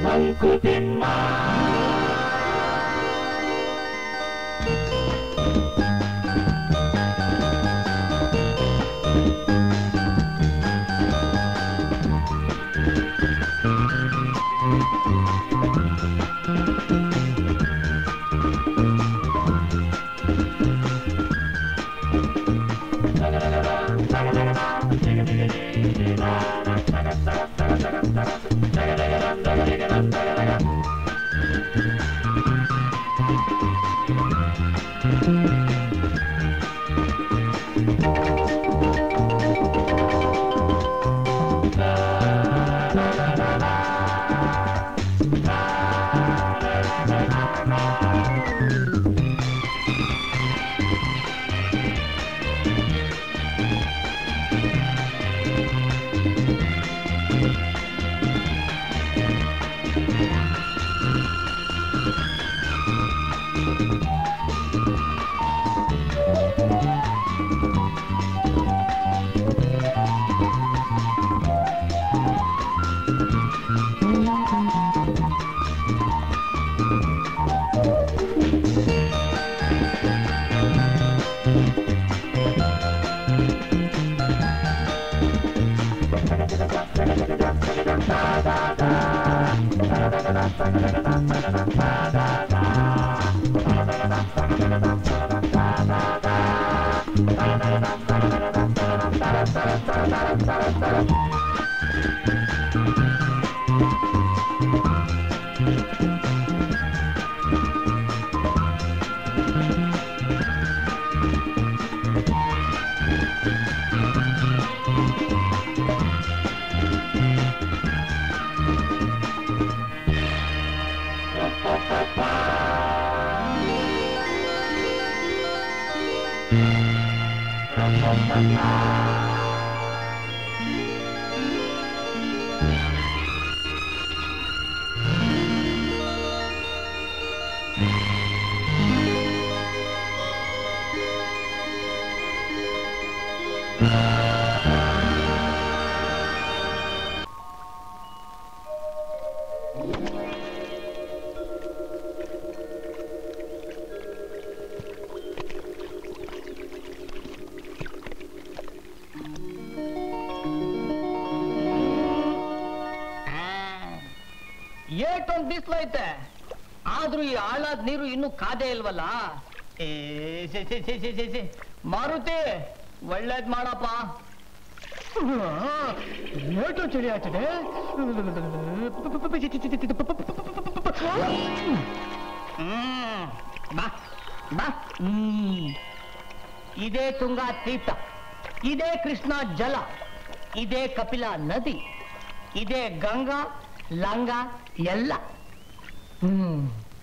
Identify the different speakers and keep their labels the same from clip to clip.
Speaker 1: ಏಟೊಂದ್ ಬಿಸ್ಲೈತೆ ಆದ್ರೂ ಈ ಆಳಾದ ನೀರು ಇನ್ನೂ ಕಾದೇ ಇಲ್ವಲ್ಲ ಏ ಛೆ, ಛೆ, ಛೆ, ಛೆ, ಛೆ, ಛೆ. ಮಾರುತಿ ಒಳ್ಳೇದ್ ಮಾಡಪ್ಪ ಏಟು ಚಳಿ ಆಗ್ತದೆ ಹ್ಮ್ ಬಾ ಬಾ ಹ್ಮ್ ಇದೇ ತುಂಗಾ ತೀರ್ಥ ಇದೇ ಕೃಷ್ಣ ಜಲ ಇದೇ ಕಪಿಲ ನದಿ ಇದೇ ಗಂಗಾ ಲಂಗ ಎಲ್ಲ ಹ್ಮ್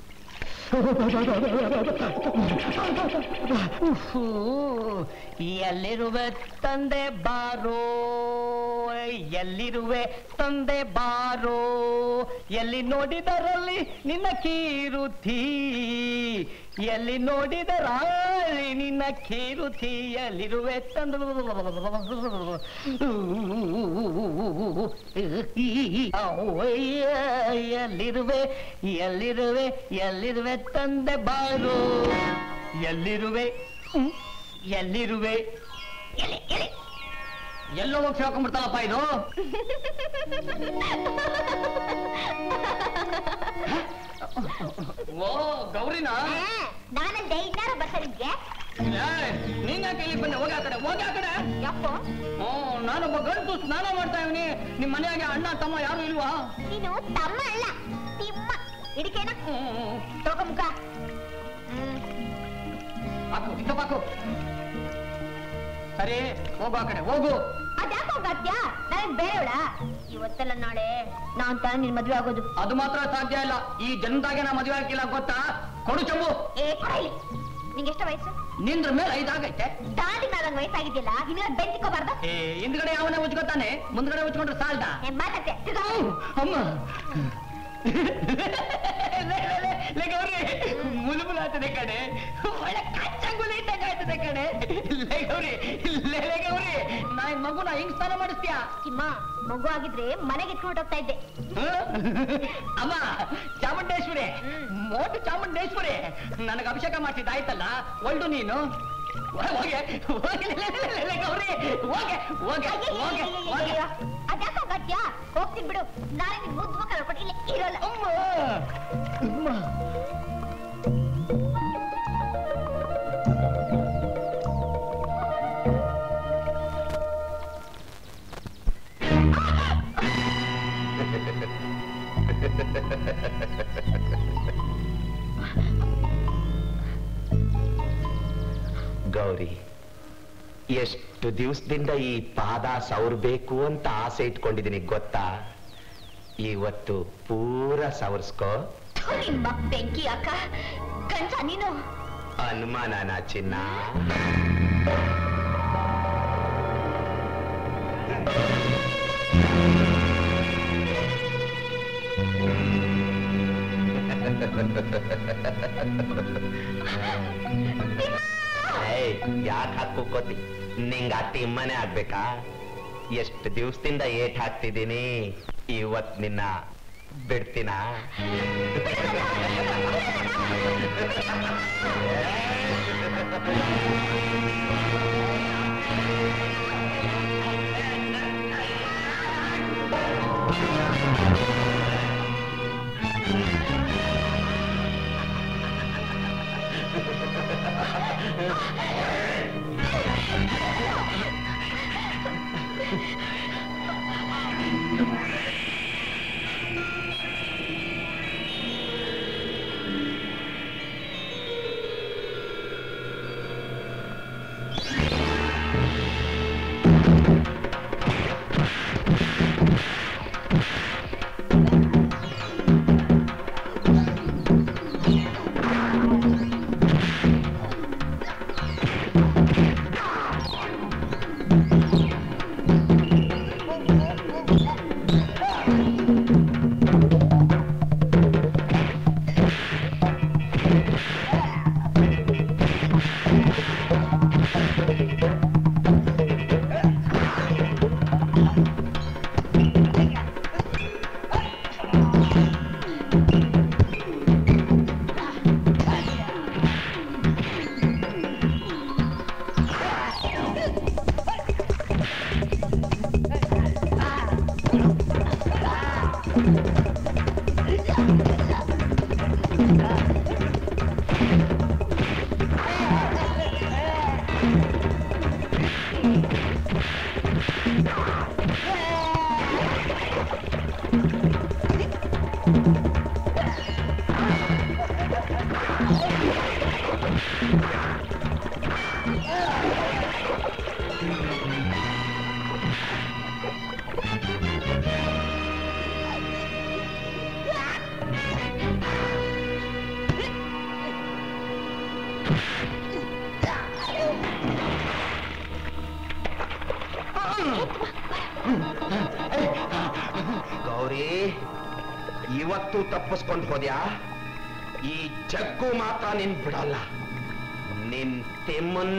Speaker 1: ಉಫ್ಫು, ಎಲ್ಲಿರುವೆ ತಂದೆ ಬಾರೋ ಎಲ್ಲಿರುವೆ ತಂದೆ ಬಾರೋ ಎಲ್ಲಿ ನೋಡಿದರಲ್ಲಿ ನಿನ್ನ ಕೀರುತಿ ಎಲ್ಲಿ ನೋಡಿದರಾಳಿ ನಿನ್ನ ಕೀರುತಿ ಎಲ್ಲಿರುವೆ ತಂದ ಎಲ್ಲಿರುವೆ ಎಲ್ಲಿರುವೆ ಎಲ್ಲಿರುವೆ ತಂದೆ ಬಾರೋ ಎಲ್ಲಿರುವೆ ಹ್ಮ್? ಎಲ್ಲಿರುವೆ ಎಲ್ಲಿ ಎಲ್ಲಿ ಎಲ್ಲೋ ಹೋಗಿ ಹಾಕೊಂಡ್ಬಿಡ್ತಾಳಪ್ಪ ಇದು ಓ ಗೌರಿನಾ
Speaker 2: ನಾನಂದೆ ಇನ್ನಾರ ಬರ್ತಾರಿದ್ದೆ
Speaker 1: ನೀನ್ ಯಾಕೆ ಇಲ್ಲಿ ಬಂದೆ ಹೋಗಿ ಆ ಕಡೆ ಹೋಗಿ ಆ ಕಡೆ
Speaker 2: ಯಾಕೋ
Speaker 1: ಓ ನಾನೊಬ್ಬ ಗಂಟು ಸ್ನಾನ ಮಾಡ್ತಾ ಇವನಿ ನಿಮ್ ಮನೆಯಾಗೆ ಅಣ್ಣ ತಮ್ಮ ಯಾರು ಇಲ್ವಾ
Speaker 2: ನೀನು ತಮ್ಮ ಅಲ್ಲ ತಿಮ್ಮ ಹಿಡಿಕೇನ ತಗೋ ಮುಖ ಹ್ಮ್
Speaker 1: ಹಾಕು ಇಕ್ಕ ಹಾಕು ಸರಿ ಹೋಗು ಆ ಕಡೆ ಹೋಗು
Speaker 2: ಅದ್ಯಾಕೋ ಗಾತ್ಯಾ ನನಗ್ ಬೇರೆವಳ ಇವತ್ತೆಲ್ಲ ನಾಳೆ ನಾನ್ ತಾನೇ ನಿನ್ ಮದ್ವೆ ಆಗೋದು
Speaker 1: ಅದು ಮಾತ್ರ ಸಾಧ್ಯ ಇಲ್ಲ ಈ ಜನ್ಮದಾಗೆ ನಾ ಮದುವೆ ಆಗಿಲ್ಲ ಗೊತ್ತಾ ಕೊಡು ಚಂಬು
Speaker 2: ಏ ಕೊಡಲಿ ನಿಂಗೆ ಎಷ್ಟು ವಯಸ್ಸು
Speaker 1: ನಿಂದ್ರ ಮೇಲೆ ಐದಾಗೈತೆ
Speaker 2: ದಾದಿ ನಾಲ್ಕು ವಯಸ್ಸಾಗಿದ್ದಿಲ್ಲ ಇನ್ನ ಬೆಂತಿಕೋಬಾರ್ದು
Speaker 1: ಏ ಹಿಂದ್ಗಡೆ ಅವನೇ ಉಜ್ಕೊತಾನೆ ಮುಂದ್ಗಡೆ ಉಜ್ಕೊಂಡ್ರೆ ಸಾಲ್ದ
Speaker 2: ಏನ್ ಮಾತಾಡ್ತೆ ತಿರ್ಗಾ
Speaker 1: ಅಮ್ಮ ಲೇ, ಲೇ, ಲೇ, ಲೇ, ಗೌರಿ ಮುಳುಮುಲು ಆಗ್ತದೆ ಕಡೆ ಒಳ್ಳೆ ಕಚ್ಚಂಗುಲಿ ಇದ್ದಂಗೆ ಆಗ್ತದೆ ಕಡೆ ಲೇ ಗೌರಿ ಲೇ ಲೇ ಗೌರಿ ನಾ ಈ ಮಗುನ ಹಿಂಗ್ ಸ್ನಾನ ಮಾಡಿಸ್ತೀಯಾ
Speaker 2: ಚಿಮ್ಮ ಮಗು ಆಗಿದ್ರೆ ಮನೆಗೆ ಇಟ್ಕೊಂಡು ಹೋಗ್ತಾ ಇದ್ದೆ
Speaker 1: ಅಮ್ಮ ಚಾಮುಂಡೇಶ್ವರಿ
Speaker 2: ಹ್ಮ್.
Speaker 1: ಮೋಟು ಚಾಮುಂಡೇಶ್ವರಿ ನನಗೆ ಅಭಿಷೇಕ ಮಾಡ್ತಿದ್ದ ಆಯ್ತಲ್ಲ ಒಳ್ಳು ನೀನು ಹೋಗೆ ಹೋಗಿ ಲೇ, ಲೇ, ಲೇ, ಲೇ, ಗೌರಿ ಹೋಗೆ ಹೋಗೆ ಹೋಗೆ ಹೋಗೆ
Speaker 2: ಅದ್ಯಾಕಾಗತ್ಯಾ ಹೋಗ್ತೀನಿ ಬಿಡು ನಾಳೆ ನಿನ್ ಮುದ್ದು ಮಕ್ಕಳ ಕೊಟ್ಟು ಇಲ್ಲೇ ಇರೋಲ್ಲ
Speaker 1: ಅಮ್ಮ ಅಮ್ಮ
Speaker 3: ಗೌರಿ ಎಷ್ಟು ದಿವಸದಿಂದ ಈ ಪಾದ ಸವರ್ಬೇಕು ಅಂತ ಆಸೆ ಇಟ್ಕೊಂಡಿದ್ದೀನಿ ಗೊತ್ತಾ ಇವತ್ತು ಪೂರ ಸವರ್ಸ್ಕೋ
Speaker 2: ಥು, ನಿಮ್ಮ ಬೆಂಕಿ ಅಕ್ಕ ಕಂಚ ನೀನು
Speaker 3: ಅನುಮಾನನ ಚಿನ್ನ ಯಾಕೆ ಹಾಕೋತಿ ನಿಂಗ ಅಟ್ಟಿ ಇಮ್ಮನೆ ಆಗ್ಬೇಕಾ ಎಷ್ಟು ದಿವಸದಿಂದ ಏಟ್ ಹಾಕ್ತಿದ್ದೀನಿ ಇವತ್ ನಿನ್ನ ಬಿಡ್ತೀನ ಗೌರಿ ಇವತ್ತು ತಪ್ಪಿಸ್ಕೊಂಡು ಹೋದ್ಯಾ ಈ ಜಗ್ಗು ಮಾತ್ರ ನಿನ್ ಬಿಡಲ್ಲ ನಿನ್ ತೆಮ್ಮನ್ನ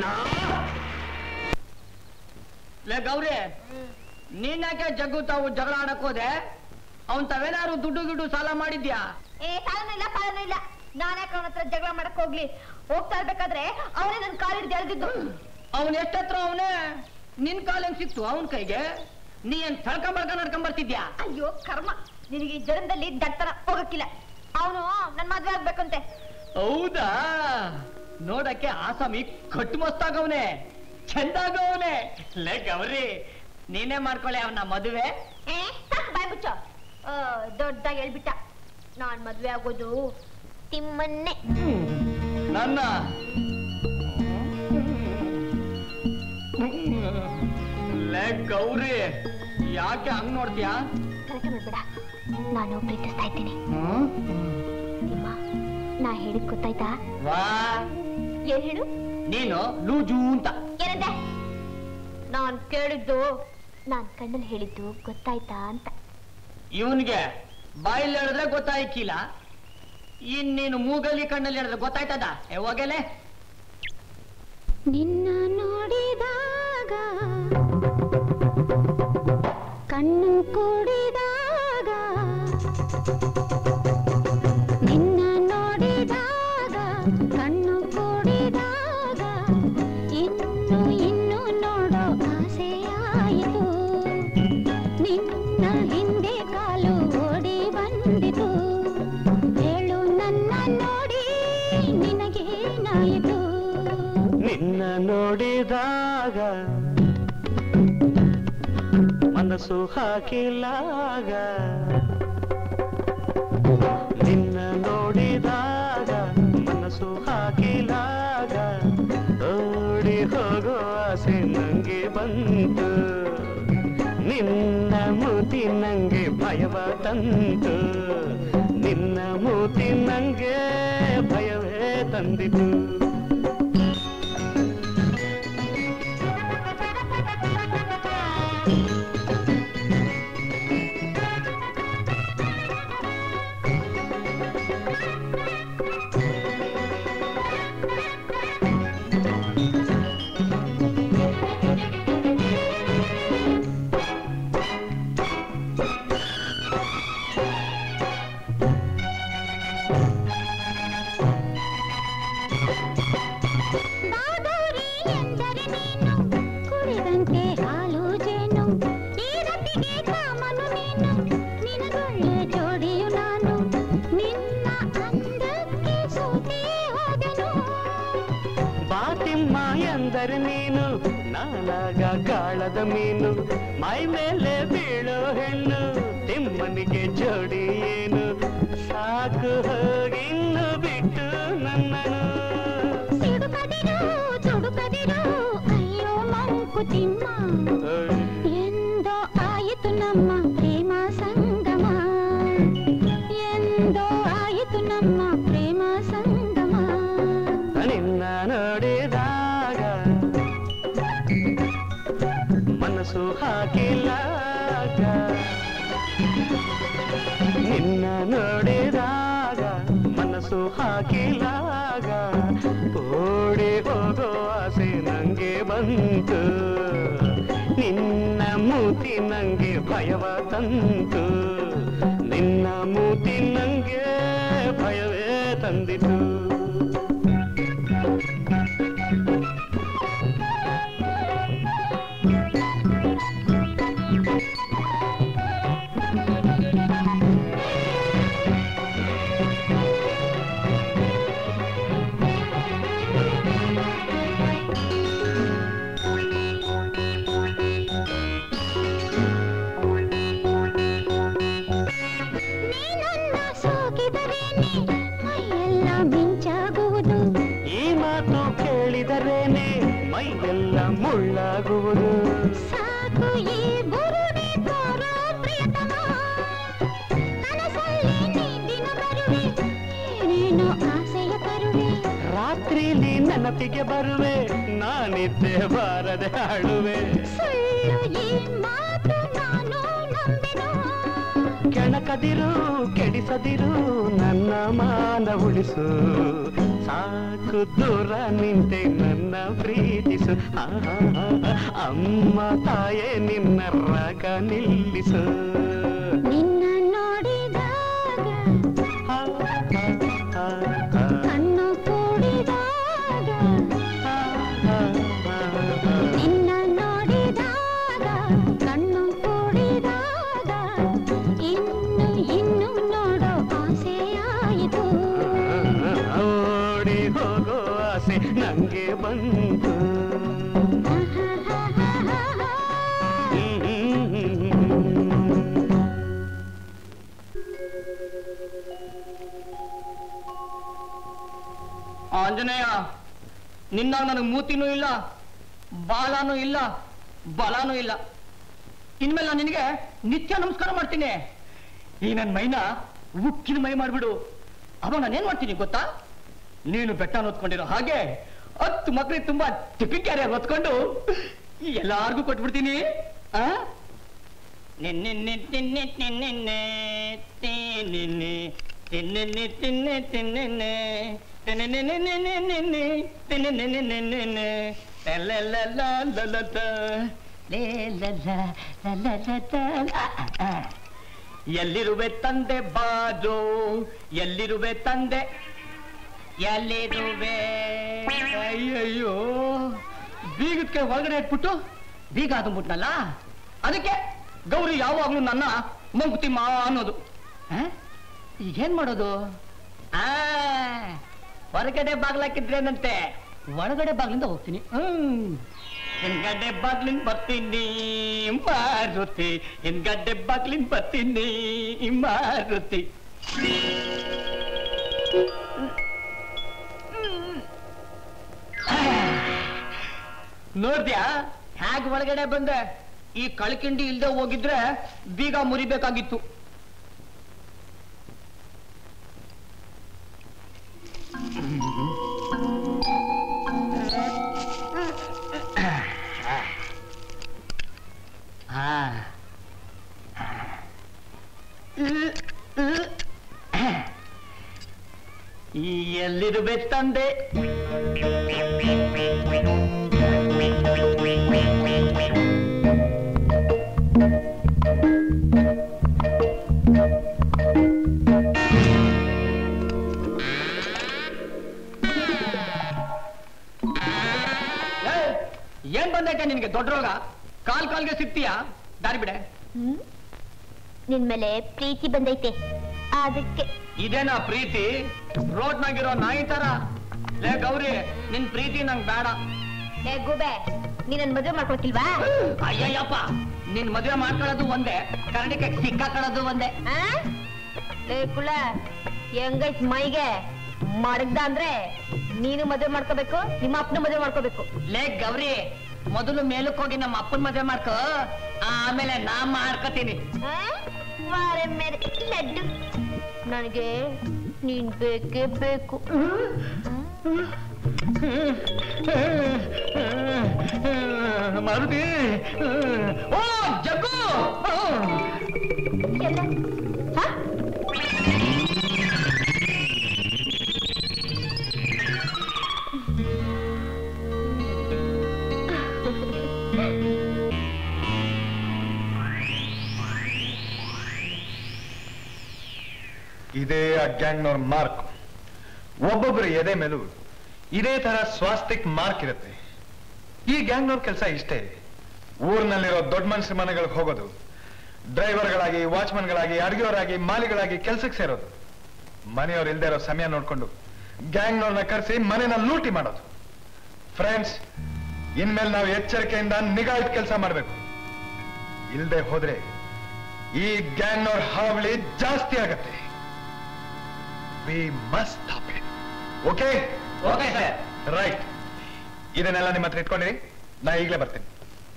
Speaker 1: ಲೇ ಗೌರಿ ನೀನ್ ಯಾಕೆ ಜಗ್ಗು ತಾವು ಜಗಳ ಆಡಕ್ ಹೋದೆ ಅವನ್ ತಾವೇನಾದ್ರು ದುಡ್ಡು ಗಿಡ್ಡು ಸಾಲ ಮಾಡಿದ್ಯಾ
Speaker 2: ಏ ಸಾಲನೂ ಇಲ್ಲ ಪಾಲನೂ ಇಲ್ಲ ನಾನೇ ಅವನ ಹತ್ರ ಜಗಳ ಮಾಡಕ್ ಹೋಗ್ಲಿ ಹೋಗ್ತಾ ಇರ್ಬೇಕಾದ್ರೆ ಅವನೇ ನನ್ ಕಾಲಿಡ್ ಎಳ್ದಿದ್ದು
Speaker 1: ಅವನ್ ಎಷ್ಟತ್ರ ಅವನೇ ನಿನ್ ಕಾಲಂಗ್ ಸಿಕ್ತು ಅವನ್ ಕೈಗೆ ನೀ ಏನ್ ತಳ್ಕೊಂಬಳ್ಕ ನಡ್ಕೊಂಡ್ ಬರ್ತಿದ್ಯಾ
Speaker 2: ಅಯ್ಯೋ ಕರ್ಮ ನಿನಗೆ ಈ ಜನ್ಮದಲ್ಲಿ ದಡ್ತನ ಹೋಗಕ್ಕಿಲ್ಲ ಅವನು ನನ್ ಮದ್ವೆ ಆಗ್ಬೇಕಂತೆ
Speaker 1: ಹೌದಾ ನೋಡಕ್ಕೆ ಆಸಾಮಿ ಕಟ್ಟು ಮಸ್ತಾಗವ್ನೆ ಚಂದಾಗವ್ನೆ ಲೇ ಗೌರಿ ನೀನೇ ಮಾಡ್ಕೊಳ್ಳಿ ಅವನ ಮದುವೆ
Speaker 2: ಏ ಸಾಕು ಬಾಯ್ ಮುಚ್ಚ ದೊಡ್ಡದಾಗಿ ಹೇಳ್ಬಿಟ್ಟ ನಾನ್ ಮದ್ವೆ ಆಗೋದು ತಿಮ್ಮನ್ನೇ
Speaker 1: ನನ್ನ ಲೇ ಗೌರಿ ಯಾಕೆ ಹಂಗ್ ನೋಡ್ತೀಯಾ
Speaker 2: ಕರೆಕ್ಟ್ ಮಾಡ್ಬೇಡ ನಾನು ಪ್ರೀತಿಸ್ತಾ ಇದ್ದೀನಿ ನಿಮ್ಮ ನಾ ಹೇಳಿದ್ ಗೊತ್ತಾಯ್ತಾ
Speaker 1: ವಾ
Speaker 2: ಏನ್ ಹೇಳು
Speaker 1: ನೀನು ಲೂಜು ಅಂತ
Speaker 2: ಏನಂದೆ ನಾನ್ ಕೇಳಿದ್ದು ನಾನ್ ಕಣ್ಣಲ್ಲಿ ಹೇಳಿದ್ದು ಗೊತ್ತಾಯ್ತಾ ಅಂತ
Speaker 1: ಇವನ್ಗೆ ಬಾಯಲ್ಲಿ ಹೇಳಿದ್ರೆ ಗೊತ್ತಾಯ್ಕಿಲ್ಲ ಇನ್ ನೀನು ಮೂಗಲ್ಲಿ ಕಣ್ಣಲ್ಲಿ ಹೇಳಿದ್ರೆ ಗೊತ್ತಾಯ್ತದ ಏ ಹೋಗಲೆ
Speaker 2: ನಿನ್ನ ನೋಡಿದಾಗ ಕಣ್ಣು ಕೂಡಿದಾಗ ನಿನ್ನ ನೋಡಿದಾಗ ಕಣ್ಣು ಕೂಡಿದಾಗ ಇನ್ನು ಇನ್ನು ನೋಡೋ ಆಸೆಯಾಯಿತು ನಿನ್ನ ಹಿಂದೆ ಕಾಲು ಓಡಿ ಬಂದಿತು ಹೇಳು ನನ್ನ ನೋಡಿ ನಿನಗೇನಾಯಿತು
Speaker 4: ನಿನ್ನ ನೋಡಿದಾಗ ಮನಸ್ಸು ಹಾಕಿಲಾಗ ನಿನ್ನ ನೋಡಿದಾಗ ಮನಸ್ಸು ಹಾಕಿಲಾಗ ಓಡಿ ಹೋಗೋ ಆಸೆ ನಂಗೆ ಬಂತು ನಿನ್ನ ಮೂತಿ ನಂಗೆ ಭಯವ ತಂತು ನಿನ್ನ ಮೂತಿ ನಂಗೆ ಭಯವೇ ತಂದಿತು
Speaker 2: ಬಾದೂರಿ ಎಂದರೆ ನೀನು ಕುಡಿದಂತೆ ಹಾಲು ಜೇನು ಈ ರತಿಗೆ ಕಾಮನು ನೀನು ನಿನಗೊಳ್ಳೆ ಜೋಡಿಯು ನಾನು ನಿನ್ನ ಅಂದಕ್ಕೆ ಸೋತೆ ಹೋದೆನು
Speaker 4: ಬಾತಿಮ್ಮ ಎಂದರೆ ನೀನು ನಾನಾಗ ಗಾಳದ ಮೀನು ಮೈ ಮೇಲೆ ಬೀಳೋ ಹೆಣ್ಣು ತಿಮ್ಮನಿಗೆ ಜೋಡಿ ಏನು ಸಾಕು ಹೋಗಿನ್ನು ಬಿಟ್ಟು ನನ್ನನು
Speaker 2: ಸಿಡುಕದಿರು ಚುಡುಕದಿರು ಅಯ್ಯೋ ಮಂಕುತಿಮ್ಮ ಎಂದೋ ಆಯಿತು ನಮ್ಮ ಪ್ರೇಮ ಸಂಗಮ ಎಂದೋ ಆಯಿತು ನಮ್ಮ ಪ್ರೇಮ ಸಂಗಮ
Speaker 4: ನಿನ್ನ ನೋಡಿದಾಗ ಮನಸ್ಸು ಹಾಕಿಲಾಗ ನಿನ್ನ ನೋಡಿದಾಗ ಮನಸ್ಸು ಹಾಕಿಲಾಗ ಓಡಿ ಹೋಗೋ ಆಸೆ ನಂಗೆ ಬಂತು ನಿನ್ನ ಮೂತಿ ನಂಗೆ ಭಯವ ತಂತು ನಿನ್ನ ಮೂತಿ ನಂಗೆ ಭಯವೇ ತಂದಿತು
Speaker 2: ನೀನನ್ನ ಸೋಕಿದರೇನೆ ಮೈಯೆಲ್ಲ ಮಿಂಚಾಗುವುದು
Speaker 4: ಈ ಮಾತು ಕೇಳಿದರೇನೆ ಮೈಯೆಲ್ಲ ಮುಳ್ಳಾಗುವುದು
Speaker 2: ಸಾಕು ಈ ಬುರುಡೆ ತೋರೋ ಪ್ರಿಯತಮ ಕನಸಲ್ಲಿ ನೀ ದಿನ ಬರುವೆ ಏನೇನೋ ಆಸೆಯ ತರುವೆ
Speaker 4: ರಾತ್ರಿಲಿ ನೆನಪಿಗೆ ಬರುವೆ ನಾನಿದ್ದೆ ಬಾರದೆ ಆಳುವೆ
Speaker 2: ಸುಳ್ಳು ಈ ಮಾತು ನಾನು ನಂಬೆನು
Speaker 4: ಕೆಣಕದಿರು ಕೆಡಿಸದಿರು ನನ್ನ ಮಾನ ಉಳಿಸು ಸಾಕು ದೂರ ನಿಂತೆ ನನ್ನ ಪ್ರೀತಿಸು ಆಹಾ, ಅಮ್ಮ ತಾಯೇ ನಿನ್ನ ರಾಗ ನಿಲ್ಲಿಸು
Speaker 2: ನಿನ್ನ ನೋಡಿದಾಗ
Speaker 4: ಆ, ಆ, ಆ,
Speaker 2: ಕಣ್ಣು ಕೂಡಿದಾಗ
Speaker 4: ಆ, ಆ, ಆ, ಆ.
Speaker 2: ನಿನ್ನ ನೋಡಿದಾಗ ಕಣ್ಣು ಕೂಡಿದಾಗ ಇನ್ನು ಇನ್ನು ನೋಡೋ ಆಸೆಯಾಯಿತು
Speaker 4: ಓಡಿ ಹೋಗೋ ಆಸೆ ನಂಗೆ ಬಂತು
Speaker 1: ಆಂಜನೇಯ ನಿನ್ನ ನನಗೆ ಮೂತಿನೂ ಇಲ್ಲ ಬಾಲನೂ ಇಲ್ಲ ಬಲಾನೂ ಇಲ್ಲ ಇನ್ಮೇಲೆ ನಾನು ನಿನಗೆ ನಿತ್ಯ ನಮಸ್ಕಾರ ಮಾಡ್ತೀನಿ ಈ ನನ್ನ ಮೈನ ಉಕ್ಕಿನ ಮೈ ಮಾಡ್ಬಿಡು ಅವಾಗ ನಾನೇನ್ ಮಾಡ್ತೀನಿ ಗೊತ್ತಾ ನೀನು ಬೆಟ್ಟ ಹೊತ್ಕೊಂಡಿರೋ ಹಾಗೆ ಹತ್ತು ಮಕ್ಳಿಗೆ ತುಂಬಾ ಟಿಫಿನ್ ಕ್ಯಾರಿಯರ್ ಹೊತ್ಕೊಂಡು ಎಲ್ಲಾರ್ಗೂ ಕೊಟ್ಬಿಡ್ತೀನಿ ಆ ನಿನ್ನೆ ನಿನ್ನೆ ನಿನ್ನೆ ನಿನ್ನೆ ನಿನ್ನೆ ತಿನ್ನೆನೆ ತಿನ್ನೆ ತಿನ್ನೆನೆ ತಿನ್ನೆನೆನೆನೆನೆನೆ ತಿನ್ನೆನೆನೆನೆನೆ ಲಲಲಲಲಲಲ. ಲೇ ಲಲ ಲಲಲಲ. ಎಲ್ಲಿರುವೆ ತಂದೆ ಬಾಜು ಎಲ್ಲಿರುವೆ ತಂದೆ ಎಲ್ಲಿರುವೆ ಅಯ್ಯಯ್ಯೋ ಬೀಗಕ್ಕೆ ಒಳಗಡೆ ಇಟ್ಬಿಟ್ಟು ಬೀಗ ತುಂಬಿಟ್ನಲ್ಲ ಅದಕ್ಕೆ ಗೌರಿ ಯಾವಾಗ್ಲೂ ನನ್ನ ಮಂಗುತಿಮ್ಮ ಅನ್ನೋದು ಆ? ಈಗೇನ್ ಮಾಡೋದು ಆ ಹೊರಗಡೆ ಬಾಗ್ಲಾಕಿದ್ರೇನಂತೆ ಒಳಗಡೆ ಬಾಗ್ಲಿಂದ ಹೋಗ್ತೀನಿ ಹ್ಮ್ ಹಿಂದ್ಗಡೆ ಬಾಗ್ಲಿಂದ ಬರ್ತೀನಿ ಮಾರುತಿ ಹಿಂದ್ಗಡೆ ಬಾಗ್ಲಿಂದ ಬರ್ತೀನಿ ಮಾರುತಿ ನೋಡ್ದ್ಯಾ ಹ್ಯಾಗ್ ಒಳಗಡೆ ಬಂದೆ ಈ ಕಳ್ಕಿಂಡಿ ಇಲ್ದೆ ಹೋಗಿದ್ರೆ ಬೀಗ ಮುರಿಬೇಕಾಗಿತ್ತು ಆ. ಈ ಎಲ್ಲಿರುವೆ ತಂದೆ ಏ, ಏನ್ ಬಂದೈತೆ ನಿನ್ಗೆ ದೊಡ್ಡ ರೋಗ ಕಾಲ್ ಕಾಲ್ಗೆ ಸಿಗ್ತೀಯಾ ದಾರಿ ಬಿಡೆ
Speaker 2: ಹ್ಮ್ ನಿನ್ ಮೇಲೆ ಪ್ರೀತಿ ಬಂದೈತೆ ಅದಕ್ಕೆ
Speaker 1: ಇದೇನಾ ಪ್ರೀತಿ ರೋಡ್ನಾಗಿರೋ ನಾಯಿ ತರ ಲೇ ಗೌರಿ ನಿನ್ ಪ್ರೀತಿ ನಂಗ್ ಬೇಡ
Speaker 2: ಏ ಗೂಬೆ ನೀನ್ ನನ್ ಮದುವೆ ಮಾಡ್ಕೊಳ್ತಿಲ್ವಾ
Speaker 1: ಅಯ್ಯಯ್ಯಪ್ಪ ನಿನ್ ಮದುವೆ ಮಾಡ್ಕೊಳ್ಳೋದು ಒಂದೇ ಕನ್ನಡಕ್ಕೆ ಸಿಕ್ಕಾಕೊಳ್ಳೋದು ಒಂದೇ
Speaker 2: ಆ? ಲೇ ಕುಳ ಹೆಂಗೈತ್ ಮೈಗೆ ಮಡಗ್ದ ಅಂದ್ರೆ ನೀನು ಮದುವೆ ಮಾಡ್ಕೋಬೇಕು ನಿಮ್ಮ ಅಪ್ಪನ ಮದುವೆ ಮಾಡ್ಕೋಬೇಕು
Speaker 1: ಲೇ ಗೌರಿ ಮೊದಲು ಮೇಲಕ್ಕೆ ಹೋಗಿ ನಮ್ಮ ಅಪ್ಪನ ಮದುವೆ ಮಾಡ್ಕೋ ಆಮೇಲೆ ನಾ ಮಾಡ್ಕೋತೀನಿ
Speaker 2: ಆ? ವಾರೆ ಮೇರೆ ಲಡ್ಡು ನನಗೆ ನೀನ್ ಬೇಕೇ ಬೇಕು
Speaker 1: ಮಾರುತಿ ಓ ಜಗ್ಗು
Speaker 2: ಎಲ್ಲ ಹ?
Speaker 5: ಇದೇ ಆ ಗ್ಯಾಂಗ್ನವ್ರ ಮಾರ್ಕ್ ಒಬ್ಬೊಬ್ಬರ ಎದೆ ಮೇಲೂ ಇದೇ ತರ ಸ್ವಾಸ್ತಿಕ್ ಮಾರ್ಕ್ ಇರುತ್ತೆ ಈ ಗ್ಯಾಂಗ್ನವ್ರ ಕೆಲಸ ಇಷ್ಟೇ ಊರಿನಲ್ಲಿರೋ ದೊಡ್ಡ ಮನುಷ್ಯ ಮನೆಗಳಿಗೆ ಹೋಗೋದು ಡ್ರೈವರ್ಗಳಾಗಿ ವಾಚ್ಮನ್ಗಳಾಗಿ ಅಡುಗೆಯವರಾಗಿ ಮಾಲಿಗಳಾಗಿ ಕೆಲ್ಸಕ್ಕೆ ಸೇರೋದು ಮನೆಯವ್ರು ಇಲ್ದೇ ಇರೋ ಸಮಯ ನೋಡ್ಕೊಂಡು ಗ್ಯಾಂಗ್ನವ್ರನ್ನ ಕರೆಸಿ ಮನೆನ ಲೂಟಿ ಮಾಡೋದು ಫ್ರೆಂಡ್ಸ್ ಇನ್ಮೇಲೆ ನಾವು ಎಚ್ಚರಿಕೆಯಿಂದ ನಿಗಾ ಇಟ್ಟು ಕೆಲಸ ಮಾಡಬೇಕು ಇಲ್ದೆ ಹೋದ್ರೆ ಈ ಗ್ಯಾಂಗ್ನವ್ರ ಹಾವಳಿ ಜಾಸ್ತಿ ಆಗತ್ತೆ we must stop it okay
Speaker 1: okay sir
Speaker 5: right ಇದನ್ನೆಲ್ಲ ನಿಮ್ಮ ಹತ್ರ ಇಟ್ಕೊಂಡಿರಿ ನಾ ಈಗಲೇ ಬರ್ತೀನಿ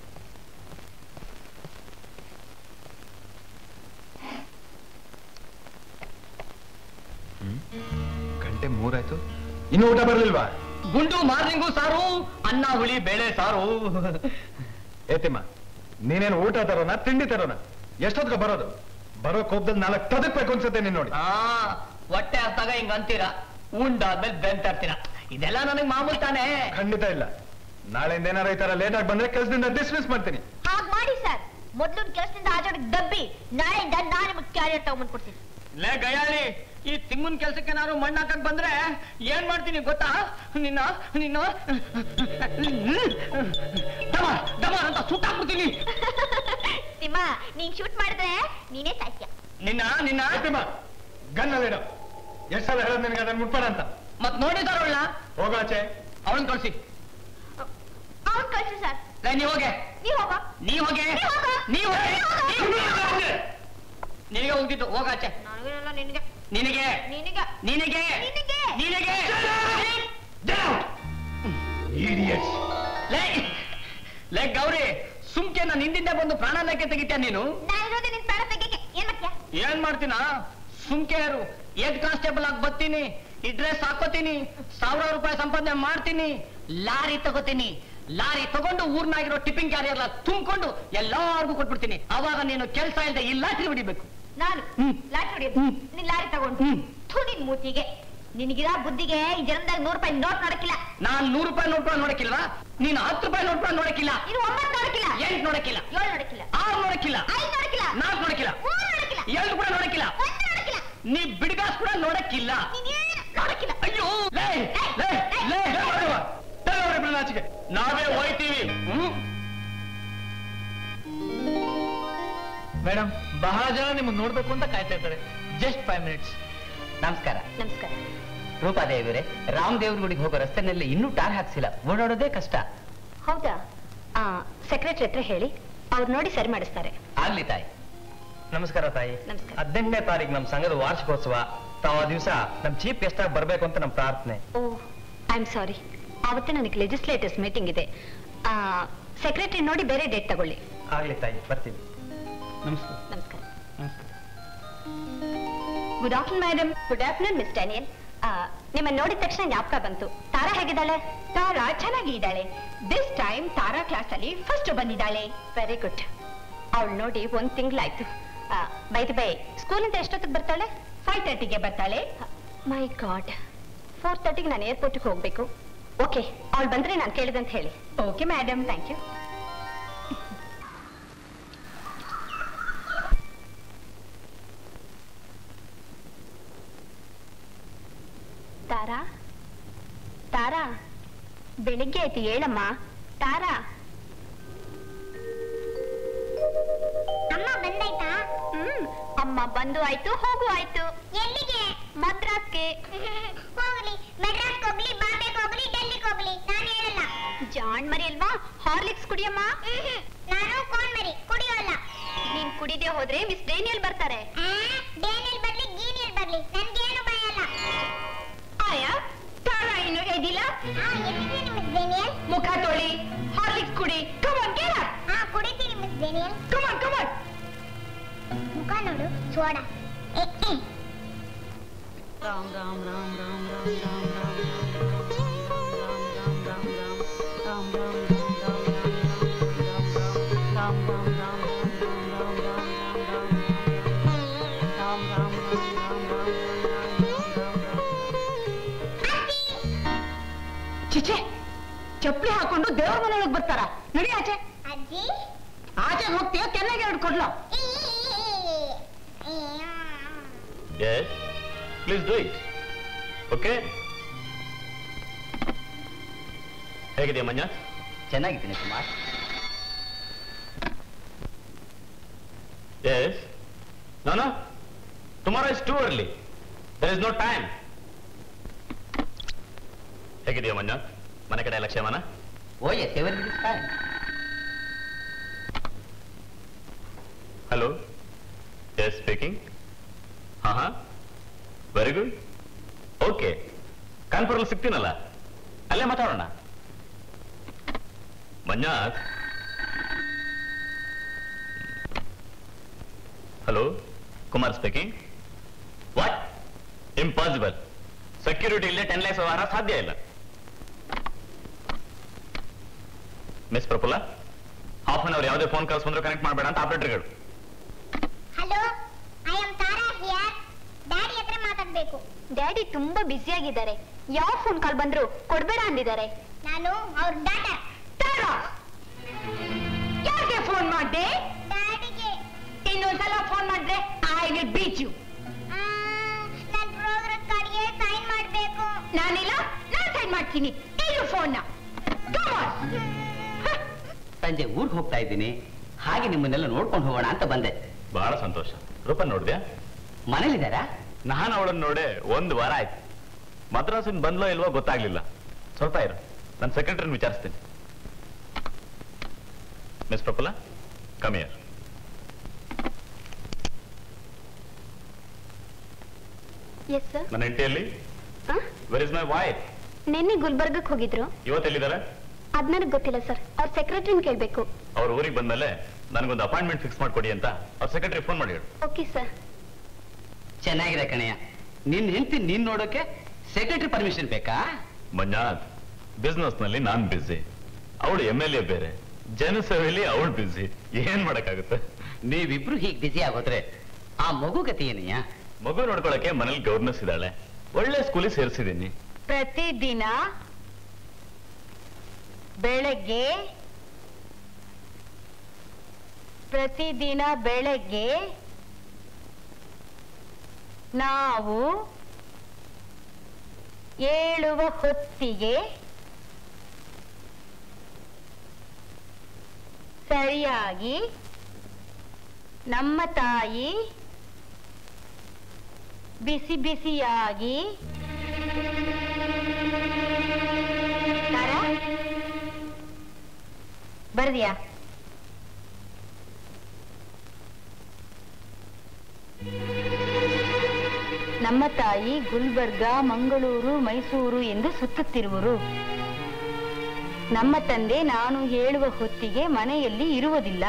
Speaker 5: ಹ್ಮ್? ಗಂಟೆ ಮೂರಾಯ್ತು ಇನ್ನು ಊಟ ಬರ್ಲಿಲ್ವಾ
Speaker 1: ಗುಂಡು ಮಾರ್ನಿಂಗು ಸಾರು ಅನ್ನ ಹುಳಿ ಬೇಳೆ ಸಾರು
Speaker 5: ಏತಿಮ್ಮ ನೀನೇನು ಊಟ ತರೋನ ತಿಂಡಿ ತರೋನ ಎಷ್ಟೊತ್ತಿಗೆ ಬರೋದು ಬರೋ ಕೋಪದಲ್ಲಿ ನಾಲ್ಕು ತದಕ್ಬೇಕು ಅನ್ಸುತ್ತೆ ನೀನ್ ನೋಡಿ
Speaker 1: ಆ ಹೊಟ್ಟೆ ಅರ್ಥಾಗ ಹಿಂಗ ಅಂತೀರ ಉಂಡಾದ್ಮೇಲೆ ಬೆಂತ ಇರ್ತೀರ ಇದೆಲ್ಲ ನನಗ್ ಮಾಮೂಲ್ ತಾನೇ
Speaker 5: ಖಂಡಿತ ಇಲ್ಲ ನಾಳೆಯಿಂದ ಏನಾರ ಈ ತರ ಲೇಟ್ ಆಗಿ ಬಂದ್ರೆ ಕೆಲಸದಿಂದ ಡಿಸ್ಮಿಸ್ ಮಾಡ್ತೀನಿ
Speaker 2: ಹಾಗ್ ಮಾಡಿ ಸರ್ ಮೊದ್ಲು ಕೆಲಸದಿಂದ ಆಜಾಡಕ್ ದಬ್ಬಿ ನಾಳೆಯಿಂದ ನಾನು ನಿಮಗೆ ಕ್ಯಾರಿಯರ್ ತಗೊಂಡ್ ಕೊಡ್ತೀನಿ
Speaker 1: ಲೇ ಗಯಾಳಿ ಈ ತಿಮ್ಮನ್ ಕೆಲ್ಸಕ್ಕೆ ನಾನು ಮಣ್ಣ್ ಹಾಕಕ್ ಬಂದ್ರೆ ಏನ್ ಮಾಡ್ತೀನಿ ಗೊತ್ತಾ ನಿನ್ನ ನಿನ್ನ ದಮ ದಮ ಅಂತ ಸುಟ್ಟಾಕ್ಬಿಡ್ತೀನಿ
Speaker 2: ಸಿಂಹ ನೀನ್ ಶೂಟ್ ಮಾಡಿದ್ರೆ ನೀನೇ ಸಾಧ್ಯ
Speaker 1: ನಿನ್ನ ನಿನ್ನ
Speaker 5: ಏತಿಮ್ಮ ಗನ್ನಲ್ಲಿಡ ಎಷ್ಟ್ ಸಲ ಹೇಳೋದು ನಿನಗೆ ಅದನ್ನ ಮುಟ್ಬೇಡ ಅಂತ
Speaker 1: ಮತ್ ನೋಡಿದಾರಲ್ಲ
Speaker 5: ಹೋಗಾಚೆ
Speaker 1: ಅವಳನ್ ಕಳ್ಸಿ
Speaker 2: ಅವ್ನ್ ಕಳ್ಸಿ ಸರ್
Speaker 1: ಲೇ ನೀವ್ ಹೋಗೆ
Speaker 2: ನೀವ್ ಹೋಗ
Speaker 1: ನೀ ಹೋಗೆ ನೀ ಹೋಗೆ ನೀವ್ ಹೋಗೆ. ನಿನಗೆ ಹೋಗ್ತಿತ್ತು ಹೋಗಾಚೆ
Speaker 2: ನನಗೇನಲ್ಲ ನಿನಗೆ
Speaker 1: ನಿನಗೆ
Speaker 2: ನಿನಗೆ
Speaker 1: ನಿನಗೆ
Speaker 2: ನಿನಗೆ.
Speaker 1: ನಿನಗೆ
Speaker 5: Idiots.
Speaker 1: ಲೇ ಲೇ ಗೌರಿ ಸುಮ್ಕೆ ನಾನು ಹಿಂದಿಂದ ಬಂದು ಪ್ರಾಣಾಲಯಕ್ಕೆ ತೆಗಿತ್ಯಾ ನೀನು
Speaker 2: ನಾನಿರೋದೇ ನಿನ್ ಪ್ರಾಣ ತೆಗಿಯಕ್ಕೆ ಏನ್ ಮಾಡ್ತೀಯ
Speaker 1: ಏನ್ ಮಾಡ್ತೀನ ಸುಮ್ಕೆ ಯಾರು ಹೆಡ್ ಕಾನ್ಸ್ಟೇಬಲ್ ಆಗಿ ಬರ್ತೀನಿ ಈ ಡ್ರೆಸ್ ಹಾಕೋತೀನಿ ಸಾವಿರ ರೂಪಾಯಿ ಸಂಪಾದನೆ ಮಾಡ್ತೀನಿ ಲಾರಿ ತಗೋತೀನಿ ಲಾರಿ ತಗೊಂಡು ಊರ್ನಾಗಿರೋ ಟಿಫಿನ್ ಕ್ಯಾರಿಯರ್ ತುಂಬಿಕೊಂಡು ಎಲ್ಲಾರ್ಗೂ ಕೊಟ್ಬಿಡ್ತೀನಿ ಅವಾಗ ನೀನು ಕೆಲಸ ಇಲ್ಲದೆ ಈ ಲಾಟ್ರಿ ಹೊಡಿಬೇಕು
Speaker 2: ನಾನು
Speaker 1: ಹ್ಮ್.
Speaker 2: ಲಾಟ್ರಿ ಹೊಡಿಯೋದು
Speaker 1: ಹ್ಮ್.
Speaker 2: ನೀನ್ ಲಾರಿ ತಗೊಂಡು
Speaker 1: ಹ್ಮ್.
Speaker 2: ಥು ನಿನ್ ಮೂತಿಗೆ ನಿನಗಿರ ಬುದ್ಧಿಗೆ ಈ ಜನ್ಮದಾಗ ನೂರು ರೂಪಾಯಿ ನೋಟ್ ನೋಡಕ್ಕಿಲ್ಲ
Speaker 1: ನಾನ್ ನೂರು ರೂಪಾಯಿ ನೋಟ್ ಕೂಡ ನೋಡಕ್ಕಿಲ್ವಾ ನೀನ್ ಹತ್ತು ರೂಪಾಯಿ ನೋಟ್ ಕೂಡ ನೋಡಕ್ಕಿಲ್ಲ
Speaker 2: ಇದು ಒಂಬತ್ತು ನೋಡಕ್ಕಿಲ್ಲ
Speaker 1: ಎಂಟು ನೋಡಕ್ಕಿಲ್ಲ
Speaker 2: ಏಳು ನೋಡಕ್ಕಿಲ್ಲ
Speaker 1: ಆರು ನೋಡಕ್ಕಿಲ್ಲ
Speaker 2: ಐದು ನೋಡಕ್ಕಿಲ್ಲ
Speaker 1: ನಾಲ್ಕು ನೋಡಕ್ಕಿಲ್ಲ
Speaker 2: ಮೂರು ನೋಡಕ್ಕಿಲ್ಲ
Speaker 1: ಎರಡು ಕೂಡ ನೋಡಕ್ಕಿಲ್ಲ
Speaker 2: ಒಂದು ನೋಡಕ್ಕಿಲ್ಲ
Speaker 1: ನೀ ಬಿಡ್ಗಾಸ್ ಕೂಡ ನೋಡಕ್ಕಿಲ್ಲ
Speaker 2: ನೀನೇನು ನೋಡಕ್ಕಿಲ್ಲ
Speaker 1: ಅಯ್ಯೋ ಲೇ ಲೇ ಲೇ ಲೇ ಹೊರಡುವ. ತಲೆ ಅವ್ರಿಬ್ರು ನಾಚಿಕೆ ನಾವೇ ಹೋಯ್ತೀವಿ ಹ್ಮ್
Speaker 6: ಮೇಡಮ್ ಬಹಳ ಜನ ನಿಮ್ಮನ್ನ ನೋಡ್ಬೇಕು ಅಂತ ಕಾಯ್ತಾ ಇರ್ತಾರೆ ಜಸ್ಟ್ ಫೈವ್ ಮಿನಿಟ್ಸ್
Speaker 7: ನಮಸ್ಕಾರ
Speaker 2: ನಮಸ್ಕಾರ
Speaker 7: ರೂಪಾದೇವಿಯವರೇ ರಾಮದೇವ್ರ ಗುಡಿಗೆ ಹೋಗೋ ರಸ್ತೆನಲ್ಲಿ ಇನ್ನೂ ಟಾರ್ ಹಾಕ್ಸಿಲ್ಲ ಓಡಾಡೋದೇ ಕಷ್ಟ
Speaker 2: ಹೌದಾ ಸೆಕ್ರೆಟರಿ ಹತ್ರ ಹೇಳಿ ಅವ್ರು ನೋಡಿ ಸರಿ ಮಾಡಿಸ್ತಾರೆ
Speaker 7: ಆಗ್ಲಿ ತಾಯಿ
Speaker 6: ನಮಸ್ಕಾರ ತಾಯಿ
Speaker 2: ನಮಸ್ಕಾರ.
Speaker 6: ಹದಿನೆಂಟನೇ ತಾರೀಕು ನಮ್ಮ ಸಂಘದ ವಾರ್ಷಿಕೋತ್ಸವ ತಾವು ಆ ದಿವಸ ನಮ್ಮ ಚೀಫ್ ಗೆಸ್ಟ್ ಆಗಿ ಬರ್ಬೇಕು ಅಂತ ನಮ್ಮ ಪ್ರಾರ್ಥನೆ
Speaker 2: ಓ ಐ ಆಮ್ ಸಾರಿ ಆವತ್ತೇ ನನಗೆ ಲೆಜಿಸ್ಲೇಟರ್ಸ್ ಮೀಟಿಂಗ್ ಇದೆ ಸೆಕ್ರೆಟರಿ ನೋಡಿ ಬೇರೆ ಡೇಟ್ ತಗೊಳ್ಳಿ
Speaker 6: ಆಗ್ಲಿ ತಾಯಿ ಬರ್ತೀವಿ
Speaker 1: ನಮಸ್ಕಾರ
Speaker 2: ನಮಸ್ಕಾರ good afternoon madam good afternoon miss Daniel ನಿಮ್ಮನ್ನ ನೋಡಿದ ತಕ್ಷಣ ಜ್ಞಾಪಕ ಬಂತು ತಾರಾ ಹೇಗಿದ್ದಾಳೆ ತಾರಾ ಚೆನ್ನಾಗಿ ಇದ್ದಾಳೆ ದಿಸ್ ಟೈಮ್ ತಾರಾ ಕ್ಲಾಸ್ ಅಲ್ಲಿ ಫಸ್ಟ್ ಬಂದಿದ್ದಾಳೆ ವೆರಿ ಗುಡ್ ಅವಳು ನೋಡಿ ಒಂದ್ ತಿಂಗಳಾಯ್ತು ಬೈದು ಬೈ ಸ್ಕೂಲಿಂದ ಎಷ್ಟೊತ್ತಿಗೆ ಬರ್ತಾಳೆ ಫೈವ್ ತರ್ಟಿಗೆ ಬರ್ತಾಳೆ ಮೈ ಗಾಡ್ ಫೋರ್ ತರ್ಟಿಗೆ ನಾನು ಏರ್ಪೋರ್ಟ್ಗೆ ಹೋಗ್ಬೇಕು ಓಕೆ ಅವಳು ಬಂದ್ರೆ ನಾನು ಕೇಳಿದಂತ ಹೇಳಿ okay madam thank you Tara Tara ಬೆಳಿಗ್ಗೆ ಆಯ್ತು ಹೇಳಮ್ಮ ತಾರಾ
Speaker 8: ಅಮ್ಮ ಬಂದಾಯ್ತಾ
Speaker 2: ಹ್ಮ್ ಅಮ್ಮ ಬಂದು ಆಯ್ತು ಹೋಗು ಆಯ್ತು
Speaker 8: ಎಲ್ಲಿಗೆ
Speaker 2: ಮದ್ರಾಸ್ಗೆ
Speaker 8: ಹೋಗ್ಲಿ ಮೆಡ್ರಾಸ್ ಹೋಗ್ಲಿ ಬಾಂಬೆಗೆ ಹೋಗ್ಲಿ ಡೆಲ್ಲಿಗೆ ಹೋಗ್ಲಿ ನಾನು ಹೇಳಲ್ಲ
Speaker 2: ಜಾಣ್ ಮರಿ ಅಲ್ವಾ ಹಾರ್ಲಿಕ್ಸ್ ಕುಡಿಯಮ್ಮ
Speaker 8: ಮ್ಹ್ಮ್. ನಾನು ಕೋನ್ ಮರಿ ಕುಡಿಯೋಲ್ಲ
Speaker 2: ನೀನ್ ಕುಡಿದೆ ಹೋದ್ರೆ ಮಿಸ್ ಡೇನಿಯಲ್ ಬರ್ತಾರೆ
Speaker 8: ಆ, ಡೇನಿಯಲ್ ಬರ್ಲಿ ಗೀನಿಯಲ್ ಬರ್ಲಿ ನನ್ಗೇನು ಭಯ ಇಲ್ಲ
Speaker 2: ಆಯಾ ತಾರಾ ಇನ್ನು ಎದಿಲ್ಲ
Speaker 8: ಆ, ಎಲ್ಲಿದ್ದೀನಿ ಮಿಸ್ ಡೇನಿಯಲ್
Speaker 2: ಮುಖ ತೊಳಿ ಹಾರ್ಲಿಕ್ಸ್ ಕುಡಿ ಕಮಾನ್ ಗೆಟ್
Speaker 8: ಹಾ ಕುಡಿತೀನಿ ಮಿಸ್ ಡೇನಿಯಲ್
Speaker 2: ಕಮಾನ್ ಕಮಾನ್
Speaker 8: ಮುಖ ನೋಡು ಸೋಡಾ ಎ, ಎ.
Speaker 2: ಚಿಚೆ ಚಪ್ಪಲಿ ಹಾಕೊಂಡು ದೇವ್ರ ಮನೆಯೊಳಗೆ ಬರ್ತಾರ ನಡಿ ಆಚೆ
Speaker 8: ಅಜ್ಜಿ
Speaker 2: ಆಚೆ ಹೋಗ್ತೀಯ ಕೆನ್ನೆಗೆ ಎರಡು ಕೊಡ್ಲು
Speaker 8: ಈ, ಈ, ಈ, ಆ.
Speaker 3: Yes, please do it. Okay? ಹೇಗಿದೆಯಾ ಮಂಜಾತ್
Speaker 7: ಚೆನ್ನಾಗಿದ್ದೀನಿ Kumar
Speaker 3: Yes. No, no. Tomorrow is too early. There is no time. ಹೇಗಿದೆಯಾ ಮಂಜಾತ್ ಮನೆ ಕಡೆ ಎಲ್ಲ ಕ್ಷೇಮನ
Speaker 7: oh yes every is fine
Speaker 3: hello yes speaking ಹಾ ಹಾ ವೆರಿ ಗುಡ್ ಓಕೆ ಕಾನ್ಪುರಲ್ಲಿ ಸಿಗ್ತೀನಲ್ಲ ಅಲ್ಲೇ ಮಾತಾಡೋಣ ಮಂಜಾತ್ hello Kumar speaking what impossible security ಇಲ್ಲೇ ಟೆನ್ ಲ್ಯಾಕ್ಸ್ ವ್ಯವಹಾರ ಸಾಧ್ಯ ಇಲ್ಲ miss Prafulla half an hour ಯಾವುದೇ ಫೋನ್ ಕಾಲ್ಸ್ ಬಂದ್ರು ಕನೆಕ್ಟ್ ಮಾಡಬೇಡ ಅಂತ ಆಪರೇಟರ್ಗಳು
Speaker 8: hello I am Tara here daddy ಹತ್ರ ಮಾತಾಡ್ಬೇಕು
Speaker 2: ಡ್ಯಾಡಿ ತುಂಬಾ ಬ್ಯುಸಿ ಆಗಿದ್ದಾರೆ ಯಾವ ಫೋನ್ ಕಾಲ್ ಬಂದ್ರು ಕೊಡ್ಬೇಡ ಅಂದಿದ್ದಾರೆ
Speaker 8: ನಾನು ಅವ್ರ ಡಾಟರ್
Speaker 2: ಯಾಕೆ ಫೋನ್ ಮಾಡ್ದೆ
Speaker 8: ಡ್ಯಾಡಿಗೆ
Speaker 2: ಇನ್ನೊಂದ್ಸಲ ಫೋನ್ ಮಾಡಿದ್ರೆ ಐ ವಿಲ್ ಬೀಚ್ ಯು
Speaker 8: ನನ್ನ ಪ್ರೋಗ್ರೆಸ್ ಕಾರ್ಡ್ಗೆ ಸೈನ್ ಮಾಡಬೇಕು
Speaker 2: ನಾನಿಲ್ಲ ನಾನ್ ಸೈನ್ ಮಾಡ್ತೀನಿ ಇರು ಫೋನ್
Speaker 7: ಸಂಜೆ ಊರಿಗೆ ಹೋಗ್ತಾ ಇದ್ದೀನಿ ಹಾಗೆ ನಿಮ್ಮನ್ನೆಲ್ಲ ನೋಡ್ಕೊಂಡು ಹೋಗೋಣ ಅಂತ ಬಂದೆ
Speaker 3: ಬಹಳ ಸಂತೋಷ ರೂಪ ನೋಡಿದ್ಯಾ
Speaker 7: ಮನೇಲಿದ್ದಾರಾ
Speaker 3: ನಾನು ಅವಳನ್ನ ನೋಡೆ ಒಂದು ವಾರ ಆಯ್ತು ಮದ್ರಾಸಿನ ಬಂದ್ಲೋ ಇಲ್ವೋ ಗೊತ್ತಾಗ್ಲಿಲ್ಲ ಸ್ವಲ್ಪ ಇರು ನನ್ನ ಸೆಕ್ರೆಟರಿನ ವಿಚಾರಿಸ್ತೀನಿ miss Prafulla come here
Speaker 2: yes sir
Speaker 3: ನನ್ನ ಹೆಂಡತಿಯಲ್ಲಿ ವೆರ್ ಇಸ್ ಮೈ ವಾಯ್ಫ್
Speaker 2: ನಿನ್ನೆ ಗುಲ್ಬರ್ಗಕ್ಕೆ ಹೋಗಿದ್ರು
Speaker 3: ಇವತ್ತೆಲ್ಲಿದ್ದಾರೆ
Speaker 2: ಅದ್ ನನಗೆ ಗೊತ್ತಿಲ್ಲ ಸರ್ ಅವ್ರ ಸೆಕ್ರೆಟರಿನ ಕೇಳ್ಬೇಕು
Speaker 3: ಅವ್ರ ಊರಿಗೆ ಬಂದ್ಮೇಲೆ ನನಗೊಂದು ಅಪಾಯಿಂಟ್ಮೆಂಟ್ ಫಿಕ್ಸ್ ಮಾಡ್ಕೊಡಿ ಅಂತ ಅವ್ರ ಸೆಕ್ರೆಟರಿ ಫೋನ್ ಮಾಡಿ ಹೇಳು
Speaker 2: ಓಕೆ ಸರ್
Speaker 7: ಚೆನ್ನಾಗಿದೆ ಕಣಯ್ಯ ನಿನ್ ಹೆಂಡತಿ ನೀನ್ ನೋಡೋಕೆ ಸೆಕ್ರೆಟರಿ ಪರ್ಮಿಷನ್ ಬೇಕಾ
Speaker 3: ಮಂಜಾತ್ ಬಿಸ್ನೆಸ್ ನಲ್ಲಿ ನಾನ್ ಬಿಸಿ ಅವಳು ಎಮ್ ಎಲ್ ಎ ಬೇರೆ ಜನಸೇವೆಯಲ್ಲಿ ಅವಳು ಬಿಸಿ ಏನ್ ಮಾಡಕ್ಕಾಗುತ್ತೆ
Speaker 7: ನೀವಿಬ್ರು ಹೀಗ್ ಬಿಸಿ ಆಗೋದ್ರೆ ಆ ಮಗು ಗತಿ ಏನಯ್ಯ
Speaker 9: ಮಗು ನೋಡ್ಕೊಳಕ್ಕೆ ಮನೇಲಿ ಗವರ್ನೆಸ್ ಇದ್ದಾಳೆ ಒಳ್ಳೆ ಸ್ಕೂಲಿಗೆ ಸೇರಿಸಿದ್ದೀನಿ
Speaker 2: ಪ್ರತಿದಿನ ಬೆಳಗ್ಗೆ ಪ್ರತಿದಿನ ಬೆಳಗ್ಗೆ ನಾವು ಏಳುವ ಹೊತ್ತಿಗೆ ಸರಿಯಾಗಿ ನಮ್ಮ ತಾಯಿ ಬಿಸಿ ಬಿಸಿಯಾಗಿ ತಾರಾ ಬರ್ದಿಯಾ ನಮ್ಮ ತಾಯಿ ಗುಲ್ಬರ್ಗ ಮಂಗಳೂರು ಮೈಸೂರು ಎಂದು ಸುತ್ತುತ್ತಿರುವರು ನಮ್ಮ ತಂದೆ ನಾನು ಹೇಳುವ ಹೊತ್ತಿಗೆ ಮನೆಯಲ್ಲಿ ಇರುವುದಿಲ್ಲ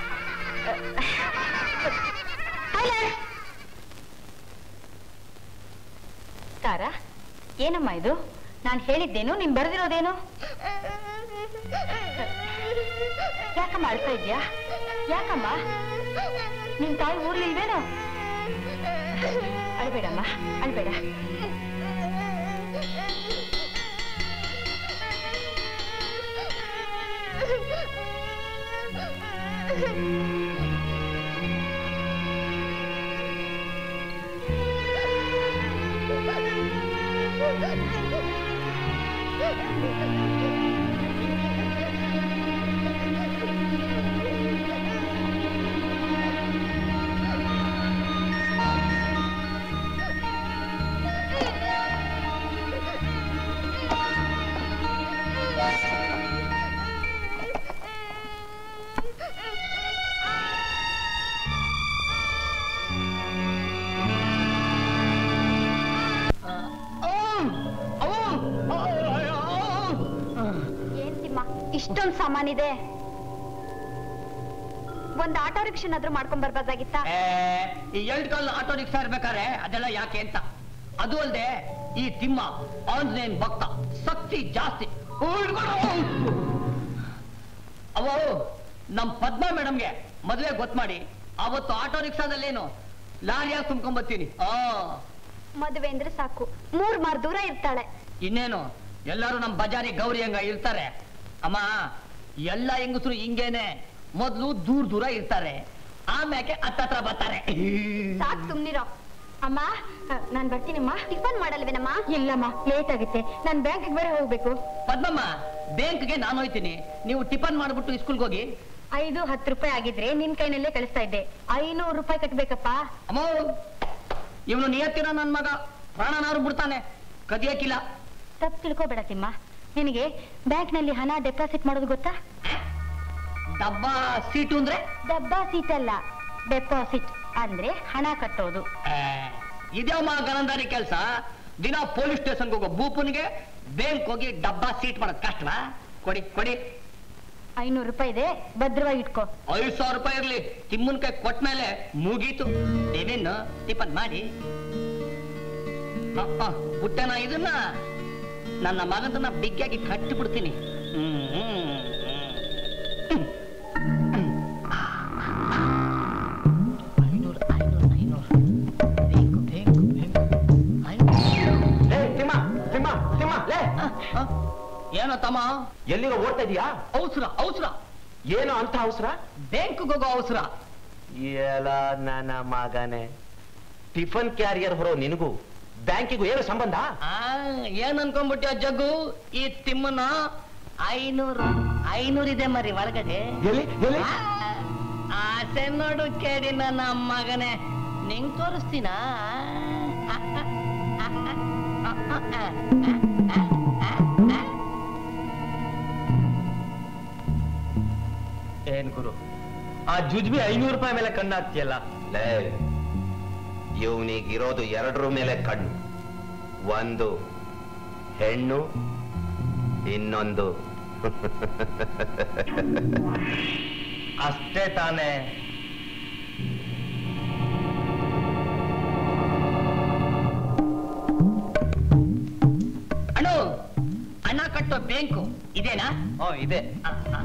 Speaker 2: ತಾರಾ ಏನಮ್ಮ ಇದು ನಾನು ಹೇಳಿದ್ದೇನು ನೀನ್ ಬರೆದಿರೋದೇನು ಯಾಕಮ್ಮ ಅಳ್ತಾ ಇದ್ಯಾ ಯಾಕಮ್ಮ ನಿನ್ ತಾಯಿ ಊರ್ಲಿಲ್ವೇನೋ ಅಳ್ಬೇಡಮ್ಮ ಅಳ್ಬೇಡ ಏನ್ ತಿಮ್ಮ ಇಷ್ಟೊಂದು ಸಾಮಾನಿದೆ ಒಂದ್ ಆಟೋ ರಿಕ್ಷಾನಾದ್ರೂ ಮಾಡ್ಕೊಂಡ್ ಬರ್ಬೋದಾಗಿತ್ತಾ
Speaker 1: ಏ, ಈ ಎರಡು ಕಾಲ್ ಆಟೋ ರಿಕ್ಷಾ ಇರ್ಬೇಕಾರೆ ಅದೆಲ್ಲ ಯಾಕೆ ಅಂತ ಅದು ಅಲ್ಲದೆ ಈ ತಿಮ್ಮ ಆಂಜನೇಯನ್ ಭಕ್ತ ಶಕ್ತಿ ಜಾಸ್ತಿ ಅವ ನಮ್ ಪದ್ಮಾ ಮೇಡಮ್ಗೆ ಮದ್ವೆ ಗೊತ್ತು ಮಾಡಿ ಅವತ್ತು ಆಟೋ ರಿಕ್ಷಾದಲ್ಲೇನು ಲಾರಿಯಾಗಿ ತುಂಬ್ಕೊಂಬತ್ತೀನಿ ಆ
Speaker 2: ಮದುವೆ ಅಂದ್ರೆ ಸಾಕು ಮೂರ್ ಮಾರ್ ದೂರ ಇರ್ತಾಳೆ
Speaker 1: ಇನ್ನೇನು ಎಲ್ಲರೂ ನಮ್ ಬಜಾರಿ ಗೌರಿ ಹಂಗ ಇರ್ತಾರೆ ಅಮ್ಮ ಎಲ್ಲ ಹೆಂಗಸರು ಹಿಂಗೇನೆ ಮೊದ್ಲು ದೂರ ದೂರ ಇರ್ತಾರೆ ಆಮ್ಯಾಕೆ ಹತ್ತತ್ರ ಬರ್ತಾರೆ
Speaker 2: ಸಾಕ್ ಸುಮ್ನಿರೋ ಅಮ್ಮ ನಾನ್ ಬರ್ತೀನಮ್ಮ ಟಿಫನ್ ಮಾಡಲ್ವೇನಮ್ಮ ಇಲ್ಲಮ್ಮ ಲೇಟ್ ಆಗುತ್ತೆ ನಾನ್ ಬ್ಯಾಂಕಿಗೆ ಬೇರೆ ಹೋಗ್ಬೇಕು
Speaker 1: ಪದ್ಮಮ್ಮ ಬ್ಯಾಂಕ್ಗೆ ನಾನು ಹೋಯ್ತೀನಿ ನೀವು ಟಿಫನ್ ಮಾಡ್ಬಿಟ್ಟು ಸ್ಕೂಲ್ಗೆ ಹೋಗಿ
Speaker 2: ಐದು ಹತ್ತು ರೂಪಾಯಿ ಆಗಿದ್ರೆ ನಿನ್ ಕೈನಲ್ಲೇ ಕಳಿಸ್ತಾ ಇದ್ದೆ ಐನೂರು ರೂಪಾಯಿ ಕಟ್ಬೇಕಪ್ಪ
Speaker 1: ಅಮ್ಮ ಇವನು ನಿಯತ್ತಿನ ನನ್ ಮಗ ಪ್ರಾಣನಾರು ಬಿಡ್ತಾನೆ ಕದಿಯಕ್ಕಿಲ್ಲ
Speaker 2: ತಪ್ಪು ತಿಳ್ಕೊಬೇಡ ತಿಮ್ಮ ನಿನಗೆ ಬ್ಯಾಂಕ್ನಲ್ಲಿ ಹಣ ಡೆಪಾಸಿಟ್ ಮಾಡೋದು ಗೊತ್ತಾ
Speaker 1: ಡಬ್ಬ ಸೀಟು ಅಂದ್ರೆ
Speaker 2: ಡಬ್ಬಾ ಸೀಟ್ ಅಲ್ಲ ಡೆಪಾಸಿಟ್ ಅಂದ್ರೆ ಹಣ ಕಟ್ಟೋದು
Speaker 1: ಇದ್ಯಾವ ಗನಂದಾರಿ ಕೆಲಸ ದಿನ ಪೊಲೀಸ್ ಸ್ಟೇಷನ್ಗೆ ಹೋಗೋ ಭೂಪನ್ಗೆ ಬ್ಯಾಂಕ್ ಹೋಗಿ ಡಬ್ಬ ಸೀಟ್ ಮಾಡೋದ್ ಕಷ್ಟವಾ ಕೊಡಿ ಕೊಡಿ
Speaker 2: ಐನೂರು ರೂಪಾಯಿ ಇದೆ ಭದ್ರವಾಗಿ ಇಟ್ಕೋ
Speaker 1: ಐದು ಸಾವಿರ ರೂಪಾಯಿ ಇರ್ಲಿ ತಿಮ್ಮನ್ ಕೈ ಕೊಟ್ಮೇಲೆ ಮುಗೀತು ನೀವೇನು ಟಿಫನ್ ಮಾಡಿ ಅ, ಅ, ಬುಟ್ಟೆನ ಇದನ್ನ ನನ್ನ ಮಗದನ್ನ ಬಿಗ್ಗಾಗಿ ಕಟ್ಟಿ ಬಿಡ್ತೀನಿ ಹ್ಮ್, ಹ್ಮ್, ಹ್ಮ್. ಐನೂರು, ಐನೂರು, ಐನೂರು. ಬೇಕು, ಬೇಕು, ಬೇಕು. ಐನೂರು.
Speaker 3: ಲೇ ತಿಮ್ಮ ತಿಮ್ಮ ತಿಮ್ಮ ಲೇ
Speaker 1: ಅ, ಅ. ಏನೋ ತಮ್ಮ
Speaker 3: ಎಲ್ಲಿರೋ ಓಡ್ತಾ ಇದೀಯಾ
Speaker 1: ಅವಸರ ಅವಸರ
Speaker 3: ಏನು ಅಂತ ಅವಸರ
Speaker 1: ಬ್ಯಾಂಕ್ಗೆ ಹೋಗೋ ಅವಸರ
Speaker 3: ಎಲ್ಲ ನನ್ನ ಮಗನೇ ಟಿಫನ್ ಕ್ಯಾರಿಯರ್ ಹೊರೋ ನಿನಗೂ ಬ್ಯಾಂಕಿಗೂ ಏನು ಸಂಬಂಧ
Speaker 1: ಆ, ಏನ್ ಅನ್ಕೊಂಡ್ಬಿಟ್ಟ ಜಗ್ಗು ಈ ತಿಮ್ಮನ ಐನೂರು ಐನೂರು ಇದೆ ಮರಿ ಒಳಗಡೆ
Speaker 3: ಎಲ್ಲಿ ಎಲ್ಲಿ
Speaker 1: ಆ, ಆಸೆ ನೋಡು ಕೇಳಿ ನನ್ನ ಮಗನೇ ನಿಂಗ್ ತೋರಿಸ್ತೀನ
Speaker 6: ಏನ್ ಗುರು ಆ ಜುಜ್ಬಿ ಐನೂರು ರೂಪಾಯಿ ಮೇಲೆ ಕಣ್ಣಾಕ್ತಿಯಲ್ಲ
Speaker 3: ಲೇ ಇವನಿಗಿರೋದು ಎರಡರ ಮೇಲೆ ಕಣ್ಣು ಒಂದು ಹೆಣ್ಣು ಇನ್ನೊಂದು
Speaker 6: ಅಷ್ಟೇ ತಾನೇ
Speaker 1: ಅಣ್ಣು ಹಣ ಕಟ್ಟೋ ಬ್ಯಾಂಕು ಇದೇನಾ
Speaker 6: ಓ ಇದೆ
Speaker 1: ಆ, ಆ.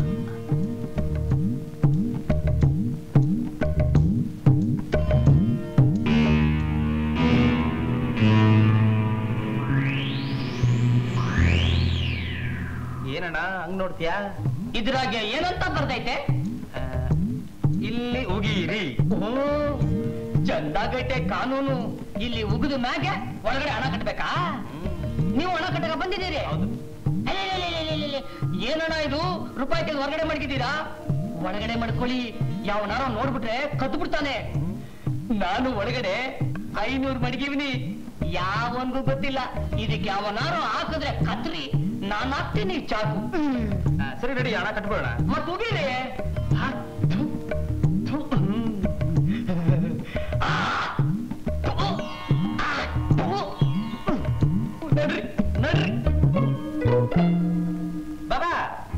Speaker 7: ಹಂಗ್ ನೋಡ್ತೀಯಾ
Speaker 1: ಇದ್ರಾಗೆ ಏನಂತ ಬರ್ದೈತೆ
Speaker 7: ಆ, ಇಲ್ಲಿ ಉಗೀರಿ
Speaker 1: ಓ ಚಂದಾಗೈತೆ ಕಾನೂನು ಇಲ್ಲಿ ಉಗಿದ ಮ್ಯಾಗೆ ಒಳಗಡೆ ಹಣ ಕಟ್ಬೇಕಾ ನೀವು ಹಣ ಕಟ್ಟಕ ಬಂದಿದ್ದೀರಿ
Speaker 7: ಹೌದು
Speaker 1: ಅಯ್ಯಯ್ಯಯ್ಯಯ್ಯಯ್ಯಯ್ಯ. ಏನಣ್ಣ ಇದು ರೂಪಾಯಿ ತೆಗೆದು ಹೊರಗಡೆ ಮಡಗಿದ್ದೀರಾ ಒಳಗಡೆ ಮಡ್ಕೊಳ್ಳಿ ಯಾವನಾರ ನೋಡ್ಬಿಟ್ರೆ ಕದ್ದು ಬಿಡ್ತಾನೆ ನಾನು ಒಳಗಡೆ ಐನೂರು ಮಡಗಿವಿನಿ ಯಾವನ್ಗೂ ಗೊತ್ತಿಲ್ಲ ಇದಕ್ಕೆ ಯಾವನಾರು ಹಾಕಿದ್ರೆ ಕತ್ರಿ ನಾನು ಹಾಕ್ತೀನಿ ಚಾಕು
Speaker 7: ಆ, ಸರಿ ನಡಿ ಹಣ ಕಟ್ಬಿಡೋಣ
Speaker 1: ಮತ್ ಹೋಗಿರಿ ನಡ್ರಿ ನಡ್ರಿ
Speaker 7: ಬಾಬಾ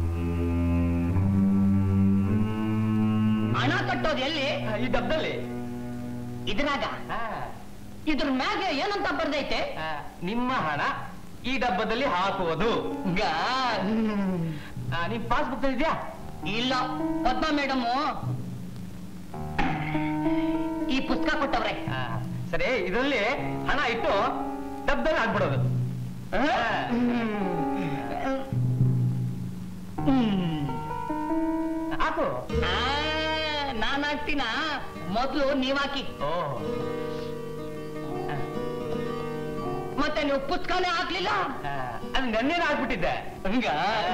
Speaker 1: ಹಣ ಕಟ್ಟೋದು ಎಲ್ಲಿ
Speaker 7: ಈ ಡಬ್ಬದಲ್ಲಿ
Speaker 1: ಇದ್ರಾಗ
Speaker 7: ಆ,
Speaker 1: ಇದ್ರ ಮ್ಯಾಗೆ ಏನಂತ ಬರ್ದೈತೆ
Speaker 7: ಆ, ನಿಮ್ಮ ಹಣ ಈ ಡಬ್ಬದಲ್ಲಿ ಹಾಕುವುದು
Speaker 1: ಗಾ
Speaker 7: ಆ, ನಿಮ್ ಪಾಸ್ಬುಕ್ ಇದೆಯಾ
Speaker 1: ಇಲ್ಲ ಪದ್ಮ ಮೇಡಮ್ ಈ ಪುಸ್ತಕ ಕೊಟ್ಟವ್ರೆ
Speaker 7: ಆ, ಸರಿ ಇದರಲ್ಲಿ ಹಣ ಇಟ್ಟು ಡಬ್ಬದಲ್ಲಿ ಹಾಕ್ಬಿಡೋದು ಆ, ಹಾಕು
Speaker 1: ಆ, ನಾನ್ ಹಾಕ್ತೀನ ಮೊದ್ಲು ನೀವ್ ಹಾಕಿ
Speaker 7: ಓ
Speaker 1: ಮತ್ತೆ ನೀವು ಪುಸ್ತಕನೇ ಹಾಕ್ಲಿಲ್ಲ
Speaker 7: ಆ, ಅದು ನನ್ನೇನು ಹಾಕ್ಬಿಟ್ಟಿದ್ದೆ
Speaker 1: ಹಂಗ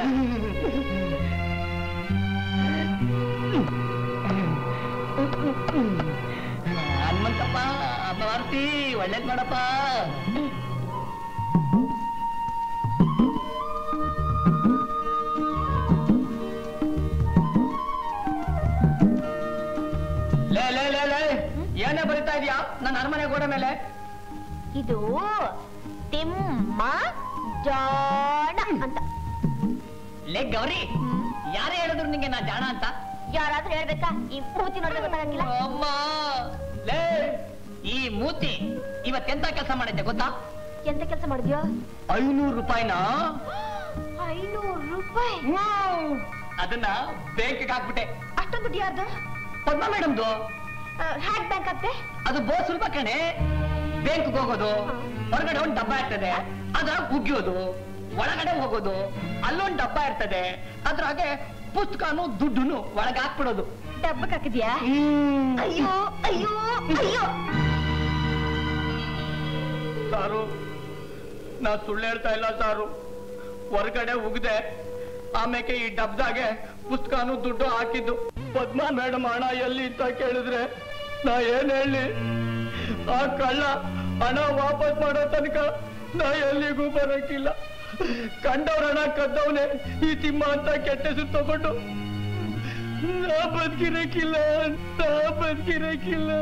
Speaker 1: ಹನುಮಂತಪ್ಪ ಭಾರತಿ ಒಳ್ಳೇದ್ ಮಾಡಪ್ಪ ಲೇ ಲೇ ಲೇ ಲೇ ಏನೇ ಬರಿತಾ ಇದೀಯಾ ನನ್ನ ಅರಮನೆ ಗೋಡೆ ಮೇಲೆ
Speaker 8: ಇದು ತಿಮ್ಮ ಜಾಣ ಅಂತ
Speaker 1: ಲೇ ಗೌರಿ ಯಾರೇ ಹೇಳಿದ್ರು ನಿಂಗೆ ನಾ ಜಾಣ ಅಂತ
Speaker 8: ಯಾರಾದ್ರೂ ಹೇಳ್ಬೇಕಾ ಈ ಮೂತಿ ನೋಡಿದ್ರೆ ಗೊತ್ತಾಗಂಗಿಲ್ಲ
Speaker 1: ಅಮ್ಮ ಲೇ ಈ ಮೂತಿ ಇವತ್ತೆಂತ ಕೆಲಸ ಮಾಡಿದ್ದೆ ಗೊತ್ತಾ
Speaker 8: ಎಂತ ಕೆಲಸ ಮಾಡಿದ್ಯೋ
Speaker 1: ಐನೂರು ರೂಪಾಯಿನ
Speaker 8: ಐನೂರು ರೂಪಾಯಿ
Speaker 1: ಅದನ್ನ ಬ್ಯಾಂಕ್ಗೆ ಹಾಕ್ಬಿಟ್ಟೆ
Speaker 8: ಅಷ್ಟೊಂದು ದುಡ್ಡು ಯಾರ್ದು
Speaker 1: ಪದ್ಮ ಮೇಡಮ್ದು
Speaker 8: ಹ್ಯಾಕ್ ಬ್ಯಾಂಕ್ ಅತ್ತೆ
Speaker 1: ಅದು ಬಹು ಸುಲಭ ಕಣೆ ಬ್ಯಾಂಕ್ಗೆ ಹೋಗೋದು ಹೊರಗಡೆ ಒಂದು ಡಬ್ಬ ಇರ್ತದೆ ಅದ್ರ ಉಗ್ಯೋದು ಒಳಗಡೆ ಹೋಗೋದು ಅಲ್ಲೊಂದು ಡಬ್ಬ ಇರ್ತದೆ ಅದ್ರಾಗೆ ಪುಸ್ತಕನು ದುಡ್ಡುನು ಒಳಗೆ ಹಾಕ್ಬಿಡೋದು
Speaker 8: ಡಬ್ಬಕ್ ಹಾಕಿದ್ಯಾ ಅಯ್ಯೋ ಅಯ್ಯೋ ಅಯ್ಯೋ
Speaker 1: ಸಾರು ನಾ ಸುಳ್ಳು ಹೇಳ್ತಾ ಇಲ್ಲ ಸಾರು ಹೊರಗಡೆ ಉಗ್ದೆ ಆಮೇಲೆ ಈ ಡಬ್ದಾಗೆ ಪುಸ್ತಕನು ದುಡ್ಡು ಹಾಕಿದ್ದು ಪದ್ಮಾ ಮೇಡಮ್ ಹಣ ಎಲ್ಲಿ ಅಂತ ಕೇಳಿದ್ರೆ ನಾ ಏನ್ ಹೇಳಿ ಆ ಕಳ್ಳ ಹಣ ವಾಪಸ್ ಮಾಡೋ ತನಕ ನಾ ಎಲ್ಲಿಗೂ ಬರಕ್ಕಿಲ್ಲ ಕಂಡವ್ರ ಹಣ ಕದ್ದವನೆ ಈ ತಿಮ್ಮ ಅಂತ ಕೆಟ್ಟ ಹೆಸರು ತಗೊಂಡು ನಾ ಬದುಕಿರಕ್ಕಿಲ್ಲ ನಾ ಬದುಕಿರಕ್ಕಿಲ್ಲ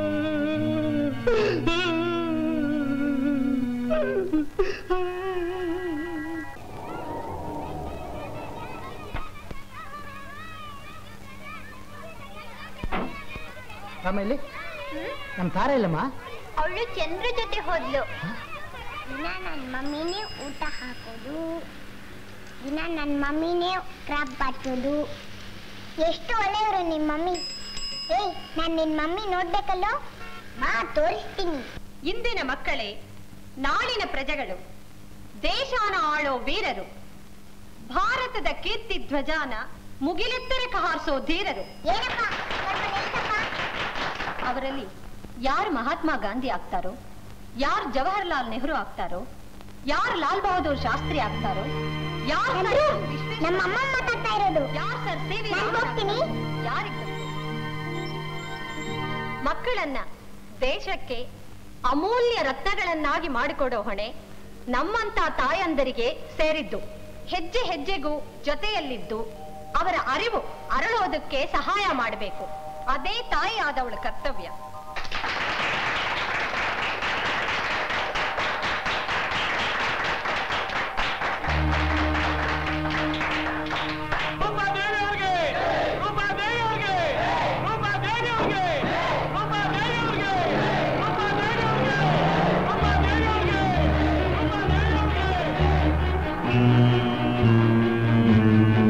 Speaker 6: ಆಮೇಲೆ ನಮ್ ತಾರ ಇಲ್ಲಮ್ಮ
Speaker 8: ಅವಳು ಚಂದ್ರ ಜೊತೆ ಹೋದ್ಲು ದಿನ ನನ್ನ ಮಮ್ಮಿನೇ ಊಟ ಹಾಕೋದು ದಿನ ನನ್ನ ಮಮ್ಮಿನೇ ಕ್ರಾಪ್ ಬಾಚೋದು ಎಷ್ಟು ಒಳ್ಳೆಯವರು ನಿಮ್ಮ ಮಮ್ಮಿ ಏಯ್ ನಾನು ನಿನ್ನ ಮಮ್ಮಿ ನೋಡ್ಬೇಕಲ್ಲೋ ಮಾ ತೋರಿಸ್ತೀನಿ
Speaker 2: ಇಂದಿನ ಮಕ್ಕಳೇ ನಾಳಿನ ಪ್ರಜೆಗಳು ದೇಶಾನ ಆಳೋ ವೀರರು ಭಾರತದ ಕೀರ್ತಿ ಧ್ವಜಾನ ಮುಗಿಲೆತ್ತರಕ್ಕೆ ಹಾರಿಸೋ ಧೀರರು
Speaker 8: ಏನಪ್ಪ ಸ್ವಲ್ಪ ನಿಲ್ಸಪ್ಪ.
Speaker 2: ಅವರಲ್ಲಿ ಯಾರು ಮಹಾತ್ಮ ಗಾಂಧಿ ಆಗ್ತಾರೋ ಯಾರು ಜವಾಹರ್ಲಾಲ್ ನೆಹರು ಆಗ್ತಾರೋ ಯಾರು ಲಾಲ್ ಬಹದ್ದೂರ್ ಶಾಸ್ತ್ರಿ ಆಗ್ತಾರೋ ಯಾರು
Speaker 8: ಚಂದ್ರು, ನಮ್ಮ ಅಮ್ಮ ಮಾತಾಡ್ತಾ ಇರೋದು
Speaker 2: ಯಾರು ಸರ್ ಸಿ ವಿ
Speaker 8: ನಾನ್ ಹೋಗ್ತೀನಿ.
Speaker 2: ಯಾರಿಗೆ ಮಕ್ಕಳನ್ನ ದೇಶಕ್ಕೆ ಅಮೂಲ್ಯ ರತ್ನಗಳನ್ನಾಗಿ ಮಾಡಿಕೊಡೋ ಹೊಣೆ ನಮ್ಮಂತ ತಾಯಂದರಿಗೆ ಸೇರಿದ್ದು ಹೆಜ್ಜೆ ಹೆಜ್ಜೆಗೂ ಜೊತೆಯಲ್ಲಿದ್ದು ಅವರ ಅರಿವು ಅರಳೋದಕ್ಕೆ ಸಹಾಯ ಮಾಡಬೇಕು ಅದೇ ತಾಯಿ ಆದವಳ ಕರ್ತವ್ಯ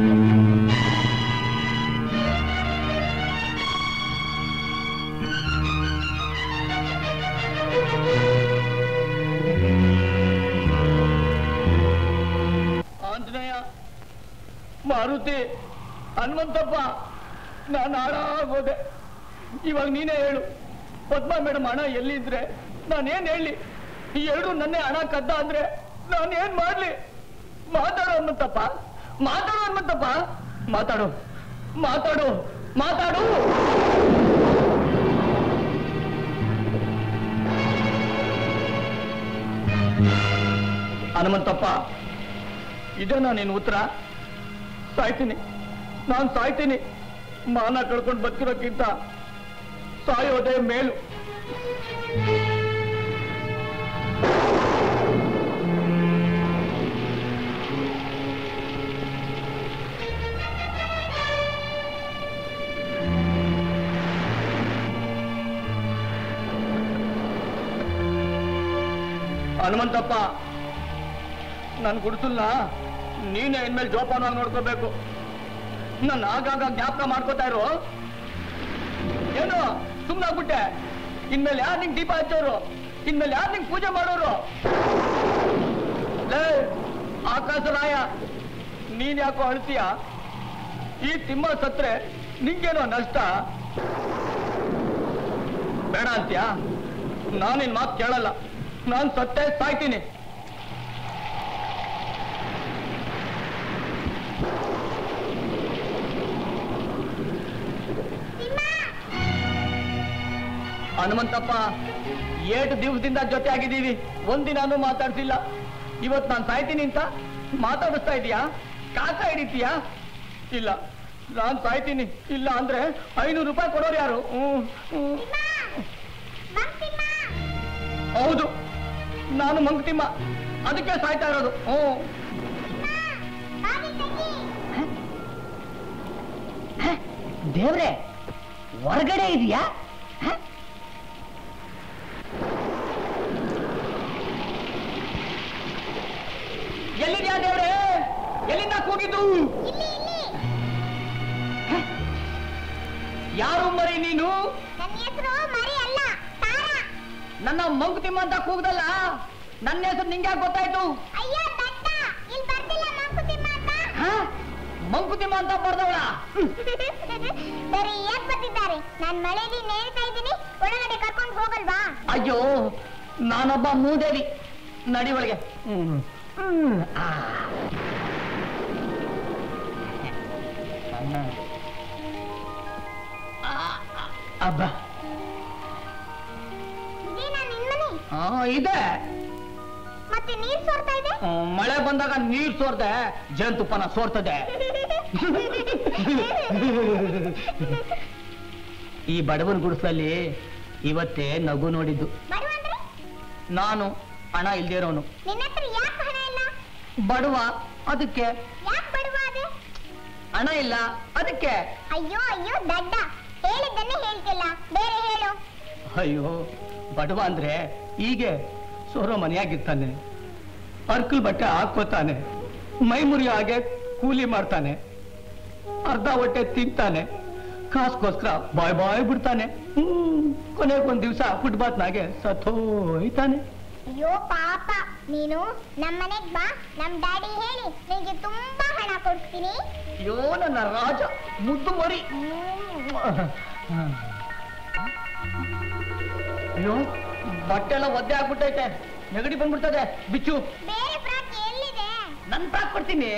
Speaker 8: ಆ
Speaker 1: ಮಾರುತಿ ಹನುಮಂತಪ್ಪ ನಾನು ಹಾಳಾಗೋದೆ ಇವಾಗ ನೀನೇ ಹೇಳು ಪದ್ಮ ಮೇಡಮ್ ಹಣ ಎಲ್ಲಿದ್ರೆ ನಾನೇನ್ ಹೇಳಿ ಈ ಎರಡು ನನ್ನೇ ಹಣ ಕದ್ದ ಅಂದ್ರೆ ನಾನೇನ್ ಮಾಡ್ಲಿ ಮಾತಾಡು ಹನುಮಂತಪ್ಪ ಮಾತಾಡು ಹನುಮಂತಪ್ಪ ಮಾತಾಡು ಮಾತಾಡು ಮಾತಾಡು ಹನುಮಂತಪ್ಪ ಇದೇನಾ ನೀನು ಉತ್ತರ ಸಾಯ್ತೀನಿ ನಾನು ಸಾಯ್ತೀನಿ ಮಾನ ಕಳ್ಕೊಂಡು ಬದುಕಿರೋಕ್ಕಿಂತ ಸಾಯೋದೇ ಮೇಲು ಹನುಮಂತಪ್ಪ ನನ್ನ ಗುಡಿಸಲ್ನ ನೀನೇ ಇನ್ಮೇಲೆ ಜೋಪಾನವಾಗಿ ನೋಡ್ಕೋಬೇಕು ನನ್ನ ಆಗಾಗ ಜ್ಞಾಪಕ ಮಾಡ್ಕೋತಾ ಇರು ಏನು ಸುಮ್ಮನಾಗ್ಬಿಟ್ಟೆ ಇನ್ಮೇಲೆ ಯಾರು ನಿಂಗೆ ದೀಪ ಹಚ್ಚೋರು ಇನ್ಮೇಲೆ ಯಾರು ನಿಂಗೆ ಪೂಜೆ ಮಾಡೋರು ಲೇ ಆಕಾಶರಾಯ ನೀನ್ ಯಾಕೋ ಅಳ್ತೀಯ ಈ ತಿಮ್ಮ ಸತ್ರೆ ನಿಂಗೇನೋ ನಷ್ಟ ಬೇಡ ಅಂತ್ಯಾ ನಾನಿನ್ ಮಾತು ಕೇಳಲ್ಲ ನಾನು ಸತ್ತೇ ಸಾಯ್ತೀನಿ ಹನುಮಂತಪ್ಪ ಏಟು ದಿವಸದಿಂದ ಜೊತೆ ಆಗಿದ್ದೀವಿ ಒಂದಿನಾನು ಮಾತಾಡ್ಸಿಲ್ಲ ಇವತ್ ನಾನು ಸಾಯ್ತೀನಿ ಅಂತ ಮಾತಾಡಿಸ್ತಾ ಇದೀಯಾ ಕಾಸ ಹಿಡಿತೀಯಾ ಇಲ್ಲ ನಾನ್ ಸಾಯ್ತೀನಿ ಇಲ್ಲ ಅಂದ್ರೆ ಐನೂರು ರೂಪಾಯಿ ಕೊಡೋರು ಯಾರು ಹ್ಮ್, ಹ್ಮ್. ಹೌದು ನಾನು ಮಂಗ್ತಿಮ್ಮ ಅದಕ್ಕೆ ಸಾಯ್ತಾ ಇರೋದು ಹ್ಮ್ ದೇವ್ರೆ ಹೊರಗಡೆ ಇದೆಯಾ ಎಲ್ಲಿದ್ಯಾ ದೇವ್ರೆ ಎಲ್ಲಿಂದ ಕೂಗಿದ್ದು ಹ? ಯಾರು ಮರಿ ನೀನು
Speaker 8: ನನ್ನ ಹೆಸರು ಮರಿ ಅಲ್ಲ ತಾರಾ
Speaker 1: ನನ್ನ ಮಂಗುತಿಮ್ಮ ಅಂತ ಕೂಗ್ದಲ್ಲ ನನ್ನ ಹೆಸರು ನಿಂಗೆ ಯಾಕೆ ಗೊತ್ತಾಯ್ತು
Speaker 8: ಅಯ್ಯೋ ದಡ್ಡ ಇಲ್ಲಿ ಬರ್ತಿಲ್ಲ ಮಂಕುತಿಮ್ಮ ಅಂತ
Speaker 1: ಹ? ಮಂಕುತಿಮ್ಮ ಅಂತ ಬರ್ದವಳ
Speaker 8: ಬೇರೆ ಯಾಕೆ ಬರ್ತಿದ್ದಾರೆ ನಾನ್ ಮಳೆಯಲ್ಲಿ ನೇಳ್ತಾ ಇದ್ದೀನಿ ಒಳಗಡೆ ಕರ್ಕೊಂಡು ಹೋಗಲ್ವಾ
Speaker 1: ಅಯ್ಯೋ ನಾನೊಬ್ಬ ಮೂದೇವಿ ನಡಿ ಒಳಗೆ ಹ್ಮ್. ಹ್ಮ್. ಆ. ಆ, ಆ, ಅಬ್ಬ
Speaker 8: ಇದೇನಾ ನಿಮ್ಮನೆ
Speaker 1: ಆ, ಇದೆ
Speaker 8: ಮತ್ತೆ ನೀರ್ ಸೋರ್ತಾ ಇದೆ
Speaker 1: ಹ್ಮ್, ಮಳೆ ಬಂದಾಗ ನೀರ್ ಸೋರ್ದೆ ಜೇನುತುಪ್ಪನ ಸೋರ್ತದೆ ಈ ಬಡವನ ಗುಡಿಸಲಲ್ಲಿ ಇವತ್ತೇ ನಗು ನೋಡಿದ್ದು
Speaker 8: ಬಡವ ಅಂದ್ರೆ
Speaker 1: ನಾನು ಹಣ ಇಲ್ದೇ ಇರೋನು
Speaker 8: ನಿನ್ನ ಹತ್ರ ಯಾಕೆ ಹಣ ಇಲ್ಲ
Speaker 1: ಬಡವ ಅದಕ್ಕೆ
Speaker 8: ಯಾಕೆ ಬಡವ ಅದೇ
Speaker 1: ಹಣ ಇಲ್ಲ ಅದಕ್ಕೆ
Speaker 8: ಅಯ್ಯೋ ಅಯ್ಯೋ ದಡ್ಡ ಹೇಳಿದ್ದನ್ನೇ ಹೇಳ್ತಿಲ್ಲ ಬೇರೆ ಹೇಳು
Speaker 1: ಅಯ್ಯೋ ಬಡವ ಅಂದ್ರೆ ಹೀಗೆ ಸೋರೋ ಮನೆಯಾಗಿರ್ತಾನೆ ಅರ್ಕಲ್ ಬಟ್ಟೆ ಹಾಕೋತಾನೆ ಮೈ ಮುರಿಯೋ ಹಾಗೆ ಕೂಲಿ ಮಾಡ್ತಾನೆ ಅರ್ಧ ಹೊಟ್ಟೆ ತಿಂತಾನೆ ಕಾಸ್ಗೋಸ್ಕರ ಬಾಯ್ ಬಾಯ್ ಬಿಡ್ತಾನೆ ಹ್ಮ್ ಕೊನೆಗೊಂದ್ ದಿವಸ ಫುಟ್ಬಾತ್ನಾಗೆ ಸತ್ತೋಯ್ತಾನೆ
Speaker 8: ಅಯ್ಯೋ ಪಾಪ ನೀನು ನಮ್ಮನೆಗ್ ಬಾ ನಮ್ ಡ್ಯಾಡಿ ಹೇಳಿ ನಿನಗೆ ತುಂಬಾ ಹಣ ಕೊಡ್ತೀನಿ
Speaker 1: ಅಯ್ಯೋ ನನ್ನ ರಾಜ ಮುದ್ದು ಮರಿ ಅಯ್ಯೋ ಬಟ್ಟೆ ಎಲ್ಲ ಒದ್ದೆ ಆಗ್ಬಿಟ್ಟೈತೆ ನೆಗಡಿ ಬಂದ್ಬಿಡ್ತದೆ ಬಿಚ್ಚು
Speaker 8: ಬೇರೆ ಫ್ರಾಕ್ ಎಲ್ಲಿದೆ
Speaker 1: ನನ್ ಫ್ರಾಕ್ ಕೊಡ್ತೀನಿ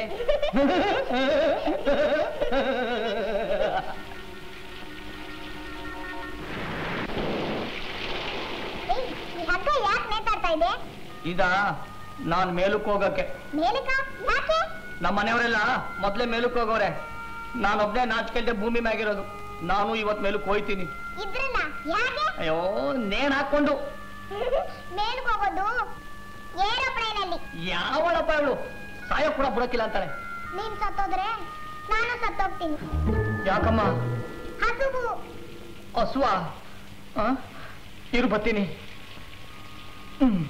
Speaker 8: ಏಯ್, ಈ ಹಗ್ಗ ಯಾಕೆ ನೇತಾಡ್ತಾ ಇದೆ
Speaker 1: ಇದ ನಾನ್ ಮೇಲಕ್ಕೆ ಹೋಗಕ್ಕೆ
Speaker 8: ಮೇಲಕ ಯಾಕೆ
Speaker 1: ನಮ್ಮ ಮನೆಯವರೆಲ್ಲ ಮೊದ್ಲೇ ಮೇಲಕ್ಕೆ ಹೋಗೋರೆ ನಾನೊಬ್ನೇ ನಾಚಿಕೆಲ್ದೆ ಭೂಮಿ ಮ್ಯಾಗಿರೋದು ನಾನು ಇವತ್ ಮೇಲಕ್ಕೆ ಹೋಯ್ತೀನಿ
Speaker 8: ಇದ್ರಲ್ಲ ಯಾಕೆ
Speaker 1: ಅಯ್ಯೋ ನೇಣ್ ಹಾಕೊಂಡು
Speaker 8: ಮೇಲ್ಕ್ ಹೋಗೋದು ಏರೋಪ್ಲೇನ್ ಅಲ್ಲಿ
Speaker 1: ಯಾವಳಪ್ಪ ಇವಳು ಸಾಯ ಕೂಡ ಬಿಡಕ್ಕಿಲ್ಲ ಅಂತಾಳೆ
Speaker 8: ನೀನ್ ಸತ್ತೋದ್ರೆ ನಾನು ಸತ್ತೋಗ್ತೀನಿ
Speaker 1: ಯಾಕಮ್ಮ
Speaker 8: ಹಸುವು
Speaker 1: ಹಸುವ ಆ? ಇರು ಬತ್ತೀನಿ ಹ್ಮ್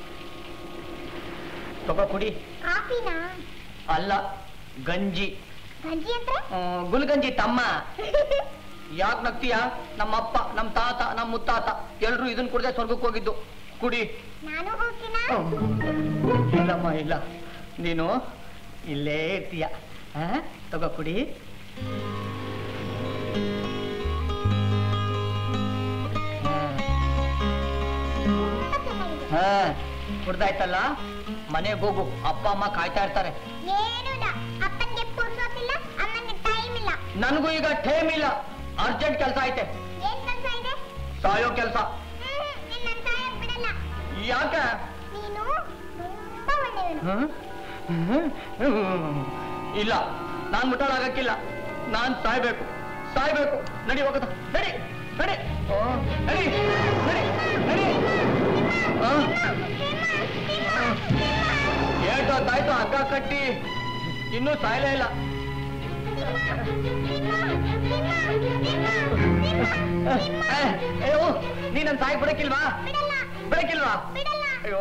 Speaker 1: ತಗೋ ಕುಡಿ
Speaker 8: ಕಾಫಿನಾ
Speaker 1: ಅಲ್ಲ ಗಂಜಿ
Speaker 8: ಗಂಜಿ ಅಂದ್ರೆ
Speaker 1: ಆ, ಗುಲ್ಗಂಜಿ ತಮ್ಮ ಯಾಕೆ ನಗ್ತೀಯ ನಮ್ಮ ಅಪ್ಪ ನಮ್ಮ ತಾತ ನಮ್ಮ ಮುತ್ತಾತ ಎಲ್ರು ಇದನ್ ಕುಡ್ದೆ ಸ್ವರ್ಗಕ್ಕೆ ಹೋಗಿದ್ದು ಕುಡಿ
Speaker 8: ನಾನು ಹೋಗ್ತೀನಾ
Speaker 1: ಇಲ್ಲಮ್ಮ ಇಲ್ಲ ನೀನು ಇಲ್ಲೇ ಇರ್ತೀಯ ಆ? ತಗೋ ಕುಡಿ ಹಾ ಕುಡ್ದಾಯ್ತಲ್ಲ ಮನೆಗೆ ಹೋಗು ಅಪ್ಪ ಅಮ್ಮ ಕಾಯ್ತಾ ಇರ್ತಾರೆ
Speaker 8: ಏನಿಲ್ಲ ಅಪ್ಪನ್ಗೆ ಪುರ್ಸೋತಿಲ್ಲ ಅಮ್ಮನ್ಗೆ ಟೈಮ್ ಇಲ್ಲ
Speaker 1: ನನಗೂ ಈಗ ಟೈಮ್ ಇಲ್ಲ ಅರ್ಜೆಂಟ್ ಕೆಲಸ ಐತೆ
Speaker 8: ಏನ್ ಕೆಲ್ಸ ಇದೆ
Speaker 1: ಸಾಯೋ ಕೆಲಸ
Speaker 8: ಹ್ಮ್, ನೀನ್ ನನ್ ಸಾಯಕ್ ಬಿಡಲ್ಲ
Speaker 1: ಯಾಕೆ
Speaker 8: ನೀನು ತುಂಬಾ ಒಳ್ಳೆಯವನು
Speaker 1: ಹ್ಮ್? ಹ್ಮ್. ಇಲ್ಲ ನಾನ್ ಮುಟ್ಟಾಳಾಗಕ್ಕಿಲ್ಲ ನಾನ್ ಸಾಯ್ಬೇಕು ಸಾಯ್ಬೇಕು ನಡಿ ಹೋಗದ ನಡಿ ನಡಿ ಓ, ನಡಿ ನಡಿ ನಡಿ ಆ? ಏಟೊತ್ತಾಯ್ತು ಹಗ್ಗ ಕಟ್ಟಿ ಇನ್ನೂ ಸಾಯ್ಲೇ ಇಲ್ಲ ಏ, ಅಯ್ಯೋ ನೀ ನನ್ ಸಾಯಕ್ ಬಿಡಕ್ಕಿಲ್ವಾ ಬಿಡಕ್ಕಿಲ್ವಾ ಅಯ್ಯೋ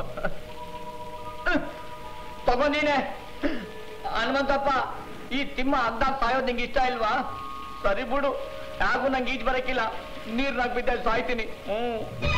Speaker 1: ತಗೋ ನೀನೆ ಹನುಮಂತಪ್ಪ ಈ ತಿಮ್ಮ ಅಗ್ದಾಗ ಸಾಯೋದ್ ನಿಂಗೆ ಇಷ್ಟ ಇಲ್ವಾ ಸರಿ ಬಿಡು ಯಾಗೂ ನಂಗೆ ಈಜ್ ಬರಕ್ಕಿಲ್ಲ ನೀರ್ನಾಗ ಬಿದ್ದ ಸಾಯ್ತೀನಿ ಹ್ಮ್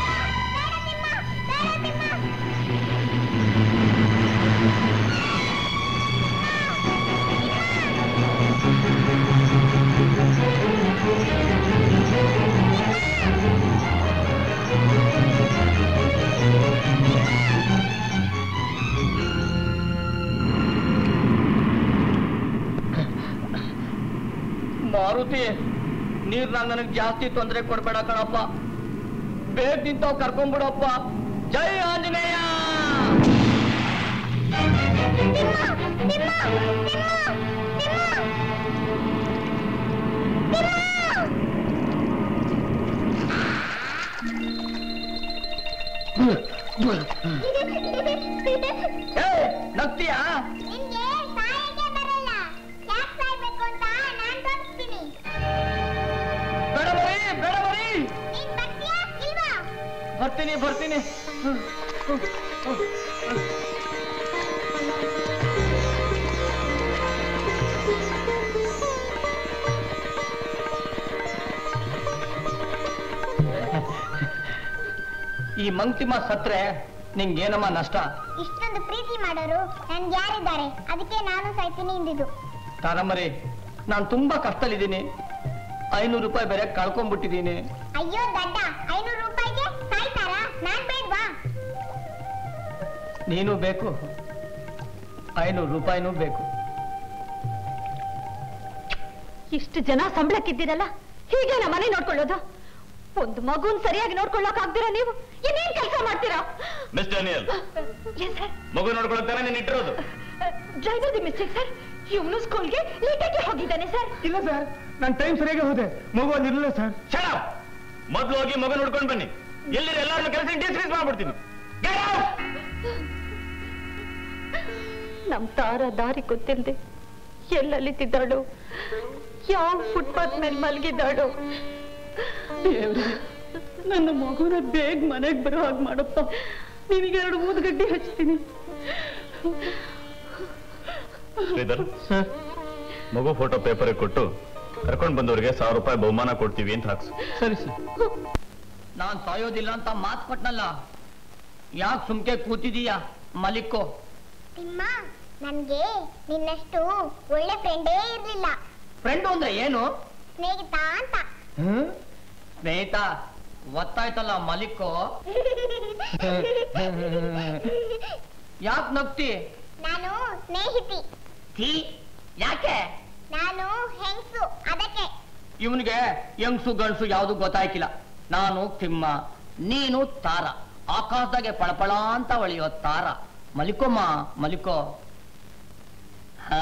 Speaker 1: ಮಾರುತಿ ನೀರ್ನಾಗ ನನಗ್ ಜಾಸ್ತಿ ತೊಂದರೆ ಕೊಡ್ಬೇಡ ಕಣಪ್ಪ ಬೇಗ ನಿಂತಾವ್ ಕರ್ಕೊಂಡ್ಬಿಡಪ್ಪ ಜೈ ಆಂಜನೇಯ ಏ ನಗ್ತೀಯಾ
Speaker 8: ನಿನ್ಗೆ ಸಾಯಕ್ಕೆ ಬರಲ್ಲ ಯಾಕೆ ಸಾಯ್ಬೇಕು ಅಂತ ನಾನ್ ತೋರಿಸ್ತೀನಿ
Speaker 1: ಬೇಡ ಬರೀ ಬೇಡ ಬರೀ
Speaker 8: ನೀನ್ ಬರ್ತೀಯಾ ಇಲ್ವಾ
Speaker 1: ಬರ್ತೀನಿ ಬರ್ತೀನಿ ಹ್ಮ್, ಹ್ಮ್, ಹ್ಮ್, ಹ್ಮ್. ಈ ಮಂಕ್ತಿಮ ಸತ್ರೆ ನಿಂಗೇನಮ್ಮ ನಷ್ಟ
Speaker 8: ಇಷ್ಟೊಂದು ಪ್ರೀತಿ ಮಾಡೋರು ನನ್ಗೆ ಯಾರಿದ್ದಾರೆ ಅದಕ್ಕೆ ನಾನು ಸಾಯ್ತೀನಿ ಇಂದಿದ್ದು
Speaker 1: ತಾರಮ್ಮರಿ ನಾನು ತುಂಬಾ ಕಷ್ಟದಲ್ಲಿದ್ದೀನಿ ಐನೂರು ರೂಪಾಯಿ ಬೇರೆ ಕಳ್ಕೊಂಡ್ಬಿಟ್ಟಿದ್ದೀನಿ
Speaker 8: ಅಯ್ಯೋ ದಡ್ಡ ಐನೂರು ರೂಪಾಯಿಗೆ ಸಾಯ್ತಾರಾ ನಾನ್ ಬೇಡ್ವಾ
Speaker 1: ನೀನು ಬೇಕು ಐನೂರು ರೂಪಾಯಿನೂ ಬೇಕು
Speaker 2: ಇಷ್ಟು ಜನ ಸಂಬಳಕ್ಕಿದ್ದೀರಲ್ಲ ಹೀಗೆ ನಮ್ಮ ಮನೆ ನೋಡ್ಕೊಳ್ಳೋದು ಒಂದು ಮಗುನ್ ಸರಿಯಾಗಿ ನೋಡ್ಕೊಳ್ಳೋಕ್ ಆಗ್ದಿರಾ ನೀವು ಇನ್ನೇನ್ ಕೆಲಸ ಮಾಡ್ತೀರಾ
Speaker 9: ಮಿಸ್ ಡಾನಿಯಲ್
Speaker 2: ಏನ್ ಸರ್
Speaker 9: ಮಗು ನೋಡ್ಕೊಳಕ್ತಾನೆ ನೀನ್ ಇಟ್ಟಿರೋದು
Speaker 2: ಡ್ರೈವರ್ ದಿ ಮಿಸ್ಟೇಕ್ ಸರ್ ಇವನು ಸ್ಕೂಲ್ಗೆ ಲೇಟಾಗಿ ಹೋಗಿದ್ದಾನೆ ಸರ್
Speaker 5: ಇಲ್ಲ ಸರ್ ನಾನು ಟೈಮ್ ಸರಿಯಾಗಿ ಹೋದೆ ಮಗು ಅಲ್ಲಿ ಇರಲಿಲ್ಲ ಸರ್
Speaker 9: ಶಡ ಮೊದ್ಲು ಹೋಗಿ ಮಗು ನೋಡ್ಕೊಂಡು ಬನ್ನಿ ಎಲ್ಲಿರ ಎಲ್ಲಾರನ್ನು ಕೆಲಸ ಡಿಸ್ಮಿಸ್ ಮಾಡ್ಬಿಡ್ತೀನಿ Get out!
Speaker 2: ನಮ್ ತಾರ ದಾರಿ ಗೊತ್ತಿಲ್ದೆ ಎಲ್ಲಲ್ಲಿದ್ದಾಳು ಯಾವ ಫುಟ್ಪಾತ್ ಮೇಲೆ ಮಲಗಿದ್ದಾಳು
Speaker 10: ನನ್ನ ಮಗುನ ಬೇಗ ಮನೆಗೆ ಬರೋ ಹಾಗೆ ಮಾಡಪ್ಪ ನಿನಗೆ ಎರಡು ಊದ್ಗಡ್ಡಿ ಹಚ್ತೀನಿ
Speaker 9: ಶ್ರೀಧರ್ ಮಗು ಫೋಟೋ ಪೇಪರ್ ಕೊಟ್ಟು ಕರ್ಕೊಂಡು ಬಂದವರಿಗೆ ಸಾವಿರ ರೂಪಾಯಿ ಬಹುಮಾನ ಕೊಡ್ತೀವಿ ಅಂತ ಹಾಕ್ಸು
Speaker 1: ಸರಿ ಸರ್ ನಾನ್ ಸಾಯೋದಿಲ್ಲ ಅಂತ ಮಾತು ಕೊಟ್ನಲ್ಲ ಯಾಕೆ ಸುಮ್ಕೆ ಕೂತಿದೀಯಾ ಮಲಿಕ್ಕೋ
Speaker 8: ತಿಮ್ಮ ನನ್ಗೆ ನಿನ್ನಷ್ಟು ಒಳ್ಳೆ ಫ್ರೆಂಡೇ ಇರ್ಲಿಲ್ಲ
Speaker 1: ಫ್ರೆಂಡು ಅಂದ್ರೆ ಏನು
Speaker 8: ಸ್ನೇಹಿತ ಅಂತ
Speaker 1: ಸ್ನೇಹಿತ ಒತ್ತಾಯ್ತಲ್ಲ ಮಲಿಕ್ಕೋ ಯಾಕೆ ನಗ್ತಿ
Speaker 8: ನಾನು ಸ್ನೇಹಿತಿ
Speaker 1: ಥೀ ಯಾಕೆ
Speaker 8: ನಾನು ಹೆಂಗ್ಸು ಅದಕ್ಕೆ
Speaker 1: ಇವನಿಗೆ ಯಂಗ್ಸು ಗಂಡ್ಸು ಯಾವುದು ಗೊತ್ತಾಯ್ಕಿಲ್ಲ ನಾನು ತಿಮ್ಮ ನೀನು ತಾರ ಆಕಾಶದಾಗೆ ಪಳಪಳ ಅಂತ ಹೊಳೆಯೋ ತಾರ ಮಲಿಕೋಮ್ಮ ಮಲಿಕೋ ಹಾ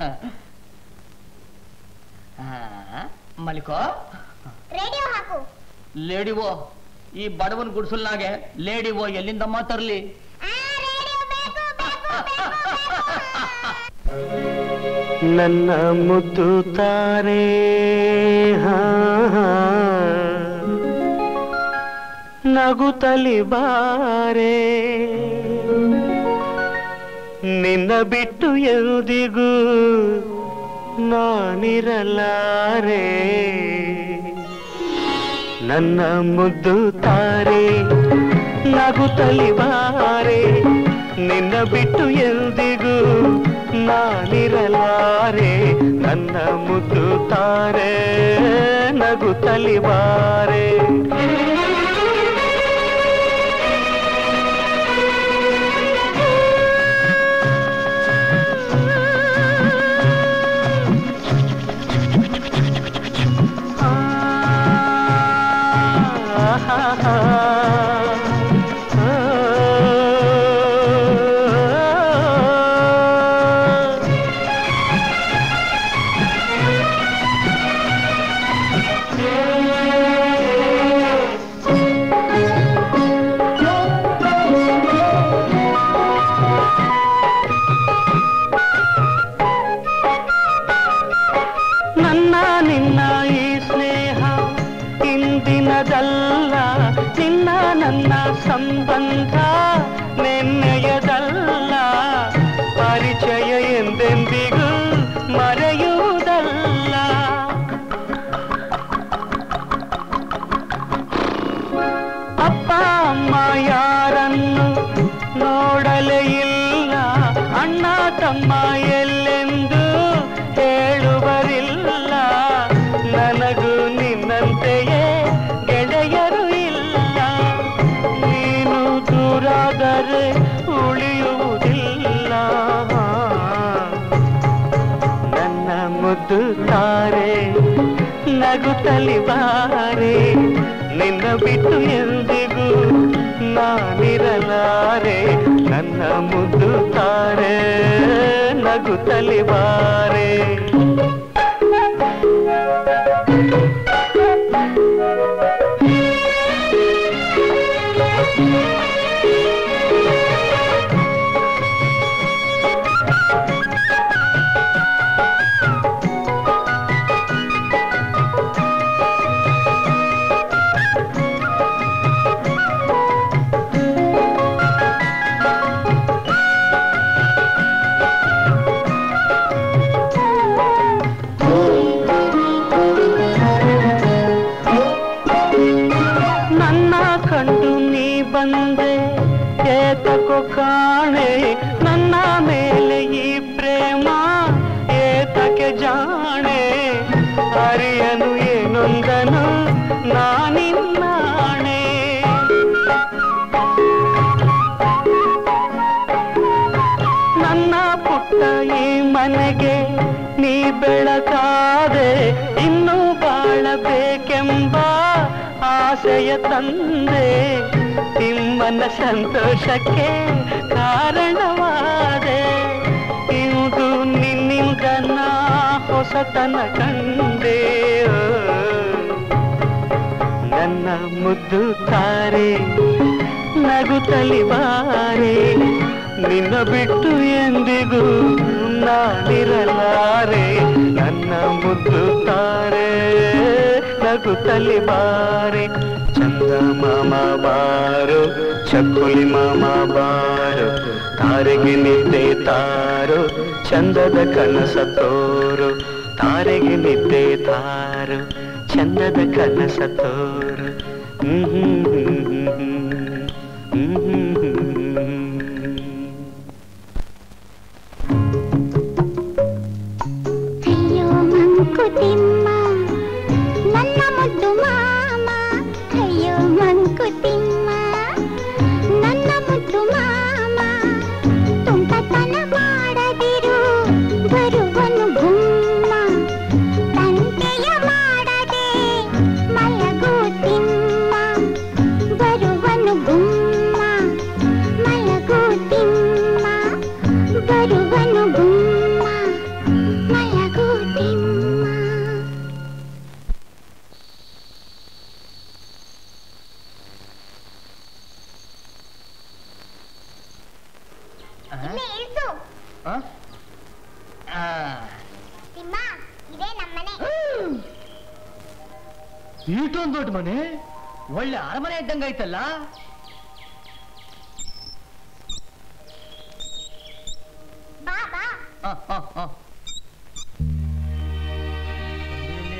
Speaker 1: ಹಾ, ಮಲಿಕೋ
Speaker 8: ರೇಡಿಯೋ ಹಾಕು
Speaker 1: ಲೇಡಿವೋ ಈ ಬಡವನ್ ಗುಡ್ಸಲ್ನಾಗೆ ಲೇಡಿವೋ ಎಲ್ಲಿಂದಮ್ಮ ತರ್ಲಿ
Speaker 8: ಆ, ರೇಡಿಯೋ ಬೇಕು ಬೇಕು ಬೇಕು
Speaker 4: ನನ್ನ ಮುದ್ದು ತಾರೆ ಹಾ, ನಗುತ್ತಲಿ ಬಾರೆ ನಿನ್ನ ಬಿಟ್ಟು ಎಂದಿಗೂ ನಾನಿರಲಾರೆ ನನ್ನ ಮುದ್ದು ತಾರೆ ನಗುತ್ತಲಿ ಬಾರೆ ನಿನ್ನ ಬಿಟ್ಟು ಎಂದಿಗೂ ನಾನಿರಲಾರೆ ನನ್ನ ಮುದ್ದು ತಾರೆ ನಗುತ್ತಲಿ ಬಾರೆ ನನ್ನ ನಿನ್ನ ಈ ಸ್ನೇಹ ಇಂದಿನದಲ್ಲ ನಿನ್ನ ನನ್ನ ಸಂಬಂಧ ನೆನ್ನೆಯದಲ್ಲ ಪರಿಚಯ ಎಂದೆಂದಿಗೂ ಮರೆಯುವುದಲ್ಲ ಅಪ್ಪ ಅಮ್ಮ ಯಾರನ್ನು ನೋಡಲೇ ಇಲ್ಲ ಅಣ್ಣ ತಮ್ಮ ಎಲ್ಲೆಂದು ಹೇಳುವರಿಲ್ಲ ನನಗೂ ನಿನ್ನಂತೆಯೇ ಗೆಳೆಯರು ಇಲ್ಲ ನೀನು ದೂರಾದರೆ ಉಳಿಯುವುದಿಲ್ಲ ನನ್ನ ಮುದ್ದು ತಾರೆ ನಗುತ್ತಲಿ ಬಾರೆ ನಿನ್ನ ಬಿಟ್ಟು ಎಂದಿಗೂ ನಾನಿರಲಾರೆ ನನ್ನ ಮುದ್ದು ತಾರೆ ನಗುತ್ತಲಿ ಬಾರೆ ನನ್ನ ಕಂಡು ನೀ ಬಂದೆ ಏತಕೋ ಕಾಣೆ ನನ್ನ ಮೇಲೆ ಈ ಪ್ರೇಮ ಏತಕ್ಕೆ ಜಾಣೆ ಅರಿಯನು ಏನೊಂದನು ನಾನಿನ್ನಾಣೆ ನನ್ನ ಪುಟ್ಟ ಈ ಮನೆಗೆ ನೀ ಬೆಳಕಾದೆ ಇನ್ನೂ ಬಾಳಬೇಕೆಂಬ ಆಸೆಯ ತಂದೆ ನಿಮ್ಮನ್ನ ಸಂತೋಷಕ್ಕೆ ಕಾರಣವಾದೆ ಇಂದು ನಿನ್ನಿಂದ ನಾ ಹೊಸತನ ಕಂಡೆ ನನ್ನ ಮುದ್ದು ತಾರೆ ನಗುತ್ತಲಿ ಬಾರೆ ನಿನ್ನ ಬಿಟ್ಟು ಎಂದಿಗೂ ನಾನಿರಲಾರೆ ನನ್ನ ಮುದ್ದು ತಾರೆ ನಗುತ್ತಲಿ ಬಾರೆ ಚಂದ ಮಾಮ ಬಾರು ಚಕ್ಕುಲಿ ಮಾಮ ಬಾರು ತಾರೆಗೆ ನಿದ್ದೆ ತಾರು ಚಂದದ ಕನಸ ತೋರು ತಾರೆಗೆ ನಿದ್ದೆ ತಾರು ಚಂದದ ಕನಸ ತೋರು ಹ್ಮ್ ಹ್ಮ್ ಹ್ಮ್ ಹ್ಮ್ ಹ್ಮ್ ಹ್ಮ್ ಹ್ಮ್.
Speaker 8: ಅಯ್ಯೋ ಮಂಕುತಿಮ್ಮ ನನ್ನ ಮುದ್ದು ಮಾಮ ಅಯ್ಯೋ ಮಂಕುತಿಮ್ಮ ನನ್ನ ಮುದ್ದು ಮಾಮ ತುಂಟತನ ಮಾಡದಿರು ಬರುವನು ಗುಮ್ಮ ತಂಟೆಯ ಮಾಡದೆ ಮಲಗು ತಿಮ್ಮ ಬರುವನು ಗುಮ್ಮ ಮಲಗು ತಿಮ್ಮ ಬರುವನು ಗುಮ್ಮ ಮಲಗು ತಿಮ್ಮ ಇಲ್ಲೇ ಇಳ್ಸು ತಿಮ್ಮ ಇದೇ ನಮ್ಮನೆ
Speaker 1: ಇಷ್ಟೊಂದು ದೊಡ್ಡ ಮನೆ ಒಳ್ಳೆ ಅರಮನೆ ಇದ್ದಂಗಾಯ್ತಲ್ಲ
Speaker 8: ಬಾ ಬಾ
Speaker 1: ಆ, ಆ, ಆ.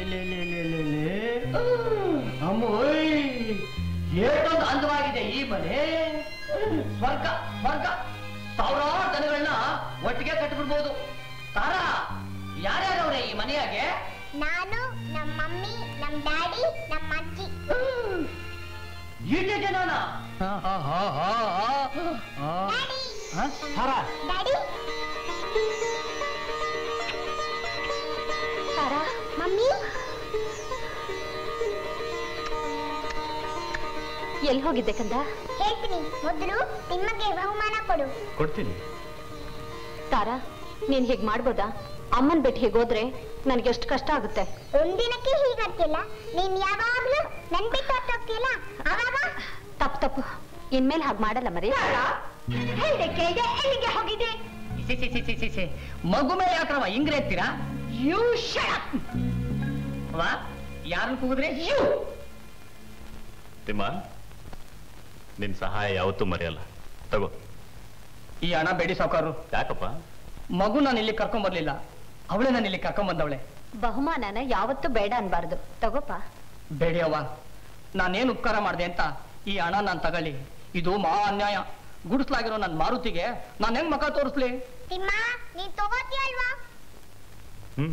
Speaker 1: ಲೇ, ಲೇ, ಲೇ, ಲೇ, ಲೇ. ಅಮ್ಮೋಯ್ ಏಟೊಂದು ಅಂದವಾಗಿದೆ ಈ ಮನೆ ಸ್ವರ್ಗ ಸ್ವರ್ಗ ಸಾವಿರಾರು ದನಗಳನ್ನ ಒಟ್ಟಿಗೆ ಕಟ್ಬಿಡ್ಬೋದು ತಾರಾ ಯಾರ್ಯಾರವ್ರೆ ಈ ಮನೆಯಾಗೆ
Speaker 8: ನಾನು ನಮ್ಮ ಮಮ್ಮಿ ನಮ್ಮ ಡ್ಯಾಡಿ ನಮ್ಮ ಅಜ್ಜಿ
Speaker 1: ಈಟೆ ಜನನ
Speaker 8: daddy
Speaker 1: Tara
Speaker 8: daddy
Speaker 2: Tara
Speaker 8: mummy
Speaker 2: ಎಲ್ಲಿ ಹೋಗಿದ್ದೆ ಕಂದ
Speaker 8: ಹೇಳ್ತೀನಿ ಮೊದಲು ನಿಮಗೆ ಬಹುಮಾನ ಕೊಡು
Speaker 9: ಕೊಡ್ತೀನಿ
Speaker 2: ತಾರಾ ನೀನ್ ಹೀಗ್ ಮಾಡ್ಬೋದಾ ಅಮ್ಮನ್ ಬಿಟ್ಟು ಹೀಗೋದ್ರೆ ನನಗೆ ಎಷ್ಟು ಕಷ್ಟ ಆಗುತ್ತೆ
Speaker 8: ಒಂದಿನಕ್ಕೆ ಹೀಗರ್ತಿಲ್ಲ ನೀನ್ ಯಾವಾಗ್ಲೂ ನನ್ ಬಿಟ್ಟು ಹೊರ್ಟೋಗ್ತಿಲ್ಲ ಅವಾಗ
Speaker 2: ತಪ್ಪು ತಪ್ಪು ಇನ್ಮೇಲೆ ಹಾಗೆ ಮಾಡಲ್ಲ ಮರಿ
Speaker 8: ಹೇಳ್ದೆ ಕೇಳ್ದೆ ಎಲ್ಲಿಗೆ ಹೋಗಿದೆ
Speaker 1: ಸಿ ಸಿ ಸಿ ಸಿ ಸಿ ಸಿ ಮಗು ಮೇಲೆ ಯಾಕ್ರವ ಹಿಂಗ್ರೆ ಎತ್ತೀರಾ ಯು ವಾ ಯಾರನ್ನ ಕೂಗಿದ್ರೆ ಯು
Speaker 9: ತಿಮ್ಮ ನಿನ್ ಸಹಾಯ ಯಾವತ್ತೂ ಮರೆಯಲ್ಲ ತಗೋ
Speaker 1: ಈ ಹಣ ಬೇಡಿ ಸಾವುಕಾರು
Speaker 9: ಯಾಕಪ್ಪ
Speaker 1: ಮಗು ನಾನು ಇಲ್ಲಿ ಕರ್ಕೊಂಡ್ ಬರ್ಲಿಲ್ಲ ಅವಳೇ ನಾನು ಇಲ್ಲಿ ಕರ್ಕೊಂಡ್ ಬಂದವಳೆ
Speaker 2: ಬಹುಮಾನನ ಯಾವತ್ತೂ ಬೇಡ ಅನ್ಬಾರ್ದು ತಗೋಪ
Speaker 1: ಬೇಡಿ ಅವ್ವ ನಾನೇನು ಉಪಕಾರ ಮಾಡಿದೆ ಅಂತ ಈ ಹಣ ನಾನು ತಗೊಳ್ಳಿ ಇದು ಮಹಾ ಅನ್ಯಾಯ ಗುಡಿಸ್ಲಾಗಿರೋ ನನ್ನ ಮಾರುತಿಗೆ ನಾನು ಹೆಂಗ್ ಮಕ ತೋರಿಸ್ಲಿ
Speaker 8: ತಿಮ್ಮ ನೀನ್ ತಗೋತೀಯಲ್ವಾ
Speaker 9: ಹ್ಮ್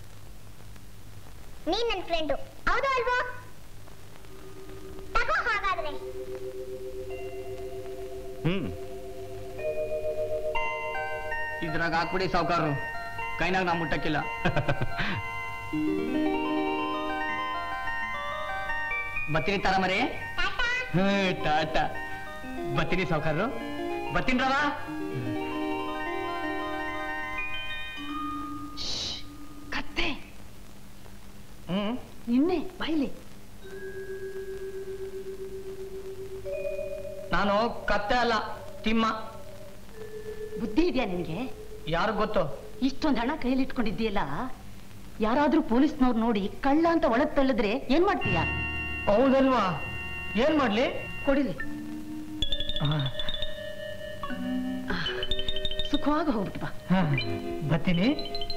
Speaker 8: ನೀನ್ ನನ್ ಫ್ರೆಂಡು ಹೌದು ಅಲ್ವಾ ತಗೋ ಹಾಗಾದ್ರೆ
Speaker 9: ಹ್ಮ್
Speaker 1: ಇದ್ರಾಗ ಹಾಕ್ಬಿಡಿ ಸಾವುಕಾರರು ಕೈನಾಗ ನಾ ಮುಟ್ಟಕ್ಕಿಲ್ಲ ಬತ್ತೀನಿ ತರ ಮರಿ
Speaker 8: ಟಾಟಾ
Speaker 1: ಹ್ಮ್ ಟಾಟಾ ಬತ್ತೀನಿ ಸಾವುಕಾರರು ಬತ್ತೀನಿ ರವ
Speaker 2: ಕತ್ತೆ
Speaker 1: ಹ್ಮ್
Speaker 2: ನಿನ್ನೆ ಬೈಲಿ
Speaker 1: ನಾನು ಕತ್ತೆ ಅಲ್ಲ ತಿಮ್ಮ
Speaker 2: ಬುದ್ಧಿ ಇದೆಯಾ ನಿನ್ಗೆ
Speaker 1: ಯಾರು ಗೊತ್ತು
Speaker 2: ಇಷ್ಟೊಂದು ಹಣ ಕೈಯಲ್ಲಿ ಇಟ್ಕೊಂಡಿದ್ದೀಯಲ್ಲ ಯಾರಾದ್ರೂ ಪೊಲೀಸ್ನವ್ರು ನೋಡಿ ಕಳ್ಳ ಅಂತ ಒಳಗ್ ತಳ್ಳಿದ್ರೆ ಏನ್ ಮಾಡ್ತೀಯ
Speaker 1: ಹೌದಲ್ವಾ ಏನ್ ಮಾಡ್ಲಿ
Speaker 2: ಕೊಡಿಲಿ ಸುಖವಾಗಿ ಹೋಗ್ಬಿಟ್ಟು ಬಾ
Speaker 1: ಹ, ಬತ್ತೀನಿ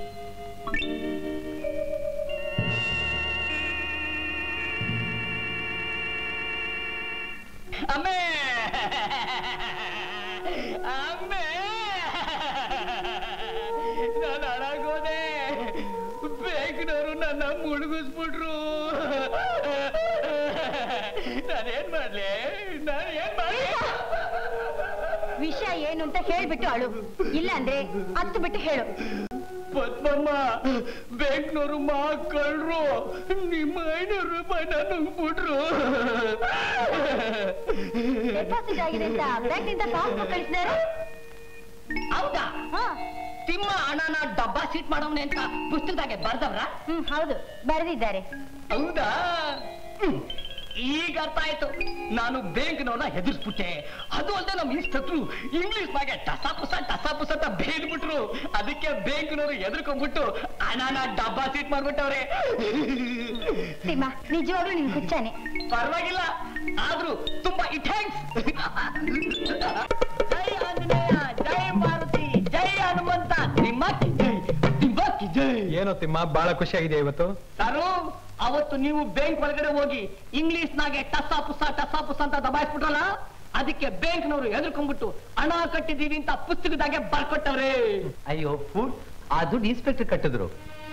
Speaker 1: ಅಮ್ಮೆ ಅಮ್ಮೆ ನಾನು ಹಾಳಾಗೋದೆ ಬೇಕಿನವರು ನನ್ನ ಮುಳುಗಿಸ್ಬಿಟ್ರು ನಾನೇನ್ ಮಾಡ್ಲಿ ನಾನು ಏನ್ ಮಾಡ್ಲಿ
Speaker 2: ವಿಷಯ ಏನು ಅಂತ ಹೇಳ್ಬಿಟ್ಟು ಅಳು ಇಲ್ಲ ಅಂದ್ರೆ ಹತ್ತು ಬಿಟ್ಟು ಹೇಳು
Speaker 1: ಪದ್ಮಮ್ಮ ಬ್ಯಾಂಕ್ನವರು ಮಕ್ಕಳ್ರು ನಿಮ್ಮ ಐನೂರು ರೂಪಾಯಿ ನುಂಗ್ಬಿಟ್ರು
Speaker 2: ಡೆಪಾಸಿಟ್ ಆಗಿದೆ ಅಂತ ಬ್ಯಾಂಕ್ನಿಂದ ಪಾಸ್ಬುಕ್ ಕಳಿಸಿದಾರೆ
Speaker 1: ಹೌದಾ ತಿಮ್ಮ ಹಣನ ಡಬ್ಬಾ ಸೀಟ್ ಮಾಡವನೆ ಅಂತ ಪುಸ್ತಕದಾಗೆ ಬರ್ದವ್ರ
Speaker 2: ಹ್ಮ್ ಹೌದು ಬರೆದಿದ್ದಾರೆ
Speaker 1: ಹೌದಾ ಹ್ಮ್. ಈಗ ಅರ್ಥ ಆಯ್ತು ನಾನು ಬ್ಯಾಂಕ್ನವನ್ನ ಹೆದರ್ಸ್ಬಿಟ್ಟೆ ಅದು ಅಲ್ಲದೆ ನಮ್ಮ ಇನ್ಸ್ಪೆಕ್ಟ್ರು ಇಂಗ್ಲಿಷ್ ನಾಗೆ ಟಸಾಪುಸ ಟಸಾಪುಸ ಅಂತ ಬೇಡ್ಬಿಟ್ರು ಅದಕ್ಕೆ ಬ್ಯಾಂಕ್ನವರು ಎದುರ್ಕೊಂಡ್ಬಿಟ್ಟು ಹಣನ ಡಬ್ಬಾ ಸೀಟ್ ಮಾಡ್ಬಿಟ್ಟವ್ರೆ
Speaker 2: ತಿಮ್ಮ ನಿಜವಾಗ್ಲೂ ನಿನ್ ಹುಚ್ಚಾನೆ
Speaker 1: ಪರವಾಗಿಲ್ಲ ಆದ್ರೂ ತುಂಬಾ ಇಟ್ಯಾಂಕ್ಸ್ ಜೈ ಆಂಜನೇಯ ಜೈ ಮಾರುತಿ ಜೈ ಹನುಮಂತ ತಿಮ್ಮಕ್ಕಿ ಜೈ ತಿಮ್ಮಕ್ಕಿ ಜೈ
Speaker 5: ಏನೋ ತಿಮ್ಮ ಬಹಳ ಖುಷಿಯಾಗಿದೆ ಇವತ್ತು
Speaker 1: ಸಾರು ಅವತ್ತು ನೀವು ಬ್ಯಾಂಕ್ ಒಳಗಡೆ ಹೋಗಿ ಇಂಗ್ಲಿಷ್ ನಾಗೆ ಟಸ ಪುಸ ಟಸ ಪುಸ ಅಂತ ದಬಾಯಿಸ್ಬಿಟ್ರಲ್ಲ ಅದಕ್ಕೆ ಬ್ಯಾಂಕ್ನವರು ಎದುರ್ಕೊಂಡ್ಬಿಟ್ಟು ಹಣ ಕಟ್ಟಿದೀವಿ ಅಂತ ಪುಸ್ತಕದಾಗೆ ಬರ್ಕೊಟ್ಟವ್ರೆ
Speaker 7: ಅಯ್ಯೋ ಫುಡ್ ಆ ದುಡ್ಡು ಇನ್ಸ್ಪೆಕ್ಟರ್ ಕಟ್ಟಿದ್ರು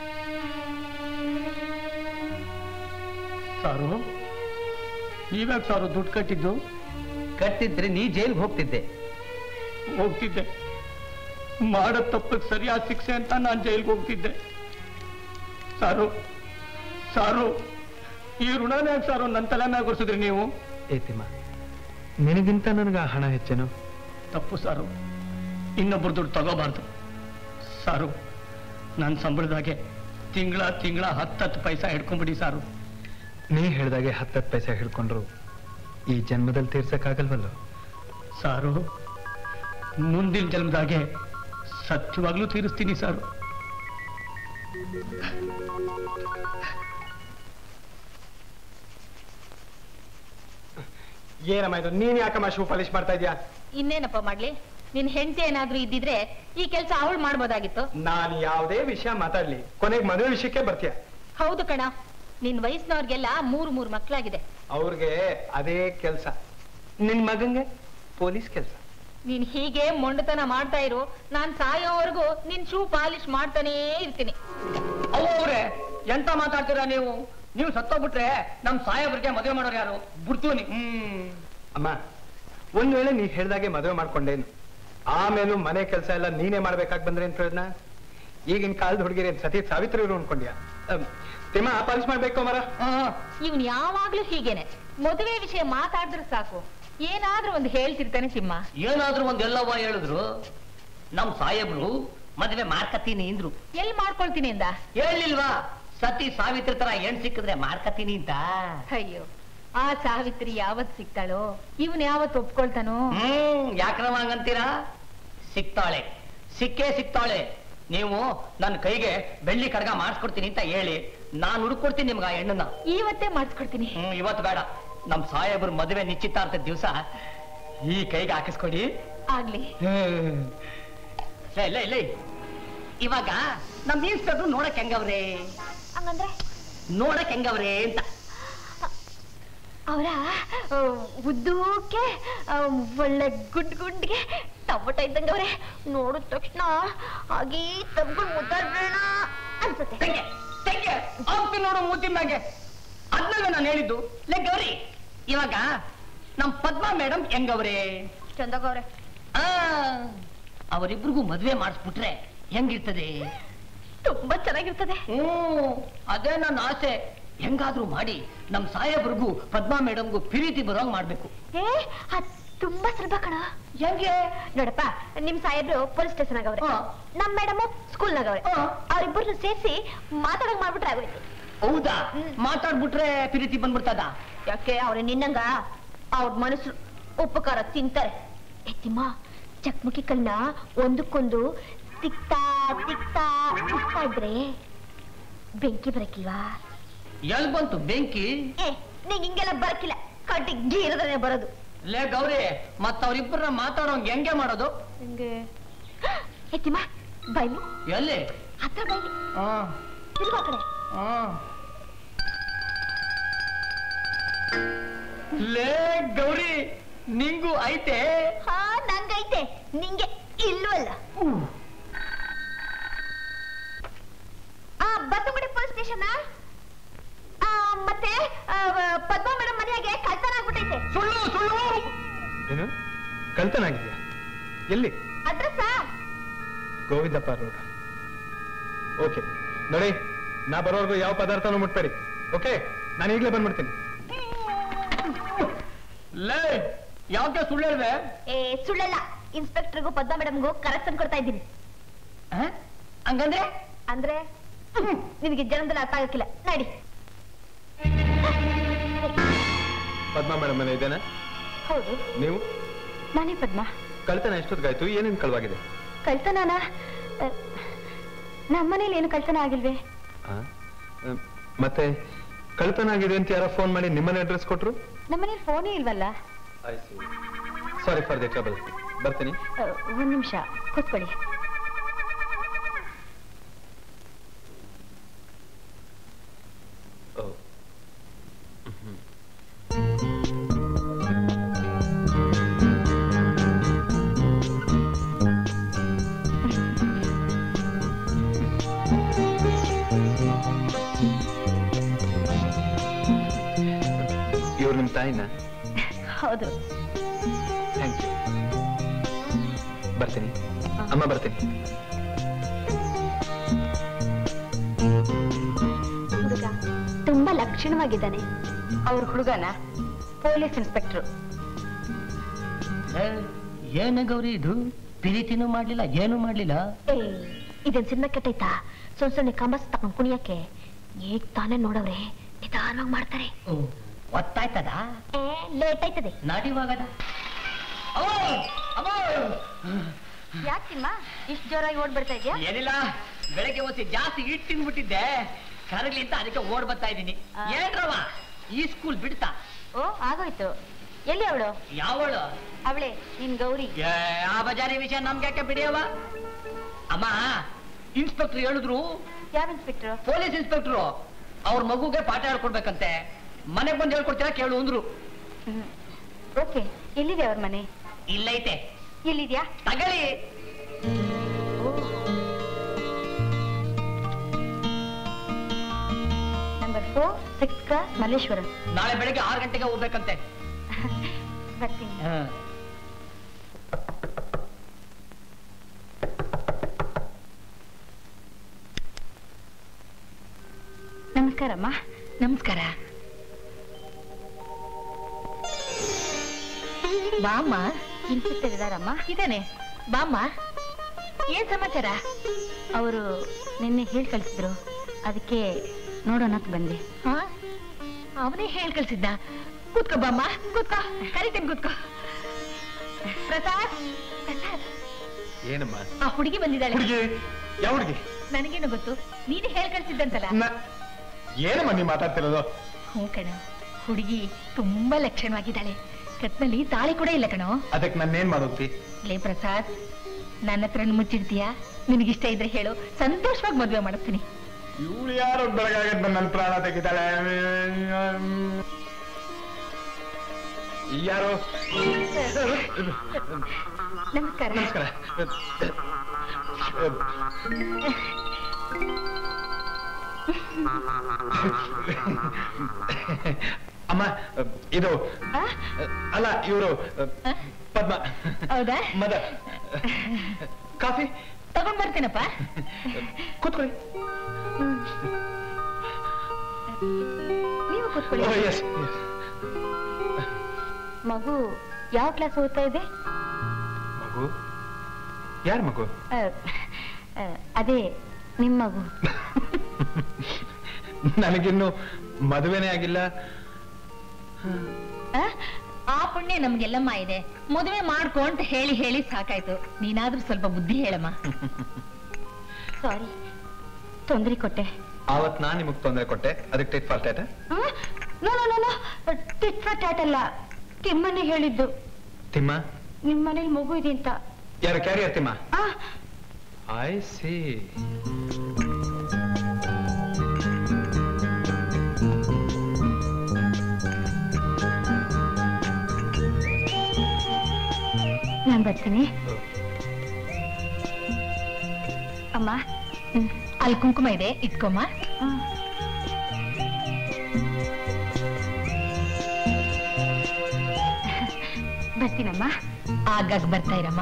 Speaker 1: ಸಾರು ನೀವ್ಯಾಕ ಸಾರು ದುಡ್ಡು ಕಟ್ಟಿದ್ದು
Speaker 7: ಕಟ್ಟಿದ್ರೆ ನೀ ಜೈಲ್ಗೆ ಹೋಗ್ತಿದ್ದೆ
Speaker 1: ಹೋಗ್ತಿದ್ದೆ ಮಾಡೋ ತಪ್ಪಿಗೆ ಸರಿಯಾದ ಶಿಕ್ಷೆ ಅಂತ ನಾನು ಜೈಲ್ಗೆ ಹೋಗ್ತಿದ್ದೆ ಸಾರು ಸಾರು ಈ ಋಣನೇ ಸಾರು ನನ್ನ ತಲೆ ಮ್ಯಾಗ ಗುರ್ಸಿದ್ರಿ ನೀವು
Speaker 5: ಏ ತಿಮ್ಮ ನಿನಗಿಂತ ನನಗೆ ಆ ಹಣ ಹೆಚ್ಚೇನು
Speaker 1: ತಪ್ಪು ಸಾರು ಇನ್ನೊಬ್ರು ದುಡ್ಡು ತಗೋಬಾರ್ದು ಸಾರು ನನ್ನ ಸಂಬಳದಾಗೆ ತಿಂಗಳ ತಿಂಗಳ ಹತ್ತತ್ತು ಪೈಸಾ ಹಿಡ್ಕೊಂಬಿಡಿ ಸಾರು
Speaker 5: ನೀ ಹೇಳ್ದಾಗೆ ಹತ್ತತ್ತು ಪೈಸೆ ಹಿಡ್ಕೊಂಡ್ರು ಈ ಜನ್ಮದಲ್ಲಿ ತೀರ್ಸಕ್ಕಾಗಲ್ವಲ್ಲೋ
Speaker 1: ಸಾರು ಮುಂದಿನ ಜನ್ಮದಾಗೆ ಸತ್ಯವಾಗ್ಲೂ ತೀರಿಸ್ತೀನಿ ಸಾರು
Speaker 5: ಏನಮ್ಮ ಇದು ನೀನ್ ಯಾಕಮ್ಮ ಶೂ ಪಾಲಿಶ್ ಮಾಡ್ತಾ ಇದೀಯಾ
Speaker 2: ಇನ್ನೇನಪ್ಪ ಮಾಡ್ಲಿ ನಿನ್ ಹೆಂಡತಿ ಏನಾದ್ರೂ ಇದ್ದಿದ್ರೆ ಈ ಕೆಲಸ ಅವಳು ಮಾಡ್ಬೋದಾಗಿತ್ತು
Speaker 5: ನಾನು ಯಾವುದೇ ವಿಷಯ ಮಾತಾಡ್ಲಿ ಕೊನೆಗೆ ಮದುವೆ ವಿಷಯಕ್ಕೆ ಬರ್ತೀಯ
Speaker 2: ಹೌದು ಕಣ ನಿನ್ ವಯಸ್ಸಿನವ್ರಿಗೆಲ್ಲ ಮೂರು ಮೂರು ಮಕ್ಕಳಾಗಿದೆ
Speaker 5: ಅವ್ರಿಗೆ ಅದೇ ಕೆಲಸ ನಿನ್ ಮಗಂಗೆ ಪೊಲೀಸ್ ಕೆಲಸ
Speaker 2: ನೀನ್ ಹೀಗೆ ಮೊಂಡತನ ಮಾಡ್ತಾ ಇರು ನಾನ್ ಸಾಯೋವರೆಗೂ ನಿನ್ ಶೂ ಪಾಲಿಶ್ ಮಾಡ್ತಾನೇ ಇರ್ತೀನಿ
Speaker 1: ಅವ್ವ ಅವ್ರೆ ಎಂತ ಮಾತಾಡ್ತೀರಾ ನೀವು ನೀವು ಸತ್ತೋಗ್ಬಿಟ್ರೆ ನಮ್ ಸಾಹೇಬ್ರಿಗೆ ಮದುವೆ ಮಾಡೋರು ಯಾರು ಬಿಡ್ತೀನಿ ಹ್ಮ್
Speaker 5: ಅಮ್ಮ ಒಂದ್ ವೇಳೆ ನೀ ಹೇಳ್ದಾಗೆ ಮದುವೆ ಮಾಡ್ಕೊಂಡೇನು ಆಮೇಲೂ ಮನೆ ಕೆಲಸ ಎಲ್ಲ ನೀನೇ ಮಾಡ್ಬೇಕಾಗ್ ಬಂದ್ರೆ ಏನ್ ಪ್ರಯೋಜನ ಈಗಿನ ಕಾಲದ ಹುಡುಗಿರಿ ಸತಿ ಸಾವಿತ್ರಿ ಇರು ಅನ್ಕೊಂಡ್ಯಾ ಅಮ್, ತಿಮ್ಮ ಪಾಲಿಶ್ ಮಾಡ್ಬೇಕು ಮರ
Speaker 2: ಇವ್ನ್ ಯಾವಾಗ್ಲೂ ಹೀಗೇನೆ ಮದುವೆ ವಿಷಯ ಮಾತಾಡಿದ್ರೆ ಸಾಕು ಏನಾದ್ರೂ ಒಂದು ಹೇಳ್ತಿರ್ತಾನೆ ತಿಮ್ಮ
Speaker 1: ಏನಾದ್ರೂ ಒಂದೆಲ್ಲವ ಹೇಳಿದ್ರು ನಮ್ ಸಾಹೇಬ್ರು ಮದುವೆ ಮಾಡ್ಕತೀನಿ ಅಂದ್ರು
Speaker 2: ಎಲ್ ಮಾಡ್ಕೊಳ್ತೀನಿ ಅಂದ
Speaker 1: ಹೇಳಿಲ್ವಾ ಸತಿ ಸಾವಿತ್ರಿ ತರ ಹೆಣ್ ಸಿಕ್ಕಿದ್ರೆ ಮಾಡ್ಕತೀನಿ ಅಂತ
Speaker 2: ಅಯ್ಯೋ ಆ ಸಾವಿತ್ರಿ ಯಾವತ್ ಸಿಗ್ತಾಳೋ ಇವನ್ ಯಾವತ್ ಒಪ್ಕೊಳ್ತಾನೋ
Speaker 1: ಹ್ಮ್ ಯಾಕ್ರವ ಹಂಗಂತೀರಾ ಸಿಗ್ತಾಳೆ ಸಿಕ್ಕೇ ಸಿಗ್ತಾಳೆ ನೀವು ನನ್ನ ಕೈಗೆ ಬೆಳ್ಳಿ ಕಡ್ಗ ಮಾಡಿಸ್ಕೊಡ್ತೀನಿ ಅಂತ ಹೇಳಿ ನಾನು ಹುಡುಕೊಡ್ತೀನಿ ನಿಮ್ಗೆ ಆ ಹೆಣ್ಣನ್ನ
Speaker 2: ಇವತ್ತೇ ಮಾಡಿಸ್ಕೊಡ್ತೀನಿ
Speaker 1: ಹ್ಮ್ ಇವತ್ತು ಬೇಡ ನಮ್ ಸಾಹೇಬ್ರ ಮದುವೆ ನಿಶ್ಚಿತಾರ್ಥ ದಿವಸ ಈ ಕೈಗೆ ಹಾಕಿಸ್ಕೊಡಿ
Speaker 2: ಆಗ್ಲಿ
Speaker 1: ಲೇ ಲೇ ಲೇ ಇವಾಗ ನಮ್ ಇನ್ಸ್ಪೆಕ್ಟರ್ ನೋಡಕ್ ಹೆಂಗವ್ರೆ
Speaker 2: ಹಂಗಂದ್ರೆ
Speaker 1: ನೋಡಕ್ ಹೆಂಗವ್ರೆ ಅಂತ
Speaker 2: ಅವರ ಉದ್ದೂಕ್ಕೆ ಆ, ಒಳ್ಳೆ ಗುಡ್ ಗುಡ್ಗೆ ಟೊಮೊಟೊ ಇದ್ದಂಗೆ ಅವ್ರೆ ನೋಡಿದ ತಕ್ಷಣ ಹಾಗೆ ತಬ್ಕೊಂಡು ಮುದ್ದಾಡ್ಬೇಡ ಅನ್ಸುತ್ತೆ
Speaker 1: ತೆಗೆ ತೆಗೆ ಹೋಗ್ತೀನಿ ನೋಡು ಮೂತಿಮ್ಮಾಗೆ ಅದ್ನಲ್ಲ ನಾನು ಹೇಳಿದ್ದು ಲೇ ಗೌರಿ ಇವಾಗ ನಮ್ ಪದ್ಮಾ ಮೇಡಮ್ ಹೆಂಗವ್ರೆ
Speaker 2: ಚಂದಗವ್ರೆ
Speaker 1: ಆ ಅವರಿಬ್ರಿಗೂ ಮದ್ವೆ ಮಾಡಿಸ್ಬಿಟ್ರೆ ಹೆಂಗಿರ್ತದೆ
Speaker 2: ತುಂಬಾ ಚೆನ್ನಾಗಿರ್ತದೆ
Speaker 1: ಹ್ಮ್ ಅದೇ ನನ್ನ ಆಸೆ ಹೆಂಗಾದ್ರೂ ಮಾಡಿ ನಮ್ ಸಾಹೇಬ್ರಿಗೂ ಪದ್ಮಾ ಮೇಡಮ್ಗೂ ಪ್ರೀತಿ ಬರೋಂಗ್ ಮಾಡ್ಬೇಕು
Speaker 2: ಏ ಅದ್ ತುಂಬಾ ಸುಲಭ ಕಣ
Speaker 1: ಹೆಂಗೆ
Speaker 2: ನೋಡಪ್ಪ ನಿಮ್ ಸಾಹೇಬ್ರು ಪೊಲೀಸ್ ಸ್ಟೇಷನ್ ಆಗವ್ರೆ
Speaker 1: ಹಾ.
Speaker 2: ನಮ್ ಮೇಡಮ್ ಸ್ಕೂಲ್ ನಾಗವ್ರೆ
Speaker 1: ಹಾ.
Speaker 2: ಅವ್ರಿಬ್ಬರನ್ನ ಸೇರಿಸಿ ಮಾತಾಡಕ್ ಮಾಡ್ಬಿಟ್ರೆ ಆಗೋಯ್ತು
Speaker 1: ಹೌದಾ ಮಾತಾಡ್ಬಿಟ್ರೆ ಪ್ರೀತಿ ಬಂದ್ಬಿಡ್ತದ
Speaker 2: ಯಾಕೆ ಅವ್ರೆ ನಿನ್ನಂಗ ಅವ್ರ ಮನಸ್ಸು ಉಪಕಾರ ತಿಂತಾರೆ ಎತ್ತಿಮ್ಮ ಚಕ್ಮುಕಿ ಕಲ್ನ ಒಂದಕ್ಕೊಂದು ತಿಕ್ತಾ ತಿಕ್ತಾ ತಿಕ್ತಾ ಇದ್ರೆ ಬೆಂಕಿ ಬರಕಿಲ್ವಾ
Speaker 1: ಎಲ್ ಬಂತು ಬೆಂಕಿ
Speaker 2: ಏ ನಿಂಗೆ ಹಿಂಗೆಲ್ಲ ಬರಕಿಲ್ಲ ಕಡ್ಡಿ ಗೀರದನೆ ಬರೋದು
Speaker 1: ಲೇ ಗೌರಿ ಮತ್ತ ಅವ್ರಿಬ್ಬರನ್ನ ಮಾತಾಡೋಂಗ್ ಹೆಂಗೆ ಮಾಡೋದು
Speaker 2: ನಿಂಗೆ ಎತ್ತಿಮ್ಮ ಬೈಲಿ
Speaker 1: ಎಲ್ಲಿ
Speaker 2: ಹತ್ರ ಬೈಲಿ
Speaker 1: ಹಾ
Speaker 2: ತಿರ್ಗೋ ಆ ಕಡೆ
Speaker 1: ಹಾ ಲೇ ಗೌರಿ ನಿಂಗೂ ಐತೆ
Speaker 2: ಹಾ ನಂಗೈತೆ ನಿಂಗೆ ಇಲ್ವಲ್ಲ ಆ ಬತ್ತುಗುಡಿ ಪೊಲೀಸ್ ಸ್ಟೇಷನ್ ಮತ್ತೆ ಆ, ಪದ್ಮಾ ಮೇಡಮ್ ಮನೆಯಾಗೆ ಕಳ್ತನ ಆಗ್ಬಿಟ್ಟೈತೆ
Speaker 1: ಸುಳ್ಳು ಸುಳ್ಳು
Speaker 5: ಏನು ಕಳ್ತನ ಆಗಿದ್ಯಾ ಎಲ್ಲಿ
Speaker 2: ಅಡ್ರೆಸ್
Speaker 5: ಗೋವಿಂದಪ್ಪ ರೋಡ್ ಓಕೆ ನೋಡಿ ನಾ ಬರೋರ್ಗು ಯಾವ ಪದಾರ್ಥನೂ ಮುಟ್ಬೇಡಿ ಓಕೆ ನಾನು ಈಗಲೇ ಬಂದ್ಬಿಡ್ತೀನಿ
Speaker 1: ಲೇ ಯಾಕೆ ಸುಳ್ಳು ಹೇಳ್ದೆ
Speaker 2: ಏ ಸುಳ್ಳಲ್ಲ ಇನ್ಸ್ಪೆಕ್ಟರ್ಗೂ ಪದ್ಮಾ ಮೇಡಮ್ಗೂ ಕರೆಕ್ಷನ್ ಕೊಡ್ತಾ ಇದ್ದೀನಿ
Speaker 1: ಹ? ಹಂಗಂದ್ರೆ
Speaker 2: ಅಂದ್ರೆ ನಿನಗೆ ಜನ್ಮದಲ್ಲಿ ಅರ್ಥ ಆಗಕ್ಕಿಲ್ಲ ನಡಿ
Speaker 5: ಪದ್ಮಾ ಮೇಡಮ್ ಮನೆ ಇದ್ದೇನೆ
Speaker 2: ಹೌದು
Speaker 5: ನೀವು
Speaker 2: ನಾನೇ ಪದ್ಮಾ
Speaker 5: ಕಳ್ತನ ಎಷ್ಟೊತ್ತಿಗಾಯ್ತು ಏನೇನು ಕಳವಾಗಿದೆ
Speaker 2: ಕಳ್ತನನ ನಮ್ಮನೇಲಿ ಏನು ಕಳ್ತನ ಆಗಿಲ್ವೇ
Speaker 5: ಮತ್ತೆ ಕಳ್ತನ ಆಗಿದೆ ಅಂತ ಯಾರೋ ಫೋನ್ ಮಾಡಿ ನಿಮ್ಮನೆ ಅಡ್ರೆಸ್ ಕೊಟ್ರು
Speaker 2: ನಮ್ಮನೇಲಿ ಫೋನೇ ಇಲ್ವಲ್ಲ
Speaker 5: ಸಾರಿ ಫಾರ್ ದಿ ಟ್ರಬಲ್ ಬರ್ತೀನಿ
Speaker 2: ಅ, ಒಂದ್ ನಿಮಿಷ ಕೂತ್ಕೊಳ್ಳಿ
Speaker 5: ಇವ್ರು ನಿಮ್ಮ ತಾಯಿನ
Speaker 2: ಹೌದು
Speaker 5: ಥ್ಯಾಂಕ್ ಯು ಬರ್ತೀನಿ ಅಮ್ಮ ಬರ್ತೀನಿ
Speaker 2: ಹುಡುಗ ತುಂಬಾ ಲಕ್ಷಣವಾಗಿದ್ದಾನೆ ಅವ್ರ ಹುಡುಗನ ಪೊಲೀಸ್ ಇನ್ಸ್ಪೆಕ್ಟರ್
Speaker 1: ಏ, ಏನ ಗೌರಿ ಇದು ಪ್ರೀತಿನೂ ಮಾಡ್ಲಿಲ್ಲ ಏನು ಮಾಡ್ಲಿಲ್ಲ
Speaker 2: ಏ ಇದನ್ ಸಿನಿಮಾ ಕೆಟ್ಟೈತಾ ಸೊನ್ ಸೊನ್ನೆ ಕಂಬಸ್ ತಕೊಂಡ್ ಕುಣಿಯಕ್ಕೆ ಈಗ ತಾನೇ ನೋಡವ್ರೆ ನಿಧಾನವಾಗಿ ಮಾಡ್ತಾರೆ
Speaker 1: ಹ್ಮ್. ಒತ್ತಾಯ್ತದ
Speaker 2: ಏ ಲೇಟ್ ಆಯ್ತದೆ
Speaker 1: ನಾಡಿವಾಗದ ಅವೋ, ಅವೋ.
Speaker 2: ಯಾಕಿಮ್ಮ ಇಷ್ಟು ಜೋರಾಗಿ ಓಡ್ಬಿಡ್ತಾ ಇದೆಯಾ
Speaker 1: ಏನಿಲ್ಲ ಬೆಳಗ್ಗೆ ಹೊಸಿ ಜಾಸ್ತಿ ಇಟ್ಟು ತಿಂದ್ಬಿಟ್ಟಿದ್ದೆ ಕರಗ್ಲಿ ಅಂತ ಅದಕ್ಕೆ ಓಡ್ ಬರ್ತಾ ಇದ್ದೀನಿ
Speaker 2: ಆ.
Speaker 1: ಏನ್ರವ ಈ ಸ್ಕೂಲ್ ಬಿಡ್ತಾ
Speaker 2: ಓ ಆಗೋಯ್ತು ಎಲ್ಲಿ ಅವಳು
Speaker 1: ಯಾವಳು
Speaker 2: ಅವಳೆ ನಿನ್ ಗೌರಿ
Speaker 1: ಏ, ಆ ಬಜಾರಿ ವಿಷಯ ನಮ್ಗೆ ಯಾಕೆ ಬಿಡಿಯವ ಅಮ್ಮ ಇನ್ಸ್ಪೆಕ್ಟರ್ ಹೇಳಿದ್ರು
Speaker 2: ಯಾವ ಇನ್ಸ್ಪೆಕ್ಟರ್
Speaker 1: ಪೊಲೀಸ್ ಇನ್ಸ್ಪೆಕ್ಟ್ರು ಅವ್ರ ಮಗುಗೆ ಪಾಠ ಹೇಳ್ಕೊಡ್ಬೇಕಂತೆ ಮನೆಗೆ ಬಂದು ಹೇಳ್ಕೊಡ್ತೀರಾ ಕೇಳು ಅಂದ್ರು
Speaker 2: ಓಕೆ ಎಲ್ಲಿದೆ ಅವ್ರ ಮನೆ
Speaker 1: ಇಲ್ಲೈತೆ
Speaker 2: ಎಲ್ಲಿದ್ಯಾ
Speaker 1: ತಗಳಿ
Speaker 2: number four six cross Malleshwaram
Speaker 1: ನಾಳೆ ಬೆಳಗ್ಗೆ ಆರು ಗಂಟೆಗೆ ಹೋಗ್ಬೇಕಂತೆ
Speaker 2: ಬರ್ತೀನಿ ನಮಸ್ಕಾರಮ್ಮ ನಮಸ್ಕಾರ ಬಾಮ್ಮ ಇನ್ಸ್ಪೆಕ್ಟರ್ ಇದಾರಮ್ಮ ಇದ್ದಾನೆ ಬಾಮ್ಮ ಏನ್ ಸಮಾಚಾರ ಅವರು ನಿನ್ನೆ ಹೇಳಿ ಕಳಿಸಿದ್ರು ಅದಕ್ಕೆ ನೋಡೋಣ ಅಂತ ಬಂದೆ ಹಾ ಅವನೇ ಹೇಳಿ ಕಳ್ಸಿದ್ದ ಕೂತ್ಕೋ ಬಾಮ್ಮ ಕೂತ್ಕೋ ಕರಿತೇನೆ ಕೂತ್ಕೋ ಪ್ರಸಾದ್ ಪ್ರಸಾದ್
Speaker 5: ಏನಮ್ಮ
Speaker 2: ಆ ಹುಡುಗಿ ಬಂದಿದ್ದಾಳೆ
Speaker 5: ಹುಡುಗಿ ಯಾವ ಹುಡುಗಿ
Speaker 2: ನನಗೇನು ಗೊತ್ತು ನೀನೇ ಹೇಳಿ ಕಳ್ಸಿದ್ದಂತಲ್ಲ
Speaker 5: ನ- ಏನಮ್ಮ ನೀ ಮಾತಾಡ್ತಿರೋದು
Speaker 2: ಹ್ಞೂ ಕಣ ಹುಡುಗಿ ತುಂಬಾ ಲಕ್ಷಣವಾಗಿದ್ದಾಳೆ ಕತ್ನಲ್ಲಿ ತಾಳಿ ಕೂಡ ಇಲ್ಲ ಕಣೋ
Speaker 5: ಅದಕ್ಕೆ ನಾನೇನ್ ಮಾಡೋತಿ
Speaker 2: ಲೇ ಪ್ರಸಾದ್ ನನ್ನ ಹತ್ರ ಮುಚ್ಚಿಡ್ತೀಯಾ ನಿನಗಿಷ್ಟ ಇದ್ರೆ ಹೇಳು ಸಂತೋಷವಾಗಿ ಮದುವೆ ಮಾಡಿಸ್ತೀನಿ
Speaker 5: ಇವಳು ಯಾರು ಬೆಳಗಾಗದ್ ನನ್ನ ಪ್ರಾಣ ತೆಗಿತಾಳೆ ಯಾರು
Speaker 2: ನಮಸ್ಕಾರ
Speaker 5: ನಮಸ್ಕಾರ ಅಮ್ಮ ಇದು
Speaker 2: ಆ?
Speaker 5: ಅಲ್ಲ ಇವರು ಪದ್ಮ
Speaker 2: ಹೌದಾ
Speaker 5: ಮದ ಕಾಫಿ
Speaker 2: ತಗೊಂಡ್ ಬರ್ತೀನಪ್ಪ
Speaker 5: ಕೂತ್ಕೊಳ್ಳಿ
Speaker 2: ನೀವು ಕೂತ್ಕೊಳ್ಳಿ
Speaker 5: ಎಸ್
Speaker 2: ಮಗು ಯಾವ ಕ್ಲಾಸ್ ಓದ್ತಾ ಇದೆ
Speaker 5: ಮಗು ಯಾರ ಮಗು
Speaker 2: ಆ, ಆ, ಅದೇ ನಿಮ್ ಮಗು
Speaker 5: ನನಗಿನ್ನು ಮದುವೆನೇ ಆಗಿಲ್ಲ
Speaker 2: ಆ? ಆ ಪುಣ್ಯ ನಮ್ಗೆಲ್ಲಮ್ಮ ಇದೆ ಮದುವೆ ಮಾಡ್ಕೊ ಅಂತ ಹೇಳಿ ಹೇಳಿ ಸಾಕಾಯ್ತು ನೀನಾದ್ರೂ ಸ್ವಲ್ಪ ಬುದ್ಧಿ ಹೇಳಮ್ಮ ಸಾರಿ ತೊಂದ್ರೆ ಕೊಟ್ಟೆ
Speaker 5: ಆವತ್ ನಾನ್ ನಿಮಗ್ ತೊಂದರೆ ಕೊಟ್ಟೆ ಅದಕ್ಕೆ ಟೇಟ್ ಫಾಲ್ಟ್ ಆಯ್ತಾ
Speaker 2: ನೋ ನೋ ನೋ ಟಿಟ್ ಫಾಟ್ ಟಾಟ್ ಅಲ್ಲ ತಿಮ್ಮನೆ ಹೇಳಿದ್ದು
Speaker 5: ತಿಮ್ಮ
Speaker 2: ನಿಮ್ ಮನೇಲಿ ಮಗು ಇದೆ ಅಂತ
Speaker 5: ಯಾರು ಕ್ಯಾರಿಯರ್ ತಿಮ್ಮ
Speaker 2: ಆ,
Speaker 5: ಐ ಸಿ
Speaker 2: ನಾನ್ ಬರ್ತೀನಿ ಅಮ್ಮ ಹ್ಮ್, ಅಲ್ಲಿ ಕುಂಕುಮ ಇದೆ ಇಟ್ಕೊಮ್ಮ ಬರ್ತೀನಮ್ಮ ಆಗಾಗ ಬರ್ತಾ ಇರಮ್ಮ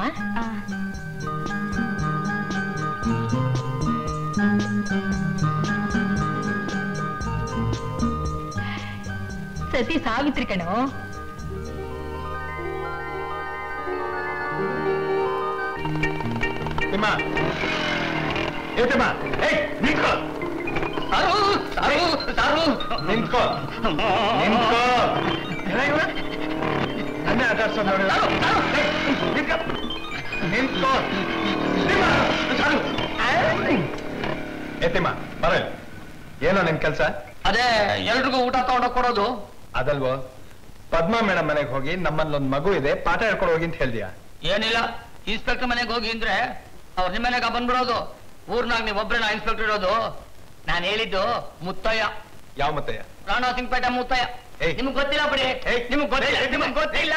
Speaker 2: ಸತಿ ಸಾವಿತ್ರಿ ಕಣೋ
Speaker 5: ತಿಮ್ಮ ಏ ತಿಮ್ಮ ಏಯ್ ನಿಂತ್ಕೋ
Speaker 1: ಸಾರು ಸಾರು ಸಾರು
Speaker 5: ನಿಂತ್ಕೋ ನಿಂತ್ಕೋ ಏನ ಇವ್ನು? ನನ್ನೇ ಆಟಾಡ್ಸೋದು ನೋಡಿ
Speaker 1: ಸಾರು ಸಾರು
Speaker 5: ಏಯ್, ನಿಂತ್ಕೋ. ನಿಂತ್ಕೋ ತಿಮ್ಮ, ಸಾರು. ಏ ತಿಮ್ಮ ಬರ ಇಲ್ಲಿ. ಏನೋ ನಿನ್ ಕೆಲ್ಸ
Speaker 1: ಅದೇ ಎಲ್ರಿಗೂ ಊಟ ತಗೊಂಡೋಗ್ ಕೊಡೋದು
Speaker 5: ಅದಲ್ವೋ ಪದ್ಮಾ ಮೇಡಮ್ ಮನೆಗೆ ಹೋಗಿ ನಮ್ಮಲ್ಲೊಂದ್ ಮಗು ಇದೆ ಪಾಠ ಹೇಳ್ಕೊಂಡು ಹೋಗಿ ಅಂತ ಹೇಳ್ದಿಯಾ
Speaker 1: ಏನಿಲ್ಲ ಇನ್ಸ್ಪೆಕ್ಟರ್ ಮನೆಗೆ ಹೋಗಿ ಅಂದ್ರೆ ಅವ್ರ ನಿಮ್ಮ ಮನೆಗ ಬಂದ್ಬಿಡೋದು ಊರ್ನಾಗ ನೀವ್ ಒಬ್ರೇನ ಇನ್ಸ್ಪೆಕ್ಟರ್ ಇರೋದು ನಾನ್ ಹೇಳಿದ್ದು ಮುತ್ತಯ್ಯ
Speaker 5: ಯಾವ ಮತ್ತೆ
Speaker 1: ರಾಣಾ ಸಿಂಗ್ಪೇಟೆ ಮುತ್ತಯ್ಯ
Speaker 5: ಏಯ್.
Speaker 1: ನಿಮ್ಗ್ ಗೊತ್ತಿಲ್ಲ ಬಿಡಿ
Speaker 5: ಏಯ್.
Speaker 1: ನಿಮ್ಗ್ ಗೊತ್ತಿಲ್ಲ ನಿಮ್ಗ್ ಗೊತ್ತಿಲ್ಲ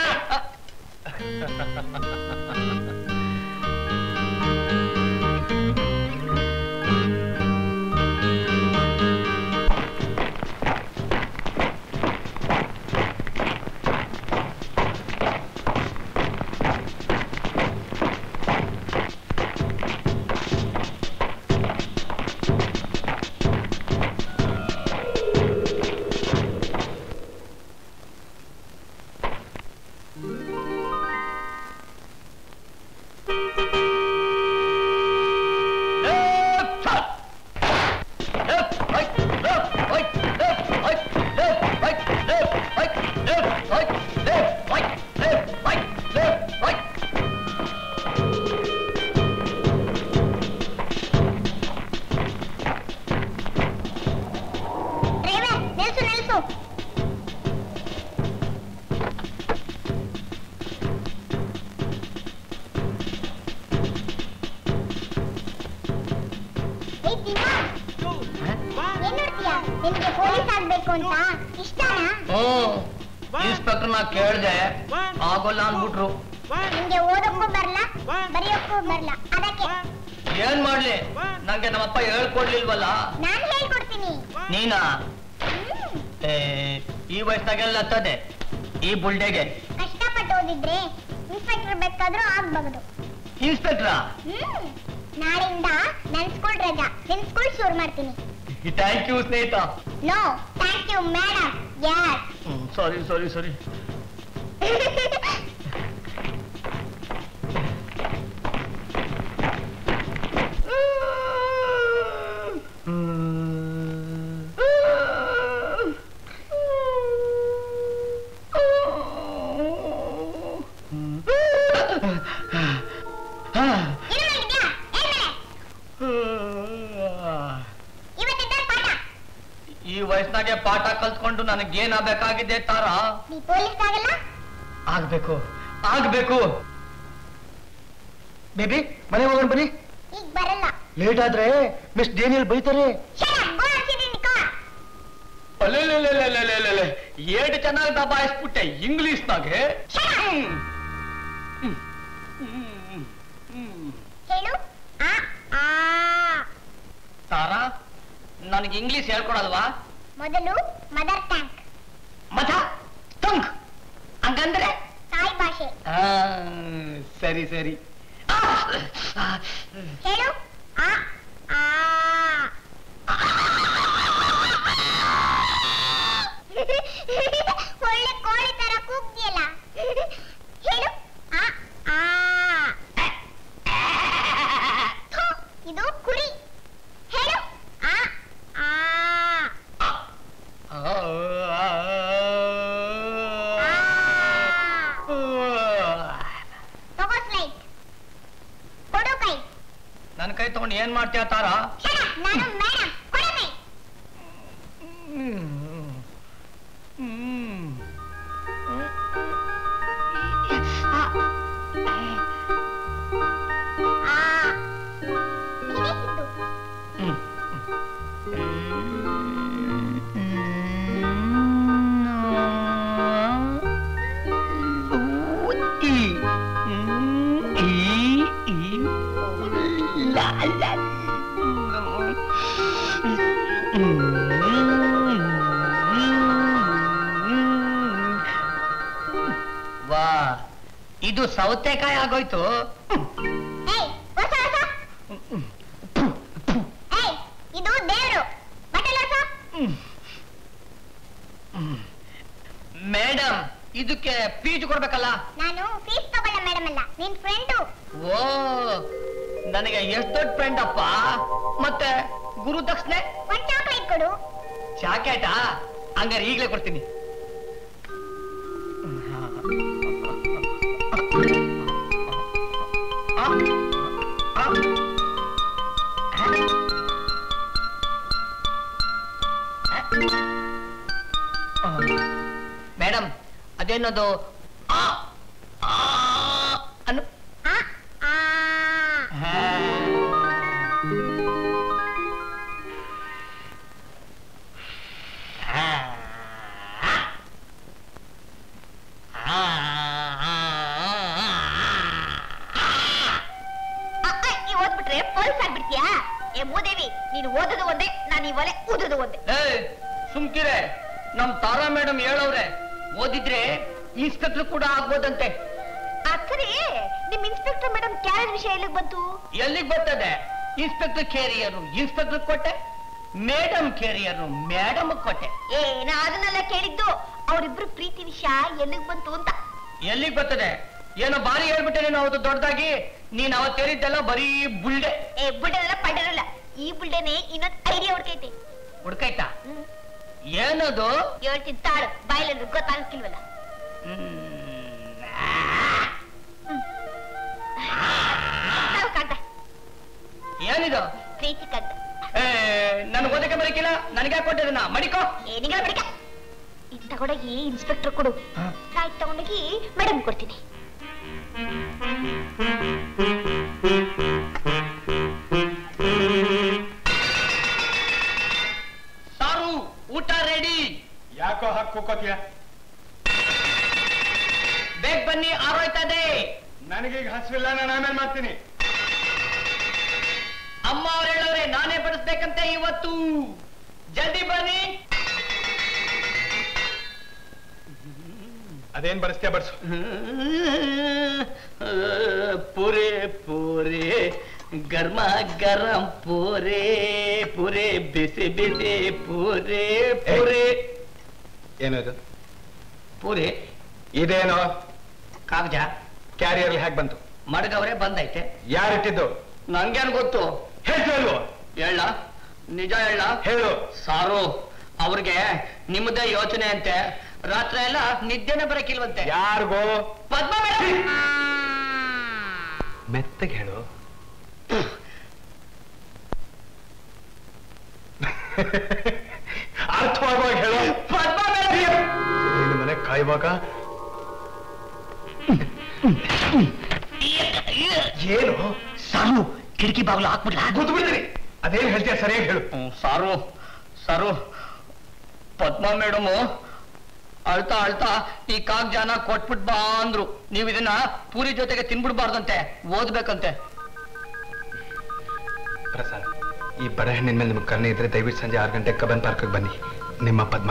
Speaker 8: ನಿಮ್ಗೆ ಪೊಲೀಸ್ ಆಗ್ಬೇಕು ಅಂತ ಇಷ್ಟನಾ
Speaker 1: ಹ್ಞೂ ಇನ್ಸ್ಪೆಕ್ಟರ್ನ ಕೇಳ್ದೆ ಆಗೋಲ್ಲ ಅಂದ್ಬಿಟ್ರು
Speaker 8: ನಿಮ್ಗೆ ಓದಕ್ಕೂ ಬರಲ್ಲ ಬರೆಯೋಕ್ಕೂ ಬರಲ್ಲ ಅದಕ್ಕೆ
Speaker 1: ಏನ್ ಮಾಡ್ಲಿ ನಂಗೆ ನಮ್ಮಪ್ಪ ಹೇಳ್ಕೊಡ್ಲಿಲ್ವಲ್ಲ
Speaker 8: ನಾನ್ ಹೇಳ್ಕೊಡ್ತೀನಿ
Speaker 1: ನೀನಾ ಏ, ಈ ವಯಸ್ಸಿನಾಗೆಲ್ಲ ಹತ್ತದೆ ಈ ಬುಲ್ಡೆಗೆ
Speaker 8: ಕಷ್ಟಪಟ್ಟು ಓದಿದ್ರೆ ಇನ್ಸ್ಪೆಕ್ಟರ್ ಬೇಕಾದ್ರೂ ಆಗ್ಬಹುದು
Speaker 1: ಇನ್ಸ್ಪೆಕ್ಟ್ರಾ
Speaker 8: ಹ್ಮ್ ನಾಳೆಯಿಂದ ನನ್ ಸ್ಕೂಲ್ ರಜಾ ನಿನ್ ಸ್ಕೂಲ್ ಶುರು ಮಾಡ್ತೀನಿ
Speaker 1: ಥ್ಯಾಂಕ್ ಯು ಸ್ನೇಹಿತ
Speaker 8: ನೋ ಥ್ಯಾಂಕ್ ಯು ಮೇಡಮ್ ಯಾರ್
Speaker 1: ಸಾರಿ ಸಾರಿ ಸಾರಿ
Speaker 8: ಇವತ್ತಿದ್ದ ಪಾಠ
Speaker 1: ಈ ವಯಸ್ಸಿನಾಗೆ ಪಾಠ ಕಲ್ತ್ಕೊಂಡು ನನಗೇನಾಗಬೇಕಾಗಿದೆ ತಾರಾ
Speaker 8: ನೀ ಪೊಲೀಸ್ ಆಗಲ್ಲ
Speaker 1: ಆಗ್ಬೇಕು ಆಗ್ಬೇಕು ಬೇಬಿ ಮನೆ ಹೋಗೋಣ ಬನ್ನಿ
Speaker 8: ಈಗ ಬರಲ್ಲ
Speaker 1: ಲೇಟ್ ಆದ್ರೆ ಮಿಸ್ ಡೇನಿಯಲ್ ಬೈತಾರೆ
Speaker 8: Shut up, go and sit in the car.
Speaker 1: ಅಲ್ಲೆಲ್ಲೆಲ್ಲೆಲ್ಲೆಲ್ಲೆಲ್ಲೆ, ಏಟ್ ಚೆನ್ನಾಗಿ ದಬಾಯಿಸ್ಬಿಟ್ಟೆ ಇಂಗ್ಲಿಷ್ನಾಗೆ
Speaker 8: ಹೇಳು ಆ ಆ
Speaker 1: ತಾರಾ ನನಗೆ ಇಂಗ್ಲಿಷ್ ಹೇಳ್ಕೊಡಲ್ವಾ
Speaker 8: ಮೊದಲು ಮದರ್ ಟ್ಯಾಂಕ್
Speaker 1: ಮತ ತಂಕ್ ಹಂಗಂದ್ರೆ
Speaker 8: ತಾಯಿ ಭಾಷೆ
Speaker 1: ಆ, ಸರಿ ಸರಿ ಆ, ಆ,
Speaker 8: ಹೇಳು ಆ ಆ ಒಳ್ಳೆ ಕೋಳಿ ತರ ಕೂಗ್ತಿಯಲ್ಲ ಹೇಳು ಆ ಆ ಥು, ಇದು ಕುರಿ ಹೇಳು ಆ ಆ
Speaker 1: ಆ, ಆ,
Speaker 8: ತಗೋ ಸ್ಲೈಟ್ ಕೊಡು ಕೈ
Speaker 1: ನನ್ನ ಕೈ ತಗೊಂಡು ಏನ್ ಮಾಡ್ತೀಯ ತಾರಾ
Speaker 8: Shut up, ನಾನು ಮೇಡಮ್ ಕೊಡು ಕೈ ಆ ನೀನೇ ಸಿದ್ದು
Speaker 1: ವಾ ಇದು ಸೌತೆಕಾಯಿ ಆಗೋಯ್ತು
Speaker 8: ಏಯ್ ಹೊಸ ಹೊಸ ಏಯ್ ಇದು ದೇವ್ರು ಬಟ್ಟೆ ಹೊಸ
Speaker 1: ಮೇಡಮ್ ಇದಕ್ಕೆ ಫೀಸ್ ಕೊಡ್ಬೇಕಲ್ಲ
Speaker 8: ನಾನು ಫೀಸ್ ತಗೊಳ್ಳ ಮೇಡಮ್ ಅಲ್ಲ ನಿನ್ ಫ್ರೆಂಡು
Speaker 1: ಓ ನನಗೆ ಎಷ್ಟು ದೊಡ್ಡ ಫ್ರೆಂಡ್ ಅಪ್ಪ ಮತ್ತೆ ಗುರು ದಕ್ಷಿಣೆ
Speaker 8: ಒಂದ್ ಚಾಕ್ಲೇಟ್ ಕೊಡು
Speaker 1: ಜಾಕೆಟಾ ಹಂಗಾರೆ ಈಗಲೇ ಕೊಡ್ತೀನಿ ಮೇಡಮ್ ಅದೇನದು ಆ, ಆ ಅನ್ನು
Speaker 8: ಆ ಆ ಅಕ್ಕ, ಈ ಓದ್ಬಿಟ್ರೆ ಪೊಲೀಸ್ ಆಗ್ಬಿಡ್ತೀಯಾ ಏ ಮೂದೇವಿ ನೀನು ಓದೋದು ಒಂದೇ ನಾನು ಈ ಒಲೆ ಊದೋದು ಒಂದೇ
Speaker 1: ಏ ಸುಮ್ಕಿರೆ ನಮ್ ತಾರಾ ಮೇಡಮ್ ಹೇಳವ್ರೆ ಓದಿದ್ರೆ ಇನ್ಸ್ಪೆಕ್ಟರ್ ಕೂಡ ಆಗ್ಬೋದಂತೆ
Speaker 8: ಅಕ್ಕರೆ ನಿಮ್ ಇನ್ಸ್ಪೆಕ್ಟರ್ ಮೇಡಮ್ ಕ್ಯಾರೇಜ್ ವಿಷಯ ಎಲ್ಲಿಗೆ ಬಂತು
Speaker 1: ಎಲ್ಲಿಗೆ ಬರ್ತದೆ ಇನ್ಸ್ಪೆಕ್ಟರ್ ಕೇರಿಯರು ಇನ್ಸ್ಪೆಕ್ಟರ್ ಕೊಟ್ಟೆ ಮೇಡಮ್ ಕೇರಿಯರು ಮೇಡಮ್ ಕೊಟ್ಟೆ
Speaker 8: ಏ ನಾ ಅದನ್ನೆಲ್ಲ ಕೇಳಿದ್ದು ಅವರಿಬ್ರು ಪ್ರೀತಿ ವಿಷಯ ಎಲ್ಲಿಗೆ ಬಂತು ಅಂತ
Speaker 1: ಎಲ್ಲಿಗೆ ಬರ್ತದೆ ಏನೋ ಬಾರಿ ಹೇಳ್ಬಿಟ್ಟೆ ನೀನು ಅವತ್ತು ದೊಡ್ಡದಾಗಿ ನೀನ್ ಅವತ್ತು ಹೇಳಿದ್ದೆಲ್ಲ ಬರೀ ಬುಲ್ಡೆ
Speaker 8: ಏ ಬುಡ್ಡೆಲ್ಲ ಪಡ್ಡರಲ್ಲ ಈ ಬುಡ್ಡೆನೆ ಇನ್ನೊಂದ್ ಐಡಿಯಾ ಹುಡ್ಕೈತೆ
Speaker 1: ಹುಡ್ಕಾಯ್ತಾ ಏನದು
Speaker 8: ಹೇಳ್ತೀನಿ ತಾಳು ಬಾಯಿಲಂದ್ರೆ ಗೊತ್ತಾಗ್ತಿಲ್ವಲ್ಲ ತಾವು ಕಾಂತ
Speaker 1: ಏನಿದು
Speaker 8: ಪ್ರೀತಿ ಕಂತ
Speaker 1: ಏ ನನ್ ಓದಕ್ಕೆ ಬರಕಿಲ್ಲ ನನಗೆ ಕೊಟ್ಟಿದ್ದನ್ನ ಮಡಿಕೋ
Speaker 8: ಏನಿಗಳ ಬಡಿಕ ಇದು ತಗೊಂಡೋಗಿ ಇನ್ಸ್ಪೆಕ್ಟರ್ ಕೊಡು ನಾ ಇದು ತಗೊಂಡೋಗಿ ಮೇಡಮ್ ಕೊಡ್ತೀನಿ
Speaker 1: ಸಾರು
Speaker 5: ನನಗೀಗ ಹಸಿವಿಲ್ಲ ನಾನು ಆಮೇಲೆ ಮಾಡ್ತೀನಿ
Speaker 1: ಅಮ್ಮ ಅವ್ರು ಹೇಳವ್ರೆ ನಾನೇ ಬಡಿಸ್ಬೇಕಂತೆ ಇವತ್ತು ಜಲ್ದಿ ಬನ್ನಿ
Speaker 5: ಅದೇನ್ ಬಡಿಸ್ತೀಯ ಬಡ್ಸು
Speaker 1: ಪೂರೆ ಪೂರೆ ಗರ್ಮ ಗರಂ ಪೂರೆ ಪೂರೆ ಬಿಸಿ ಬಿಸಿ ಪೂರೆ ಪೂರೆ
Speaker 5: ಏನು ಇದು
Speaker 1: ಪೂರೆ
Speaker 5: ಇದೇನೋ
Speaker 1: ಕಾಗಜ
Speaker 5: ಕ್ಯಾರಿಯರ್ ಹೇಗೆ ಬಂತು
Speaker 1: ಮಡಗವ್ರೆ ಬಂದೈತೆ
Speaker 5: ಯಾರಿಟ್ಟಿದ್ದು
Speaker 1: ನಂಗೇನ್ ಗೊತ್ತು
Speaker 5: ಹೇಳ್ತಲ್ವೋ
Speaker 1: ಹೇಳ ನಿಜ ಹೇಳ
Speaker 5: ಹೇಳು
Speaker 1: ಸಾರು ಅವ್ರಿಗೆ ನಿಮ್ಮದೇ ಯೋಚನೆ ಅಂತೆ ರಾತ್ರಿ ಎಲ್ಲ ನಿದ್ದೆನೆ ಬರಕಿಲ್ವಂತೆ
Speaker 5: ಯಾರಿಗೋ
Speaker 1: ಪದ್ಮ ಮೇಡಮ್
Speaker 5: ಮೆತ್ತಗೆ ಹೇಳು ಅರ್ಥವಾಗುವಾಗ ಹೇಳು
Speaker 1: ಪದ್ಮ ಮೇಡಮ್
Speaker 5: ನಿನ್ನ ಮನೆ ಕಾಯುವಾಗ ಏನು
Speaker 1: ಸಾರು ಕಿಟಕಿ ಬಾಗಿಲು ಹಾಕ್ಬಿಡ್ಲಾ
Speaker 5: ಗೊತ್ತು ಬಿಡ್ತೀನಿ ಅದೇನ್ ಹೇಳ್ತೀಯ ಸರಿಯಾಗಿ ಹೇಳು
Speaker 1: ಹ್ಮ್, ಸಾರು ಸಾರು ಪದ್ಮಾ ಮೇಡಮು ಅಳ್ತಾ ಅಳ್ತಾ ಈ ಕಾಗ್ಜಾನ ಕೊಟ್ಬಿಟ್ ಬಾ ಅಂದ್ರು ನೀವು ಇದನ್ನ ಪೂರಿ ಜೊತೆಗೆ ತಿನ್ಬಿಡ್ಬಾರ್ದಂತೆ ಓದ್ಬೇಕಂತೆ
Speaker 5: ಪ್ರಸಾದ್ ಈ ಬಡ ಹೆಣ್ಣಿನ ಮೇಲೆ ನಿಮ್ಗೆ ಕರ್ಣೆ ಇದ್ರೆ ದಯವಿಟ್ಟು ಸಂಜೆ ಆರು ಗಂಟೆ ಕಬ್ಬನ್ ಪಾರ್ಕ್ಗೆ ಬನ್ನಿ ನಿಮ್ಮ ಪದ್ಮ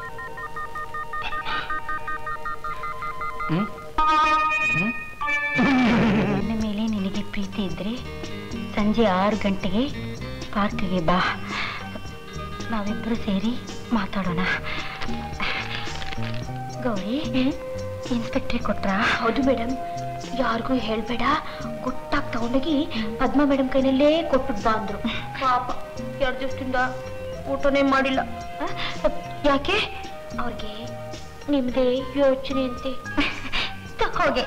Speaker 2: ನನ್ನ ಮೇಲೆ ನಿನಗೆ ಪ್ರೀತಿ ಇದ್ರೆ ಸಂಜೆ ಆರು ಗಂಟೆಗೆ ಪಾರ್ಕ್ಗೆ ಬಾ ನಾವಿಬ್ಬರು ಸೇರಿ ಮಾತಾಡೋಣ ಗೌರಿ ಇನ್ಸ್ಪೆಕ್ಟ್ರಿ ಕೊಟ್ರಾ ಹೌದು ಮೇಡಮ್ ಯಾರಿಗೂ ಹೇಳ್ಬೇಡ ಕೊಟ್ಟಾಗ ತಗೊಂಡೋಗಿ ಪದ್ಮ ಮೇಡಮ್ ಕೈನಲ್ಲೇ ಕೊಟ್ಬಿಟ್ ಬಾ ಅಂದ್ರು ಪಾಪ ಎರಡು ದಿವಸದಿಂದ ಊಟನೇ ಮಾಡಿಲ್ಲ ಆ, ಯಾಕೆ ಅವ್ರಿಗೆ ನಿಮ್ದೇ ಯೋಚನೆ ಅಂತೆ ಹೋಗೆ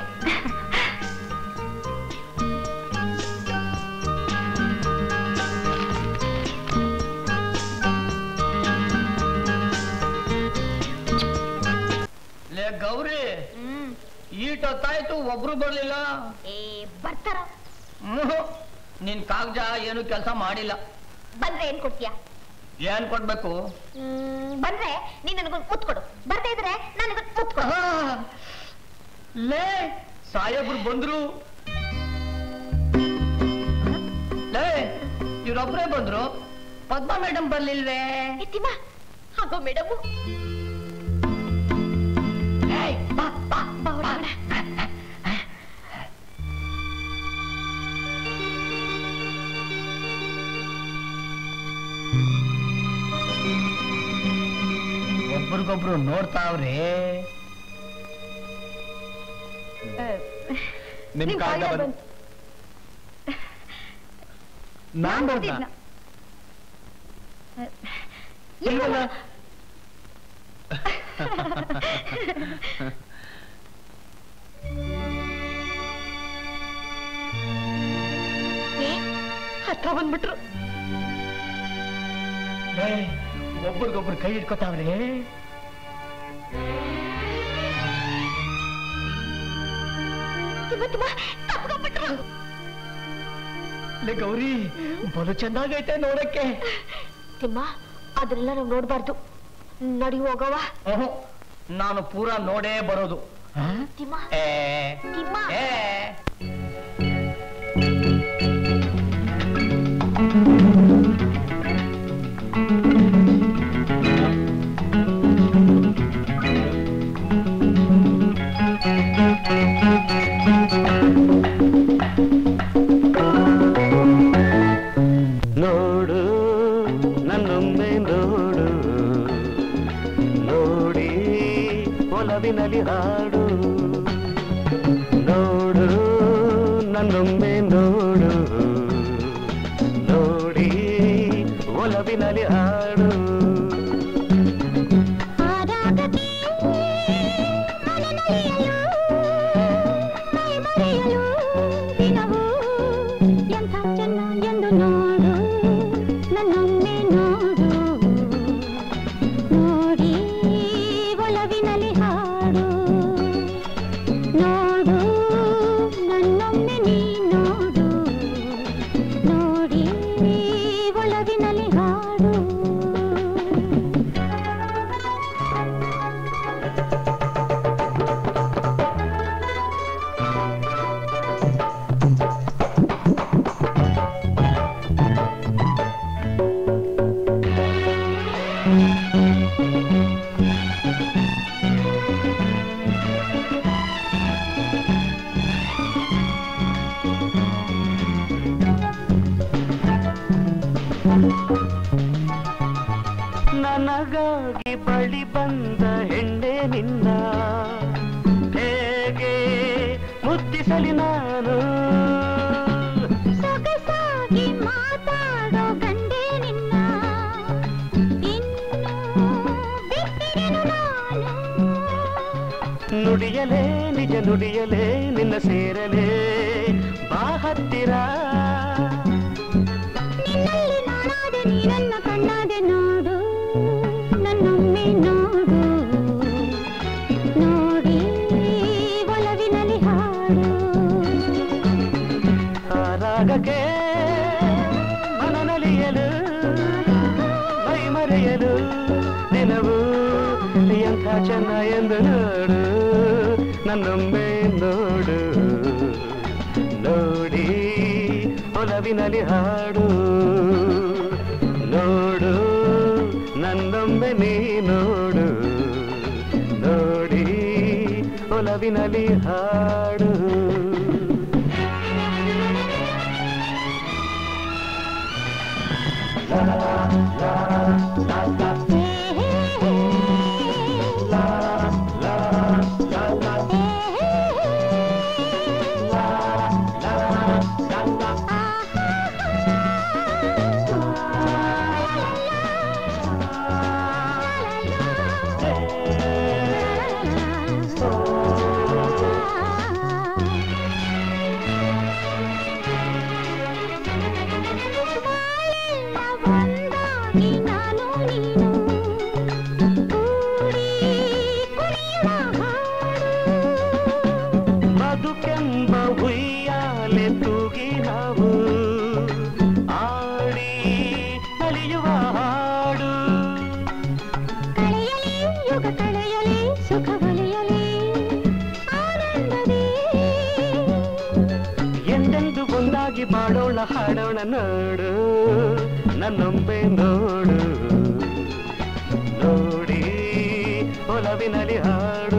Speaker 1: ಲೇ ಗೌರಿ ಈಟೊತ್ತಾಯ್ತು ಒಬ್ರು ಬರ್ಲಿಲ್ಲ
Speaker 2: ಏ ಬರ್ತಾರ
Speaker 1: ಹ್ಮ್. ನಿನ್ ಕಾಗ್ಜ ಏನು ಕೆಲಸ ಮಾಡಿಲ್ಲ
Speaker 2: ಬಂದ್ರೆ ಏನ್ ಕೊಡ್ತೀಯ
Speaker 1: ಏನ್ ಕೊಡ್ಬೇಕು
Speaker 2: ಹ್ಮ್, ಬಂದ್ರೆ ನೀನ್ ನನಗೊಂದು ಮುತ್ತು ಕೊಡು ಬರ್ದೇ ಇದ್ರೆ ನನಗೊಂದು ಮುತ್ತು ಕೊಡು
Speaker 1: ಆಹ್! ಲೇ ಸಾಹೇಬ್ರು ಬಂದ್ರು ಲೇ ಇವ್ರೊಬ್ರೇ ಬಂದ್ರು ಪದ್ಮಾ ಮೇಡಮ್ ಬರ್ಲಿಲ್ವೇ
Speaker 2: ಎತ್ತಿಮ್ಮ ಹಾಗೋ ಮೇಡಮು
Speaker 1: ಏಯ್, ಬಾ, ಬಾ,
Speaker 2: ಬಾ ಹೊರಗಡೆ.
Speaker 1: ಒಬ್ರಿಗೊಬ್ರು ನೋಡ್ತಾವ್ರೆ
Speaker 5: ನಿಮ್
Speaker 2: ನಿಮ್
Speaker 5: ಕಾಗ್ದ
Speaker 2: ಕಾಗ್ದ
Speaker 5: ಬಂತು ನಾನ್ ಬರ್ದ
Speaker 2: ಇಲ್ವಲ್ಲ? ಏ, ಹತ್ರ ಬಂದ್ಬಿಟ್ರು
Speaker 1: ಏಯ್, ಒಬ್ರಿಗೊಬ್ರು ಕೈ ಇಟ್ಕೋತಾವ್ರೆ
Speaker 2: ತಿಮ್ಮ ತಿಮ್ಮ ತಪ್ಕೊಂಡ್ಬಿಟ್ರು
Speaker 1: ಲೇ ಗೌರಿ ಬಲು ಚೆನ್ನಾಗೈತೆ ನೋಡಕ್ಕೆ
Speaker 2: ತಿಮ್ಮ ಅದನ್ನೆಲ್ಲ ನಾವು ನೋಡ್ಬಾರ್ದು ನಡಿ ಹೋಗವ
Speaker 1: ಓಹೋ, ನಾನು ಪೂರಾ ನೋಡೇ ಬರೋದು
Speaker 2: ತಿಮ್ಮ
Speaker 1: ಏ
Speaker 2: ತಿಮ್ಮ
Speaker 1: ಏ
Speaker 4: ನೋಡು ನನ್ನೊಮ್ಮೆ ನೋಡು ನೋಡಿ ಒಲವಿನಲ್ಲಿ ಹಾಡು ನೋಡು ನನ್ನೊಮ್ಮೆ ನೋಡು ನೋಡಿ ಒಲವಿನಲ್ಲಿ ಹಾಡು
Speaker 8: ಆರಾಗದೆ ಮನನೊಲಿಯಲು, ಮೈಮರೆಯಲು ದಿನವೂ ಎಂಥ ಚೆನ್ನ ಎಂದು ನೋಡು ನನ್ನೊಮ್ಮೆ ನೋಡು ನೋಡಿ ಒಲವಿನಲ್ಲಿ ಹಾಡು ನೋಡು ನನ್ನೊಮ್ಮೆ ನೀ ನೋಡು
Speaker 4: ನನಗಾಗಿ ಬಳಿ ಬಂದ ಹೆಣ್ಣೆ ನಿನ್ನ ಹೇಗೆ ಮುತ್ತಿಸಲಿ ನಾನು
Speaker 8: ಸೊಗಸಾಗಿ ಮಾತಾಡೋ ಗಂಡೆ ನಿನ್ನ ಇನ್ನು ಬಿಟ್ಟಿರೆನು ನಾನು
Speaker 4: ನುಡಿಯಲೇ ನಿಜ ನುಡಿಯಲೇ ನಿನ್ನ ಸೇರಲೇ ಬಾ ಹತ್ತಿರ
Speaker 8: ನಿನ್ನಲ್ಲಿ ನಾನಾದೆ ನೀ ನನ್ನ ಕಣ್ಣಾದೆ ನೋಡು ನನ್ನೊಮ್ಮೆ ನೋಡು ನೋಡಿ ಒಲವಿನಲ್ಲಿ ಹಾಡು
Speaker 4: ಆ ರಾಗಕ್ಕೆ ಮನನಲಿಯಲು ಮೈ ಮರೆಯಲು ದಿನವು ಎಂಥ ಚೆನ್ನ ಎಂದು ನೋಡು ನನ್ನೊಮ್ಮೆ ನೋಡು ನೋಡಿ ಒಲವಿನಲ್ಲಿ ಹಾಡು ನೋಡು ನನ್ನೊಮ್ಮೆ ನೀ ನೋಡು ನೋಡಿ ಒಲವಿನಲ್ಲಿ ಹಾಡು
Speaker 8: ಒಂದಾಗಿ ನಾನು ನೀನು ಕೂಡಿ ಕುಣಿಯುವ ಹಾಡು
Speaker 4: ಬದುಕೆಂಬ ಹುಯ್ಯಾಲೆ ತೂಗಿ ನಾವು ಆಡಿ ಅಲಿಯುವ ಹಾಡು
Speaker 8: ಕಳೆಯಲಿ ಯುಗ ಕಳೆಯಲಿ ಸುಖ ಒಲಿಯಲಿ ಆನಂದವೇ
Speaker 4: ಎಂದೆಂದು ಒಂದಾಗಿ ಬಾಳೋಣ ಹಾಡೋಣ ನೋಡು ನನ್ನೊಮ್ಮೆ ನೋಡು ನೋಡಿ ಒಲವಿನಲ್ಲಿ ಹಾಡು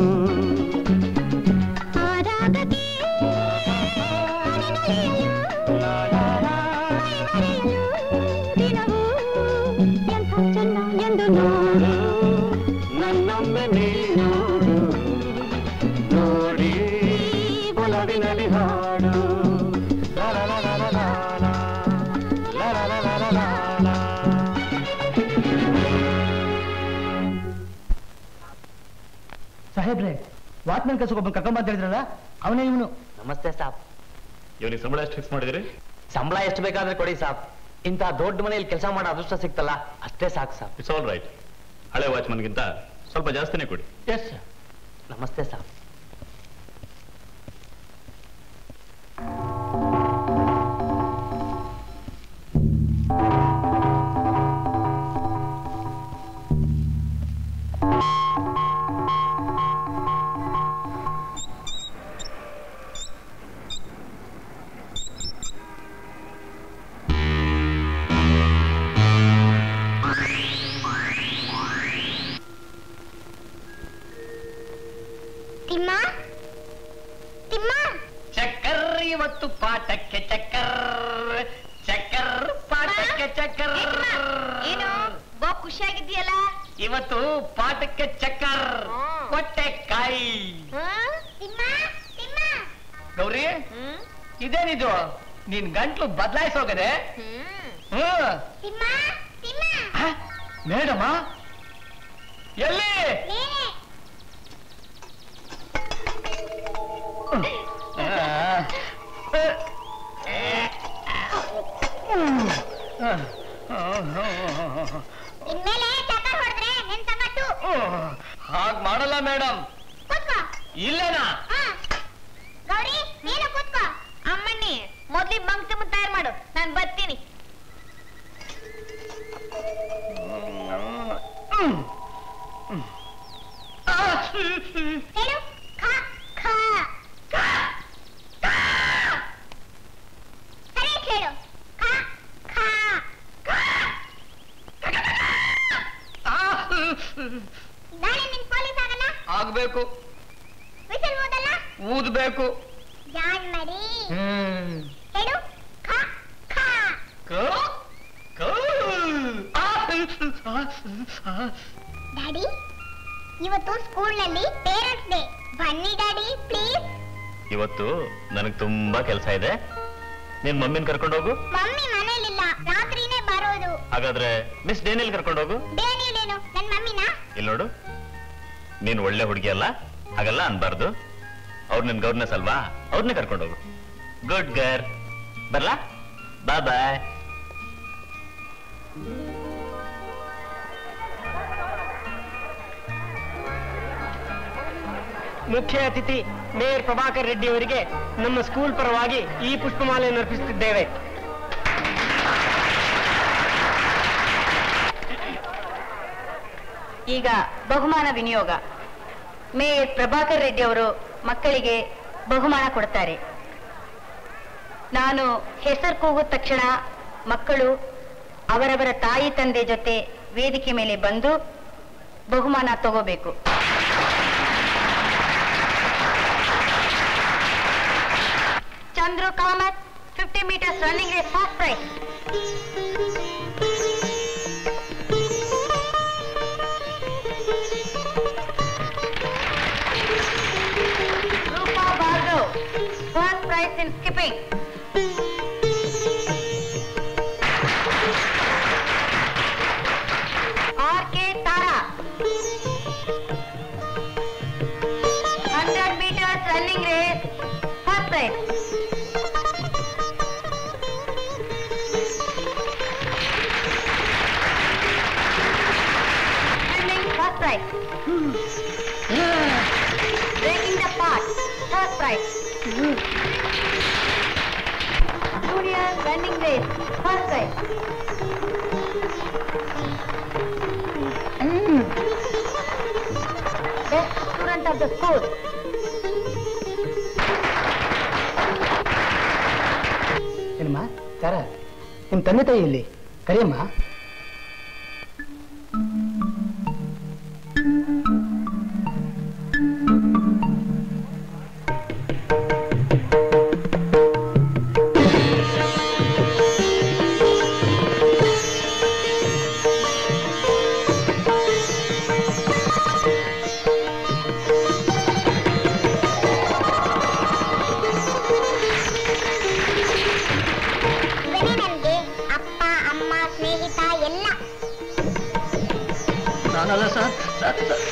Speaker 8: ಆ ರಾಗಕ್ಕೆ ಮನನಲಿಯಲು ಮೈಮರೆಯಲು ದಿನವೂ ಎಂಥ ಚೆನ್ನ ಎಂದು ನೋಡು
Speaker 4: ನನ್ನೊಮ್ಮೆ ನೀ ನೋಡು ನೋಡಿ ಒಲವಿನಲ್ಲಿ ಹಾಡು ಲಾ ಲಾ ಲಾ ಲಾ ಲಾ ಲಾ. ಲಾ ಲಾ ಲಾ ಲಾ ಲಾ ಲಾ ಲಾ.
Speaker 1: ಸಾಹೇಬ್ರೆ ವಾಚ್ಮನ್ ಕೆಲಸಕ್ಕೆ ಒಬ್ಬ ಕರ್ಕೊಂಡ್ ಮಾತಾಡಿದ್ರಲ್ಲ ಅವನೇ ಇವನು
Speaker 7: ನಮಸ್ತೆ ಸಾಬ್
Speaker 9: ಇವನಿಗೆ ಸಂಬಳ ಎಷ್ಟು ಫಿಕ್ಸ್ ಮಾಡಿದಿರಿ
Speaker 7: ಸಂಬಳ ಎಷ್ಟು ಬೇಕಾದ್ರೆ ಕೊಡಿ ಸಾಬ್ ಇಂಥ ದೊಡ್ಡ ಮನೆಯಲ್ಲಿ ಕೆಲಸ ಮಾಡೋ ಅದೃಷ್ಟ ಸಿಕ್ತಲ್ಲ ಅಷ್ಟೇ ಸಾಕು ಸಾಬ್
Speaker 9: ಇಟ್ಸ್ ಆಲ್ ರೈಟ್ ಹಳೆ ವಾಚ್ಮನ್ಗಿಂತ ಸ್ವಲ್ಪ ಜಾಸ್ತಿನೇ ಕೊಡಿ
Speaker 1: ಎಸ್
Speaker 7: ನಮಸ್ತೆ ಸಾಬ್
Speaker 8: ತಿಮ್ಮ ತಿಮ್ಮ
Speaker 1: ಚಕ್ಕರ್ ಇವತ್ತು ಪಾಠಕ್ಕೆ ಚಕ್ಕರ್ ಚಕ್ಕರ್ ಪಾಠಕ್ಕೆ ಚಕ್ಕರ್
Speaker 2: ಏನು ಬಾ ಖುಷಿಯಾಗಿದ್ದೀಯಲ್ಲ
Speaker 1: ಇವತ್ತು ಪಾಠಕ್ಕೆ ಚಕ್ಕರ್ ಕೊಟ್ಟೆ ಕಾಯಿ
Speaker 8: ತಿಮ್ಮ ತಿಮ್ಮ
Speaker 1: ಗೌರಿ ಇದೇನಿದು ನಿನ್ ಗಂಟ್ಲು ಬದಲಾಯಿಸೋಗದೆ ಹ್ಮ್
Speaker 8: ತಿಮ್ಮ ತಿಮ್ಮ
Speaker 1: ಹ? ಮೇಡಮ ಎಲ್ಲಿ
Speaker 8: ನೀನೆ ಇನ್ಮೇಲೆ ಚಕ್ಕರ್ ಹೊಡೆದ್ರೆ ನಿನ್ ಸಂಗಟ್ಟು
Speaker 1: ಹಾಗ್ ಮಾಡಲ್ಲ ಮೇಡಮ್
Speaker 8: ಕೂತ್ಕೋ
Speaker 1: ಇಲ್ಲೇನಾ
Speaker 8: ಹಾ. ಗೌರಿ ನೀನು ಕೂತ್ಕೋ
Speaker 2: ಅಮ್ಮಣ್ಣಿ ಮೊದ್ಲಿ ಬಂಕ್ ತುಂಬ ತಯಾರು ಮಾಡು ನಾನು ಬರ್ತೀನಿ
Speaker 8: ಹೇಳು ಖ ಖ ಸರಿ ಹೇಳು ಖ ಖ ನಾಳೆ ನಿನ್ ಪೊಲೀಸ್ ಆಗಲ್ಲ
Speaker 1: ಆಗ್ಬೇಕು
Speaker 8: ವಿಷಲ್ ಓದಲ್ಲ
Speaker 1: ಊದ್ಬೇಕು
Speaker 8: ಜಾನ್ ಮರಿ
Speaker 1: ಹ್ಮ್
Speaker 8: ಹೇಳು ಖ ಖ
Speaker 1: ಕ- ಕ-
Speaker 8: ಇವತ್ತು ಸ್ಕೂಲ್ನಲ್ಲಿ ಪೇರೆಂಟ್ಸ್ ಡೇ ಬನ್ನಿ ಡ್ಯಾಡಿ ಪ್ಲೀಸ್
Speaker 9: ಇವತ್ತು ನನಗೆ ತುಂಬಾ ಕೆಲಸ ಇದೆ ನಿನ್ ಮಮ್ಮಿನ ಕರ್ಕೊಂಡು ಹೋಗು
Speaker 8: ಮಮ್ಮಿ ಮನೇಲಿಲ್ಲ ರಾತ್ರಿನೇ ಬರೋದು
Speaker 9: ಹಾಗಾದ್ರೆ ಮಿಸ್ ಡೇನಿಲ್ ಕರ್ಕೊಂಡು ಹೋಗು
Speaker 8: ಡೇನಿಲೇನು ನನ್ ಮಮ್ಮಿನಾ
Speaker 9: ಇಲ್ಲಿ ನೋಡು ನೀನ್ ಒಳ್ಳೆ ಹುಡುಗಿ ಅಲ್ಲ ಹಾಗಲ್ಲ ಅನ್ಬಾರ್ದು ಅವ್ರು ನಿನ್ ಗೌರ್ನೆಸ್ ಅಲ್ವಾ ಅವ್ರನ್ನೇ ಕರ್ಕೊಂಡು ಹೋಗು ಗುಡ್ ಗರ್ ಬರ್ಲಾ ಬಾಯ್ ಬಾಯ್
Speaker 11: ಮುಖ್ಯ ಅತಿಥಿ ಮೇಯರ್ ಪ್ರಭಾಕರ್ ರೆಡ್ಡಿ ಅವರಿಗೆ ನಮ್ಮ ಸ್ಕೂಲ್ ಪರವಾಗಿ ಈ ಪುಷ್ಪಮಾಲೆಯನ್ನು ಅರ್ಪಿಸುತ್ತಿದ್ದೇವೆ
Speaker 2: ಈಗ ಬಹುಮಾನ ವಿನಿಯೋಗ ಮೇಯರ್ ಪ್ರಭಾಕರ್ ರೆಡ್ಡಿ ಅವರು ಮಕ್ಕಳಿಗೆ ಬಹುಮಾನ ಕೊಡ್ತಾರೆ ನಾನು ಹೆಸರು ಕೂಗಿದ ತಕ್ಷಣ ಮಕ್ಕಳು ಅವರವರ ತಾಯಿ ತಂದೆ ಜೊತೆ ವೇದಿಕೆ ಮೇಲೆ ಬಂದು ಬಹುಮಾನ ತಗೋಬೇಕು Chandru Kamath fifty metres running race first prize Rupa Bhargav first prize in skipping R K Tara hundred metres running race first prize swimming first prize. Breaking the part, first prize. Junior running race, first prize. Best student of the school.
Speaker 11: ಏನಮ್ಮ ತಾರ ನಿಮ್ ತಂದೆ ತಾಯಿ ಇಲ್ಲಿ ಕರಿಯಮ್ಮ
Speaker 8: ಇವನೇ ನನ್ಗೆ ಅಪ್ಪ ಅಮ್ಮ ಸ್ನೇಹಿತ ಎಲ್ಲ
Speaker 1: ನಾನಲ್ಲ ಸರ್ ಸರ್ ಸರ್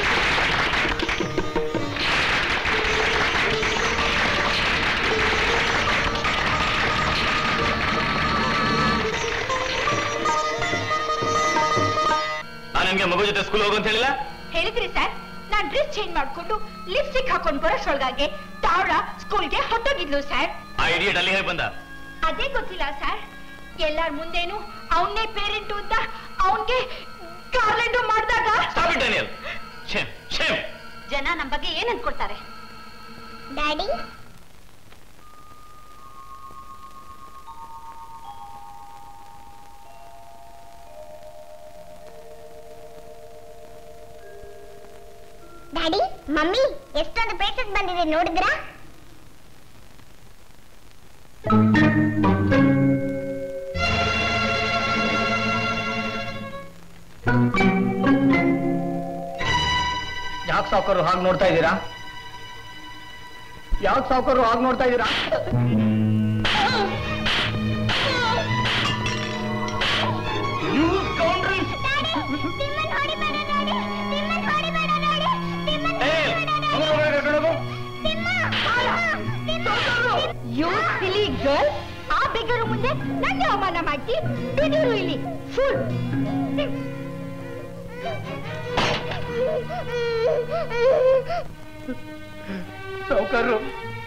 Speaker 9: ನಾನು ನಿನ್ಗೆ ಮಗು ಜೊತೆ ಸ್ಕೂಲ್ ಹೋಗು ಅಂತ ಹೇಳಿಲ್ಲ
Speaker 2: ಹೇಳಿದ್ರಿ ಸರ್ ನಾನ್ ಡ್ರೆಸ್ ಚೇಂಜ್ ಮಾಡ್ಕೊಂಡು ಲಿಪ್ಸ್ಟಿಕ್ ಹಾಕೊಂಡು ಬರೋಷ್ರೊಳಗಾಗಿ ತಾವಳ ಸ್ಕೂಲ್ಗೆ ಹೊಟ್ಟೋಗಿದ್ಲು ಸರ್
Speaker 9: ಆ ಇಡಿಯಟ್ ಅಲ್ಲಿ ಹೇಗೆ ಬಂದ
Speaker 2: ಅದೇ ಗೊತ್ತಿಲ್ಲ ಸರ್ ಎಲ್ಲಾರ ಮುಂದೇನು ಅವನ್ನೇ ಪೇರೆಂಟು ಅಂತ ಅವನ್ಗೆ ಗಾರ್ಲೆಂಡು ಮಾಡಿದಾಗ
Speaker 9: Stop it, Daniel. Shame, shame.
Speaker 2: ಜನ ನಮ್ ಬಗ್ಗೆ ಏನ್ ಅನ್ಕೊಳ್ತಾರೆ
Speaker 8: ಡ್ಯಾಡಿ ಡ್ಯಾಡಿ ಮಮ್ಮಿ ಎಷ್ಟೊಂದು ಪ್ಲೇಸಸ್ ಬಂದಿದೆ ನೋಡಿದ್ರಾ
Speaker 1: ಯಾಕೆ ಸಾವುಕಾರು ಹಾಗೆ ನೋಡ್ತಾ ಇದ್ದೀರಾ ಯಾಕೆ ಸಾವುಕಾರು ಹಾಗೆ ನೋಡ್ತಾ ಇದ್ದೀರಾ
Speaker 2: ಯು ಸಿಲಿ ಗರ್ಲ್ ಆ ಬಿಗರು ಮುಂದೆ ನಂಗೆ ಅವಮಾನ ಮಾಡ್ತಿ ಬಿದಿರು ಇಲ್ಲಿ ಫುಲ್
Speaker 1: ಸಾವುಕಾರರು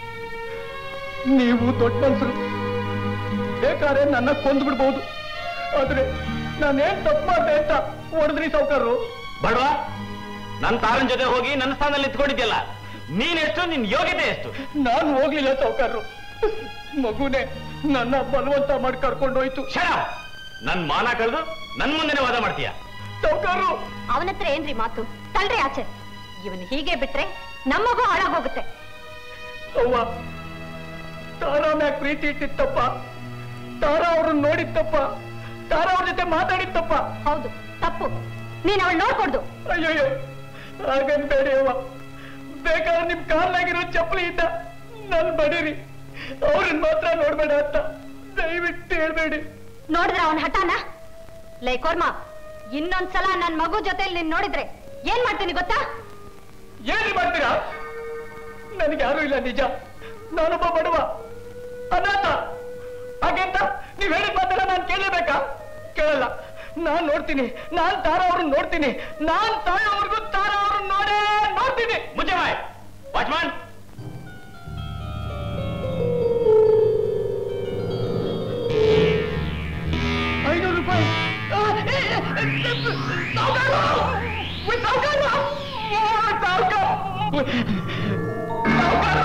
Speaker 1: ನೀವು ದೊಡ್ಡ ಮನ್ಸರು ಬೇಕಾದ್ರೆ ನನ್ನ ಕೊಂದು ಬಿಡ್ಬೋದು ಆದ್ರೆ ನಾನೇನ್ ತಪ್ಪು ಮಾಡ್ದೆ ಅಂತ ಹೊಡೆದ್ರಿ ಸಾವುಕಾರರು
Speaker 9: ಬಡವಾ ನನ್ನ ತಾರನ್ ಜೊತೆ ಹೋಗಿ ನನ್ನ ಸ್ಥಾನದಲ್ಲಿ ನಿಂತ್ಕೊಂಡಿದ್ಯಲ್ಲ ನೀನೆಷ್ಟು ನಿನ್ ಯೋಗ್ಯತೆ ಎಷ್ಟು
Speaker 1: ನಾನು ಹೋಗ್ಲಿಲ್ಲ ಸಾವುಕಾರರು ಮಗುನೇ ನನ್ನ ಬಲವಂತ ಮಾಡಿ ಕರ್ಕೊಂಡೋಯ್ತು
Speaker 9: ಶರ ನನ್ ಮಾನ ಕಳೆದು ನನ್ ಮುಂದೆನೆ ವಾದ ಮಾಡ್ತೀಯ
Speaker 1: ಸಾವುಕಾರರು
Speaker 2: ಅವನ ಹತ್ರ ಏನ್ರಿ ಮಾತು ತಳ್ರಿ ಆಚೆ ಇವನ್ ಹೀಗೆ ಬಿಟ್ರೆ ನಮ್ಮಗೂ ಹಾಳಾಗೋಗುತ್ತೆ
Speaker 1: ಅವ್ವ ತಾರಾ ಮ್ಯಾಗ್ ಪ್ರೀತಿ ಇಟ್ಟಿತ್ತಪ್ಪ ತಾರಾ ಅವ್ರನ್ನ ನೋಡಿತ್ತಪ್ಪ ತಾರಾ ಅವ್ರ ಜೊತೆ ಮಾತಾಡಿತ್ತಪ್ಪ
Speaker 2: ಹೌದು ತಪ್ಪು ನೀನ್ ಅವಳು ನೋಡ್ಕೊಡ್ದು
Speaker 1: ಅಯ್ಯಯ್ಯೋ ಹಾಗನ್ಬೇಡಿ ಅವ್ವ ಬೇಕಾದ್ರೆ ನಿಮ್ ಕಾಲ್ನಾಗಿರೋ ಚಪ್ಪಲಿ ಇದ್ದ ನನ್ ಬಡೀರಿ ಅವ್ರನ್ನ ಮಾತ್ರ ನೋಡ್ಬೇಡ ಅಂತ ದಯವಿಟ್ಟು ಹೇಳ್ಬೇಡಿ
Speaker 2: ನೋಡಿದ್ರ ಅವನ್ ಹಠಾನ ಲೈ ಕೋರ್ಮ ಇನ್ನೊಂದ್ಸಲ ನನ್ ಮಗು ಜೊತೆಲಿ ನೀನ್ ನೋಡಿದ್ರೆ ಏನ್ ಮಾಡ್ತೀನಿ ಗೊತ್ತಾ
Speaker 1: ಏನ್ ಮಾಡ್ತೀರಾ ನನಗೆ ಯಾರು ಇಲ್ಲ ನಿಜ ನಾನೊಬ್ಬ ಬಡವ ಅನಾಥ ಹಾಗೆಂತ ನೀವ್ ಹೇಳಿದ ಮಾತೆಲ್ಲ ನಾನು ಕೇಳಲೇಬೇಕಾ ಕೇಳಲ್ಲ ನಾನ್ ನೋಡ್ತೀನಿ ನಾನ್ ತಾರ ಅವ್ರನ್ನ ನೋಡ್ತೀನಿ ನಾನ್ ತಾಯೋರ್ಗು ತಾರ ಅವ್ರನ್ನ ನೋಡೇ ನೋಡ್ತೀನಿ
Speaker 9: ಮುಚ್ಚೆ ಬಾಯ್ ವಾಚ್ಮನ್
Speaker 1: ಐನೂರು ರೂಪಾಯಿ ಆ, ಏ, ಏ, ಏ, ಸಾವ್ಕಾರ! ಉಯ್, ಸಾವ್ಕಾರ! ಓ, ಸಾವ್ಕಾರ! ಉಯ್, ಸಾವ್ಕಾರ!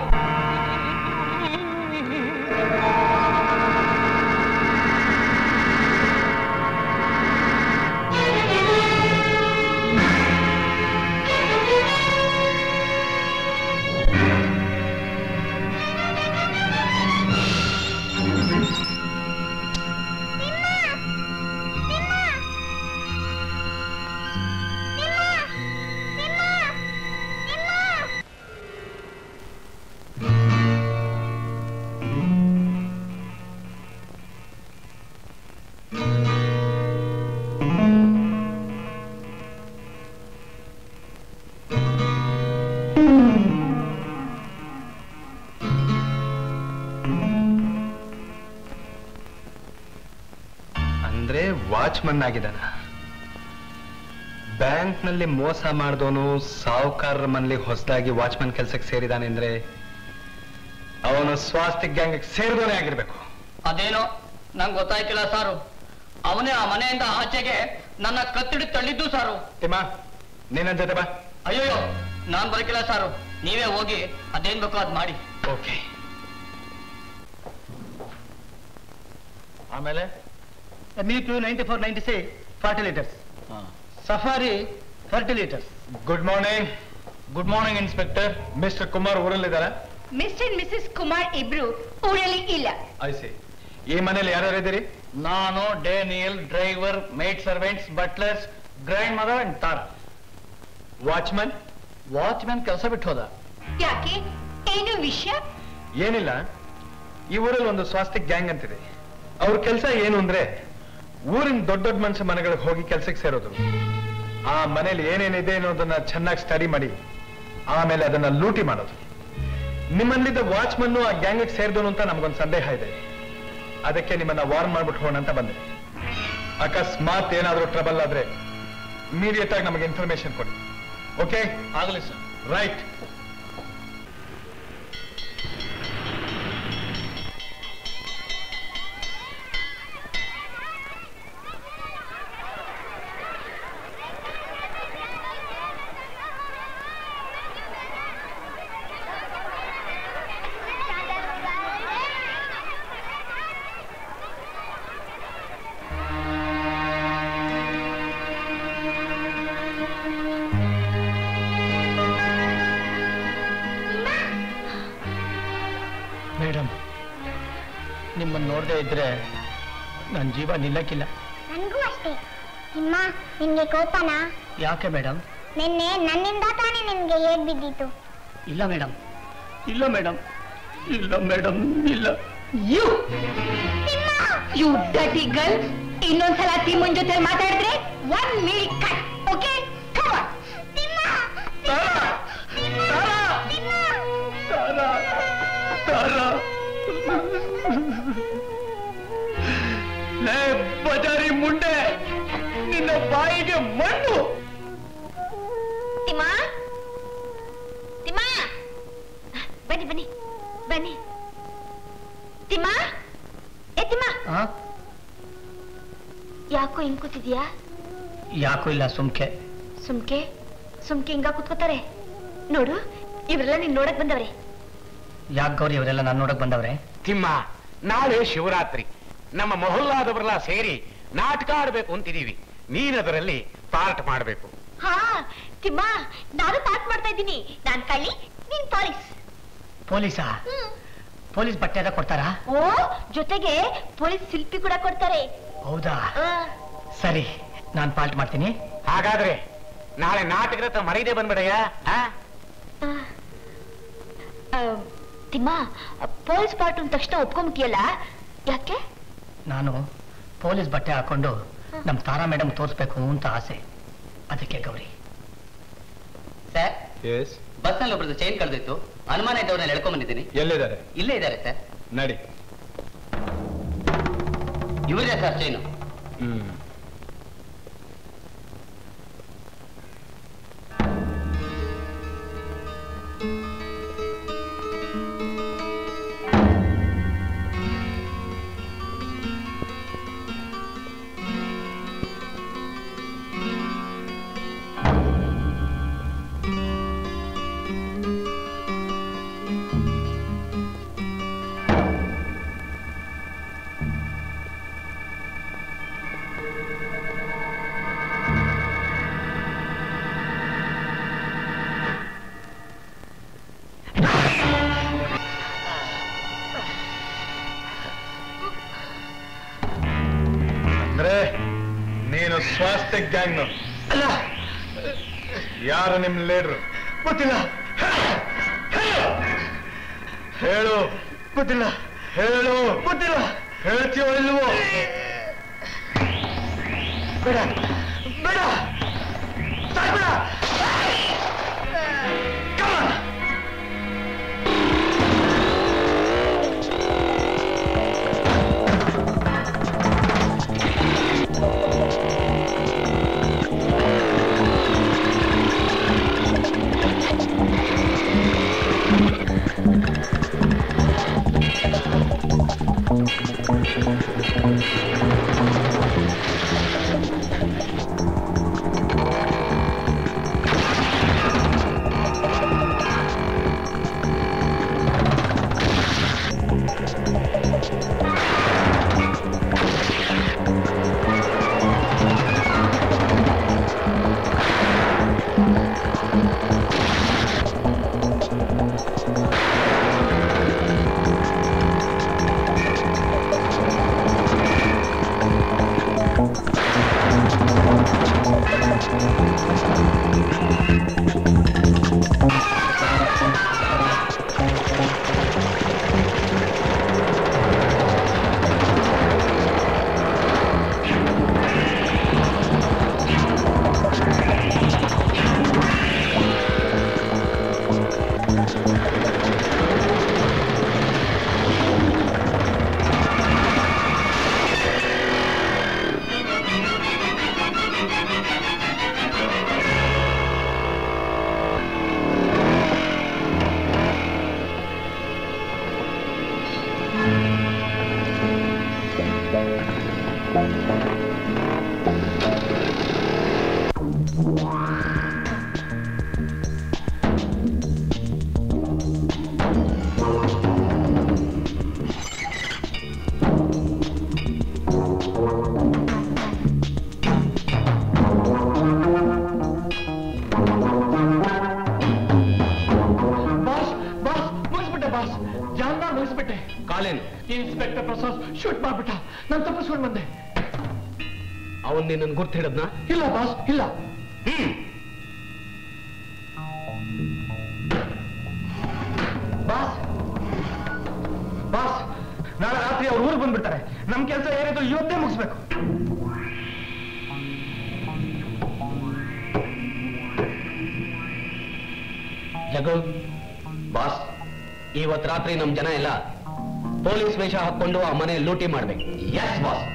Speaker 5: ಅಂದ್ರೆ ವಾಚ್ಮನ್ ಆಗಿದ್ದಾನ ಬ್ಯಾಂಕ್ ನಲ್ಲಿ ಮೋಸ ಮಾಡಿದವನು ಸಾಹುಕಾರರ ಮನೇಲಿ ಹೊಸದಾಗಿ ವಾಚ್ಮನ್ ಕೆಲ್ಸಕ್ಕೆ ಸೇರಿದಾನೆ ಅಂದ್ರೆ ಅವನು ಸ್ವಾಸ್ತಿಕ್ ಗ್ಯಾಂಗ್ ಸೇರಿದವನೇ ಆಗಿರ್ಬೇಕು
Speaker 1: ಅದೇನೋ ನಂಗೆ ಗೊತ್ತಾಯ್ತಿಲ್ಲ ಸಾರು ಅವನೇ ಆ ಮನೆಯಿಂದ ಆಚೆಗೆ ನನ್ನ ಕತ್ತಿಡಿ ತಳ್ಳಿದ್ದು ಸಾರು
Speaker 5: ತಿಮ್ಮ ನೀನ ಜೊತೆ ಬಾ
Speaker 1: ಅಯ್ಯೋ ನಾನ್ ಬರಕಿಲ್ಲ ಸಾರು ನೀವೇ ಹೋಗಿ ಅದೇನ್ ಬೇಕೋ ಅದ್ ಮಾಡಿ
Speaker 5: ಓಕೆ
Speaker 6: ಆಮೇಲೆ me too ninety four ninety six forty litres Safari thirty litres
Speaker 5: good morning
Speaker 6: good morning inspector
Speaker 5: mister Kumar ಊರಲ್ಲಿದ್ದಾರ
Speaker 2: ಮಿಸ್ಟರ್ ಅಂಡ್ ಮಿಸಸ್ ಕುಮಾರ್ ಇಬ್ರು ಊರಲ್ಲಿ ಇಲ್ಲ
Speaker 5: ಐಸಿ ಈ ಮನೇಲಿ ಯಾರ್ಯಾರು ಇದ್ದೀರಿ
Speaker 6: ನಾನು Daniel driver maid servants butlers grandmother and Tara
Speaker 5: watchman
Speaker 6: watchman ಕೆಲಸ ಬಿಟ್ಟು ಹೋದ
Speaker 2: ಯಾಕೆ ಏನು ವಿಷಯ
Speaker 5: ಏನಿಲ್ಲ ಈ ಊರಲ್ಲಿ ಒಂದು ಸ್ವಾಸ್ತಿಕ್ ಗ್ಯಾಂಗ್ ಅಂತಿದೆ ಅವ್ರ ಕೆಲಸ ಏನು ಅಂದ್ರೆ ಊರಿನ ದೊಡ್ಡ ದೊಡ್ಡ ಮನುಷ್ಯ ಮನೆಗಳಿಗೆ ಹೋಗಿ ಕೆಲ್ಸಕ್ಕೆ ಸೇರೋದು ಆ ಮನೇಲಿ ಏನೇನಿದೆ ಅನ್ನೋದನ್ನ ಚೆನ್ನಾಗಿ ಸ್ಟಡಿ ಮಾಡಿ ಆಮೇಲೆ ಅದನ್ನ ಲೂಟಿ ಮಾಡೋದು ನಿಮ್ಮಲ್ಲಿದ್ದ ವಾಚ್ಮನ್ನು ಆ ಗ್ಯಾಂಗಿಗೆ ಸೇರಿದನು ಅಂತ ನಮಗೊಂದು ಸಂದೇಹ ಇದೆ ಅದಕ್ಕೆ ನಿಮ್ಮನ್ನ ವಾರ್ನ್ ಮಾಡ್ಬಿಟ್ಟು ಹೋಗೋಣ ಅಂತ ಬಂದೆ ಅಕಸ್ಮಾತ್ ಏನಾದ್ರೂ ಟ್ರಬಲ್ ಆದ್ರೆ ಇಮಿಡಿಯೇಟ್ ಆಗಿ ನಮಗೆ ಇನ್ಫಾರ್ಮೇಶನ್ ಕೊಡಿ ಓಕೆ
Speaker 6: ಆಗಲಿ ಸರ್
Speaker 5: ರೈಟ್
Speaker 6: ಮೇಡಮ್ ನಿಮ್ಮನ್ನು ನೋಡದೆ ಇದ್ರೆ ನನ್ನ ಜೀವ ನಿಲ್ಲಕ್ಕಿಲ್ಲ
Speaker 8: ನನಗೂ ಅಷ್ಟೇ ನಿಮ್ಮ ನಿನ್ಗೆ ಕೋಪನಾ
Speaker 6: ಯಾಕೆ ಮೇಡಮ್
Speaker 8: ನಿನ್ನೆ ನನ್ನಿಂದ ತಾನೇ ನಿನ್ಗೆ ಏಟ್ ಬಿದ್ದಿತ್ತು
Speaker 6: ಇಲ್ಲ ಮೇಡಮ್ ಇಲ್ಲ ಮೇಡಮ್ ಇಲ್ಲ ಮೇಡಮ್ ಇಲ್ಲ
Speaker 2: ಯು ಯು ಡಟಿ ಗರ್ಲ್ ಇನ್ನೊಂದ್ಸಲ ತಿಮ್ಮನ್ ಜೊತೆ ಮಾತಾಡಿದ್ರೆ ಒನ್ ಮಿಲಿ ಕಟ್ ಓಕೆ ಕಮ್
Speaker 1: ಲೇ ಬಜಾರಿ ಮುಂಡೆ ನಿನ್ನ ಬಾಯಿಗೆ ಮಣ್ಣು
Speaker 2: ತಿಮ್ಮ ತಿಮ್ಮ ಬನ್ನಿ ಬನ್ನಿ ಬನ್ನಿ ತಿಮ್ಮ ಏ ತಿಮ್ಮ ಯಾಕೋ ಹಿಂಗ್ ಕೂತಿದ್ಯಾ
Speaker 6: ಯಾಕೂ ಇಲ್ಲ ಸುಮ್ಕೆ
Speaker 2: ಸುಮ್ಕೆ ಸುಮ್ಕೆ ಹಿಂಗ ಕೂತ್ಕೋತಾರೆ ನೋಡು ಇವರೆಲ್ಲ ನೀನ್ ನೋಡಕ್ ಬಂದವ್ರೆ
Speaker 6: ಯಾಕೆ ಗೌರಿ ಅವರೆಲ್ಲ ನಾನು ನೋಡಕ್ ಬಂದವ್ರೆ
Speaker 3: ತಿಮ್ಮ ನಾಳೆ ಶಿವರಾತ್ರಿ ನಮ್ಮ ಮೊಹಲ್ಲಾದವರೆಲ್ಲ ಸೇರಿ ನಾಟಕ ಆಡ್ಬೇಕು ಅಂತಿದೀವಿ ನೀನದರಲ್ಲಿ ಪಾರ್ಟ್ ಮಾಡಬೇಕು
Speaker 2: ಹಾ ತಿಮ್ಮ ನಾನು ಪಾಸ್ ಮಾಡ್ತಾ ಇದ್ದೀನಿ ನಾನ್ ಕಳ್ಳಿ ನೀನ್ ಪೊಲೀಸ್
Speaker 6: ಪೊಲೀಸಾ ಪೊಲೀಸ್ ಬಟ್ಟೆ ಅದ ಕೊಡ್ತಾರಾ
Speaker 2: ಓ ಜೊತೆಗೆ ಪೊಲೀಸ್ ಶಿಲ್ಪಿ ಕೂಡ ಕೊಡ್ತಾರೆ
Speaker 6: ಹೌದಾ
Speaker 2: ಆ,
Speaker 6: ಸರಿ ನಾನ್ ಪಾಲ್ಟ್ ಮಾಡ್ತೀನಿ
Speaker 3: ಹಾಗಾದ್ರೆ
Speaker 12: ನಾಳೆ ನಾಟಕದ ಹತ್ರ ಮರೀದೆ ಬಂದ್ಬಿಡಯ್ಯ ಆ?
Speaker 2: ಆ, ತಿಮ್ಮ ಪೊಲೀಸ್ ಪಾರ್ಟ್ ಅಂದ ತಕ್ಷಣ ಒಪ್ಕೊಂಬಿಟ್ಟಿಯಲ್ಲ ಯಾಕೆ
Speaker 1: ನಾನು ಪೊಲೀಸ್ ಬಟ್ಟೆ ಹಾಕೊಂಡು ನಮ್ಮ ತಾರಾ ಮೇಡಮ್ ತೋರಿಸ್ಬೇಕು ಅಂತ ಆಸೆ ಅದಕ್ಕೆ ಗೌರಿ
Speaker 7: ಸರ್
Speaker 5: ಎಸ್
Speaker 7: ಬಸ್ನಲ್ಲಿ ಒಬ್ರದ್ದು ಚೈನ್ ಕಳೆದಿತ್ತು ಅನುಮಾನ ಇದ್ದವ್ರನ್ನ ಎಳ್ಕೊಂಡ್ ಬಂದಿದ್ದೀನಿ
Speaker 5: ಎಲ್ಲಿದ್ದಾರೆ
Speaker 7: ಇಲ್ಲೇ ಇದ್ದಾರೆ ಸರ್
Speaker 5: ನಡಿ
Speaker 7: ಇವರೇ ಸರ್ ಚೈನು
Speaker 5: ಹ್ಮ್ ಅಂದ್ರೆ ನೀನು ಸ್ವಾಸ್ಥ್ಯ ಗ್ಯಾಂಗ್ ಯಾರು ನಿಮ್ ಲೀಡ್ರು
Speaker 1: ಗೊತ್ತಿಲ್ಲ
Speaker 5: ಹೇಳು
Speaker 1: ಗೊತ್ತಿಲ್ಲ
Speaker 5: ಹೇಳು
Speaker 1: ಗೊತ್ತಿಲ್ಲ
Speaker 5: ಹೇಳ್ತೀಯೋ ಇಲ್ವೋ
Speaker 1: ಬೇಡ ಬೇಡ ಸಾಯ್ಬೇಡ ಬಾಸ್ ಬಾಸ್ ಮುಗಿಸ್ಬಿಟ್ಟೆ ಬಾಸ್ ಜಾನ ಮುಗಿಸ್ಬಿಟ್ಟೆ
Speaker 7: ಕಾಲೇನು
Speaker 1: ಇನ್ಸ್ಪೆಕ್ಟರ್ ಪ್ರಸಾದ್ ಶೂಟ್ ಮಾಡ್ಬಿಟ್ಟ ನಾನು ತಪ್ಪಿಸ್ಕೊಂಡು ಬಂದೆ
Speaker 7: ಅವನ್ ನಿನ್ನ ಗುರ್ತು ಹಿಡದ್ನ
Speaker 1: ಇಲ್ಲ ಬಾಸ್ ಇಲ್ಲ ಬಾಸ್ ಬಾಸ್ ನಾಳೆ ರಾತ್ರಿ ಅವ್ರು ಊರಿಗೆ ಬಂದ್ಬಿಡ್ತಾರೆ ನಮ್ ಕೆಲಸ ಏನಿದ್ರು ಇವತ್ತೇ ಮುಗಿಸ್ಬೇಕು
Speaker 7: ಜಗು ಬಾಸ್ ಇವತ್ ರಾತ್ರಿ ನಮ್ ಜನ ಎಲ್ಲ ಪೊಲೀಸ್ ವೇಷ ಹಾಕೊಂಡು ಆ ಮನೆ ಲೂಟಿ ಮಾಡ್ಬೇಕು ಎಸ್ ಬಾಸ್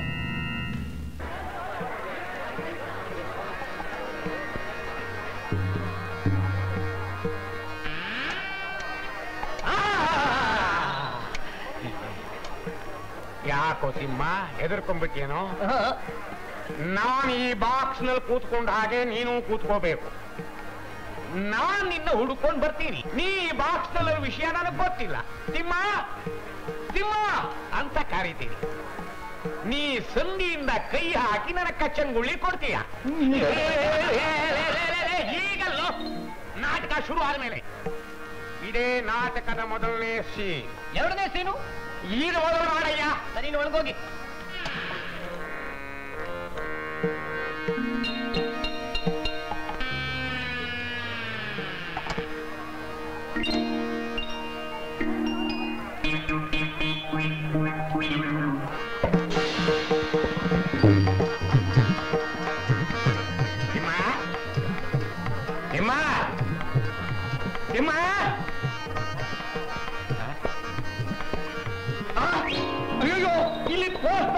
Speaker 12: ಯಾಕೋ ತಿಮ್ಮ ಹೆದರ್ಕೊಂಡ್ಬಿಟ್ಟೇನೋ ನಾನ್ ಈ ಬಾಕ್ಸ್ ನಲ್ಲಿ ಕೂತ್ಕೊಂಡ ಹಾಗೆ ನೀನು ಕೂತ್ಕೋಬೇಕು ನಾನ್ ನಿನ್ನ ಹುಡುಕೊಂಡ್ ಬರ್ತೀನಿ ನೀ ಈ ಬಾಕ್ಸ್ ನಲ್ಲಿ ವಿಷಯ ನನಗ್ ಗೊತ್ತಿಲ್ಲ ತಿಮ್ಮ ತಿಮ್ಮ ಅಂತ ಕರಿತೀನಿ ನೀ ಸಂಧಿಯಿಂದ ಕೈ ಹಾಕಿ ನನ್ನ ಕಚ್ಚಂಗುಳ್ಳಿ ಕೊಡ್ತೀಯ ಈಗಲ್ಲೋ ನಾಟಕ ಶುರು ಆದ್ಮೇಲೆ ಇದೇ ನಾಟಕದ ಮೊದಲನೇ ಸೀನ್
Speaker 1: ಎರಡನೇ ಸೀನು
Speaker 12: ಈಗ ಮೊದಲು ಮಾಡಯ್ಯ
Speaker 1: ಸರಿ ಒಳಗೋಗಿ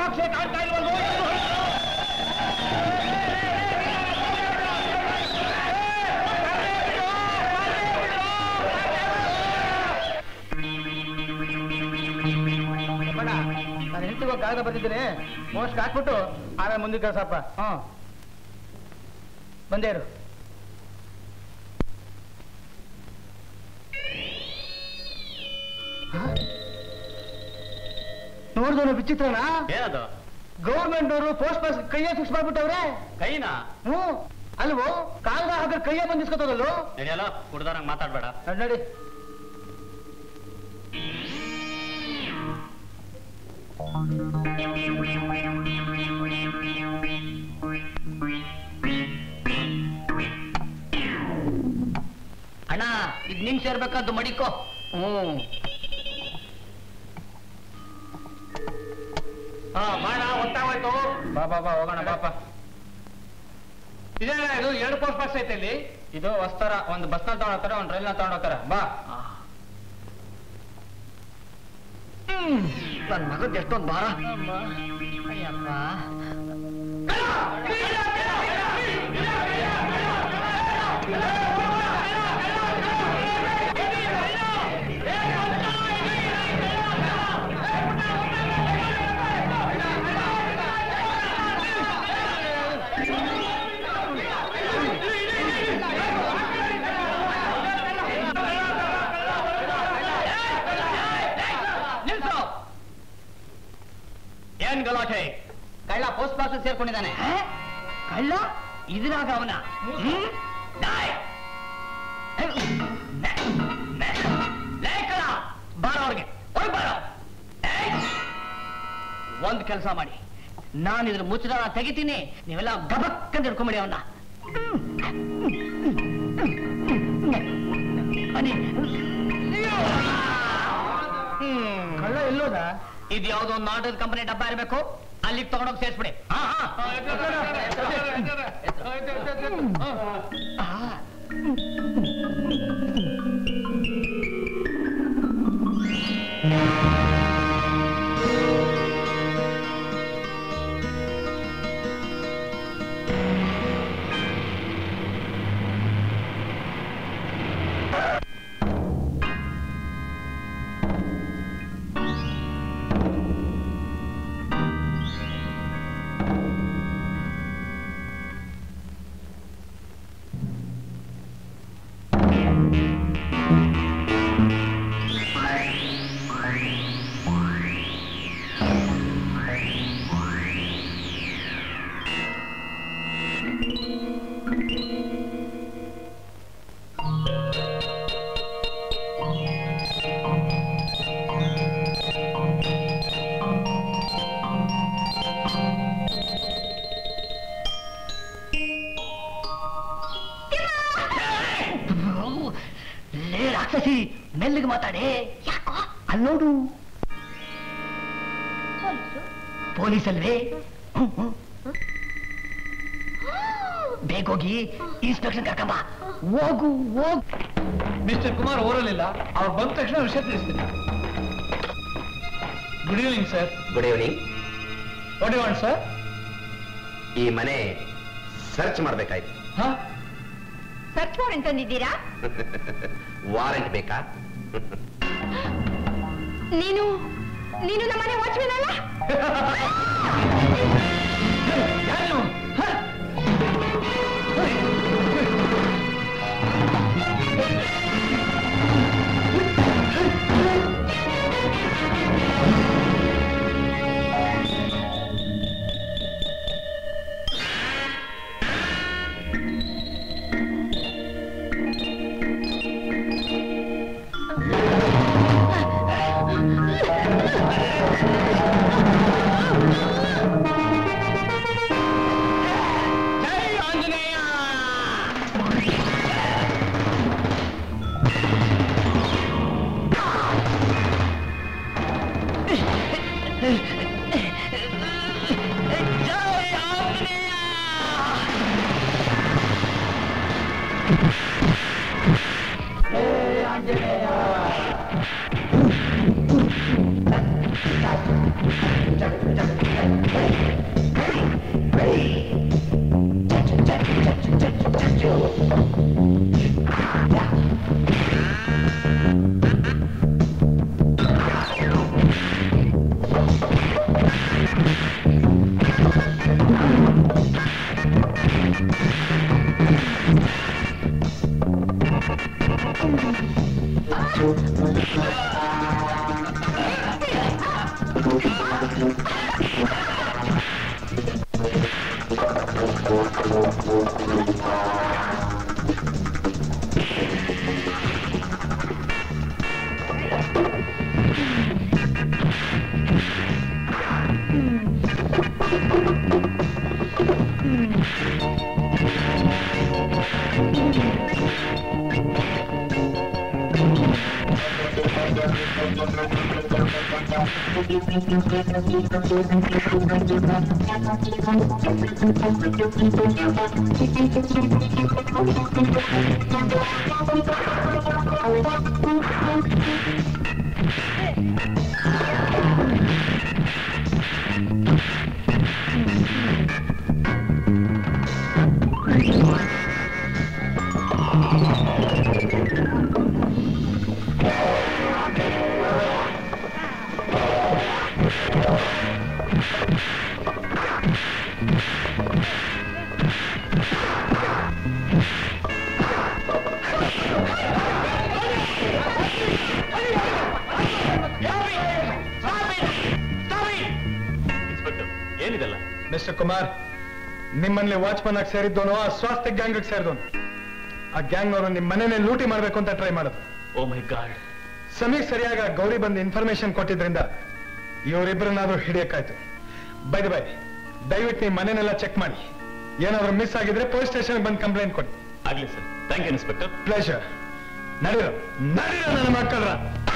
Speaker 12: ಬಾಕ್ಸೇ ಕಾಣ್ತಾ ಇಲ್ವಲ್ವೋ ಏನು
Speaker 1: ನಾನು ಹೆಂಡತಿಗೆ ಕಾಗದ ಬಂದಿದ್ದೀನಿ ಮೋಸ್ಟ್ ಹಾಕ್ಬಿಟ್ಟು ಆಮೇಲೆ ಮುಂದಿನ ಕೆಲಸಪ್ಪ ಹ್ಞೂ ಬಂದೇ ಇರು ನೋಡ್ದವನು ವಿಚಿತ್ರನಾ
Speaker 7: ಏನದು
Speaker 1: ಗೌರ್ಮೆಂಟ್ ಅವರು ಪೋಸ್ಟ್ ಪಾಸ್ ಕೈಯೇ ಫಿಕ್ಸ್ ಮಾಡ್ಬಿಟ್ಟವ್ರೆ
Speaker 7: ಕೈನಾ
Speaker 1: ಹ್ಞೂ ಅಲ್ವೋ ಕಾಗದ ಹಾಕಿದ್ರೆ ಕೈಯೇ ಬಂದಿಸ್ಕೊತದಲ್ಲೋ
Speaker 7: ನಡೆಯಲ್ಲ ಕುಡ್ದಾರಂಗ್ ಮಾತಾಡ್ಬೇಡ
Speaker 1: ನಡ್ ನಡಿ ಅಣ್ಣ ಇದ್ ನಿನ್ ಸೇರ್ಬೇಕಾದ್ದು ಮಡಿಕೋ ಹ್ಮ್
Speaker 12: ಹಾ ಮಾಡ ಗೊತ್ತಾಗೋಯ್ತು
Speaker 1: ಬಾ ಬಾ ಬಾ ಹೋಗೋಣ ಬಾಪ
Speaker 12: ಇದೇನ ಇದು ಎರಡು ಪೋಸ್ಟ್ ಪಾಸ್ ಐತೆ ಇಲ್ಲಿ
Speaker 1: ಇದು ವಸ್ತರ ಒಂದು ಬಸ್ನಲ್ಲಿ ತಗೊಂಡೋಗ್ತಾರೆ ಒಂದು ರೈಲ್ನ ತಗೊಂಡೋಗ್ತಾರೆ ಬಾ ನನ್ ಮಗದ್ ಎಷ್ಟೊಂದು ಭಾರ ಅಯ್ಯಪ್ಪ ನಿಲ್ಸು ಏನ್ ಗಲಾಟೆ ಕಳ್ಳ ಪೋಸ್ಟ್ ಬಾಕ್ಸ್ ಸೇರ್ಕೊಂಡಿದ್ದಾನೆ ಕಳ್ಳ ಇದ್ರಾಗ ಅವನ ಬಾರೋ ಅವ್ರಿಗೆ ಹೋಗಿ ಬಾರೋ ಏಯ್! ಒಂದ್ ಕೆಲಸ ಮಾಡಿ ನಾನು ಇದ್ರ ಮುಚ್ಚಳ ತೆಗಿತೀನಿ ನೀವೆಲ್ಲ ಗಬಕ್ ಅಂತ ಹಿಡ್ಕೊಂಬಿಡಿ ಅವನ್ನ ಬನ್ನಿ ಕಳ್ಳ ಎಲ್ಲೋದ ಇದು ಯಾವ್ದೋ ಒಂದು ನಾಟದ ಕಂಪನಿ ಡಬ್ಬ ಇರಬೇಕು ಅಲ್ಲಿಗೆ ತಗೊಂಡೋಗಿ ಸೇರಿಸ್ಬಿಡಿ ಹಾ ಹಾ ಲೇ ರಾಕ್ಷಸಿ ಮೆಲ್ಲಿಗೆ ಮಾತಾಡೆ ಯಾಕೋ ಅಲ್ಲೋಡು ಪೊಲೀಸ್ ಅಲ್ವೇ ಹ್ಮ್, ಹ್ಮ್. ಬೇಗೋಗಿ ಇನ್ಸ್ಪೆಕ್ಷನ್ ಕರ್ಕಂಬ ಹೋಗು ಹೋಗು
Speaker 5: ಮಿಸ್ಟರ್ ಕುಮಾರ್ ಓರಲಿಲ್ಲ ಅವ್ರು ಬಂದ ತಕ್ಷಣ ವಿಷಯ ತಿಳಿಸ್ತೀನಿ good evening sir
Speaker 3: good evening
Speaker 5: what you want sir
Speaker 3: ಈ ಮನೆ ಸರ್ಚ್ ಮಾಡ್ಬೇಕಾಯ್ತು
Speaker 5: ಹಾ
Speaker 2: ಸರ್ಚ್ ವಾರೆಂಟ್ ತಂದಿದ್ದೀರಾ
Speaker 3: ವಾರೆಂಟ್ ಬೇಕಾ
Speaker 2: ನೀನು ನೀನು ನಮ್ಮನೆ ವಾಚ್ಮೆನ್ ಅಲ್ಲ
Speaker 5: ಯಾರು
Speaker 1: ಆಂಜನೇಯ
Speaker 9: ಏನಿದೆಲ್ಲ
Speaker 5: ಮಿಸ್ಟರ್ ಕುಮಾರ್ ನಿಮ್ಮಲ್ಲಿ ವಾಚ್ಮನ್ ಆಗಿ ಸೇರಿದ್ದವನು ಆ ಸ್ವಾಸ್ಥ್ಯ ಗ್ಯಾಂಗ್ ಸೇರಿದವನು ಆ ಗ್ಯಾಂಗ್ನವರು ನಿಮ್ಮ ಮನೆನೇ ಲೂಟಿ ಮಾಡ್ಬೇಕು ಅಂತ ಟ್ರೈ ಮಾಡಿದ್ರು
Speaker 9: ಓ ಮೈ ಗಾಡ್
Speaker 5: ಸಮೀರ್ ಸರಿಯಾಗಿ ಆ ಗೌರಿ ಬಂದು ಇನ್ಫಾರ್ಮೇಶನ್ ಕೊಟ್ಟಿದ್ರಿಂದ ಇವರಿಬ್ಬರನ್ನಾದ್ರೂ ಹಿಡಿಯಕ್ಕಾಯ್ತು ಬೈ ಬೈ ದಯವಿಟ್ಟು ನಿಮ್ಮ ಮನೆನೆಲ್ಲ ಚೆಕ್ ಮಾಡಿ ಏನಾದ್ರೂ ಮಿಸ್ ಆಗಿದ್ರೆ ಪೊಲೀಸ್ ಸ್ಟೇಷನ್ ಬಂದು ಕಂಪ್ಲೇಂಟ್ ಕೊಡಿ
Speaker 9: ಆಗ್ಲಿ sir thank you inspector
Speaker 5: pleasure ನಡೀರೋ ನಡೀರೋ ನನ್ನ ಮಕ್ಕಳ್ರ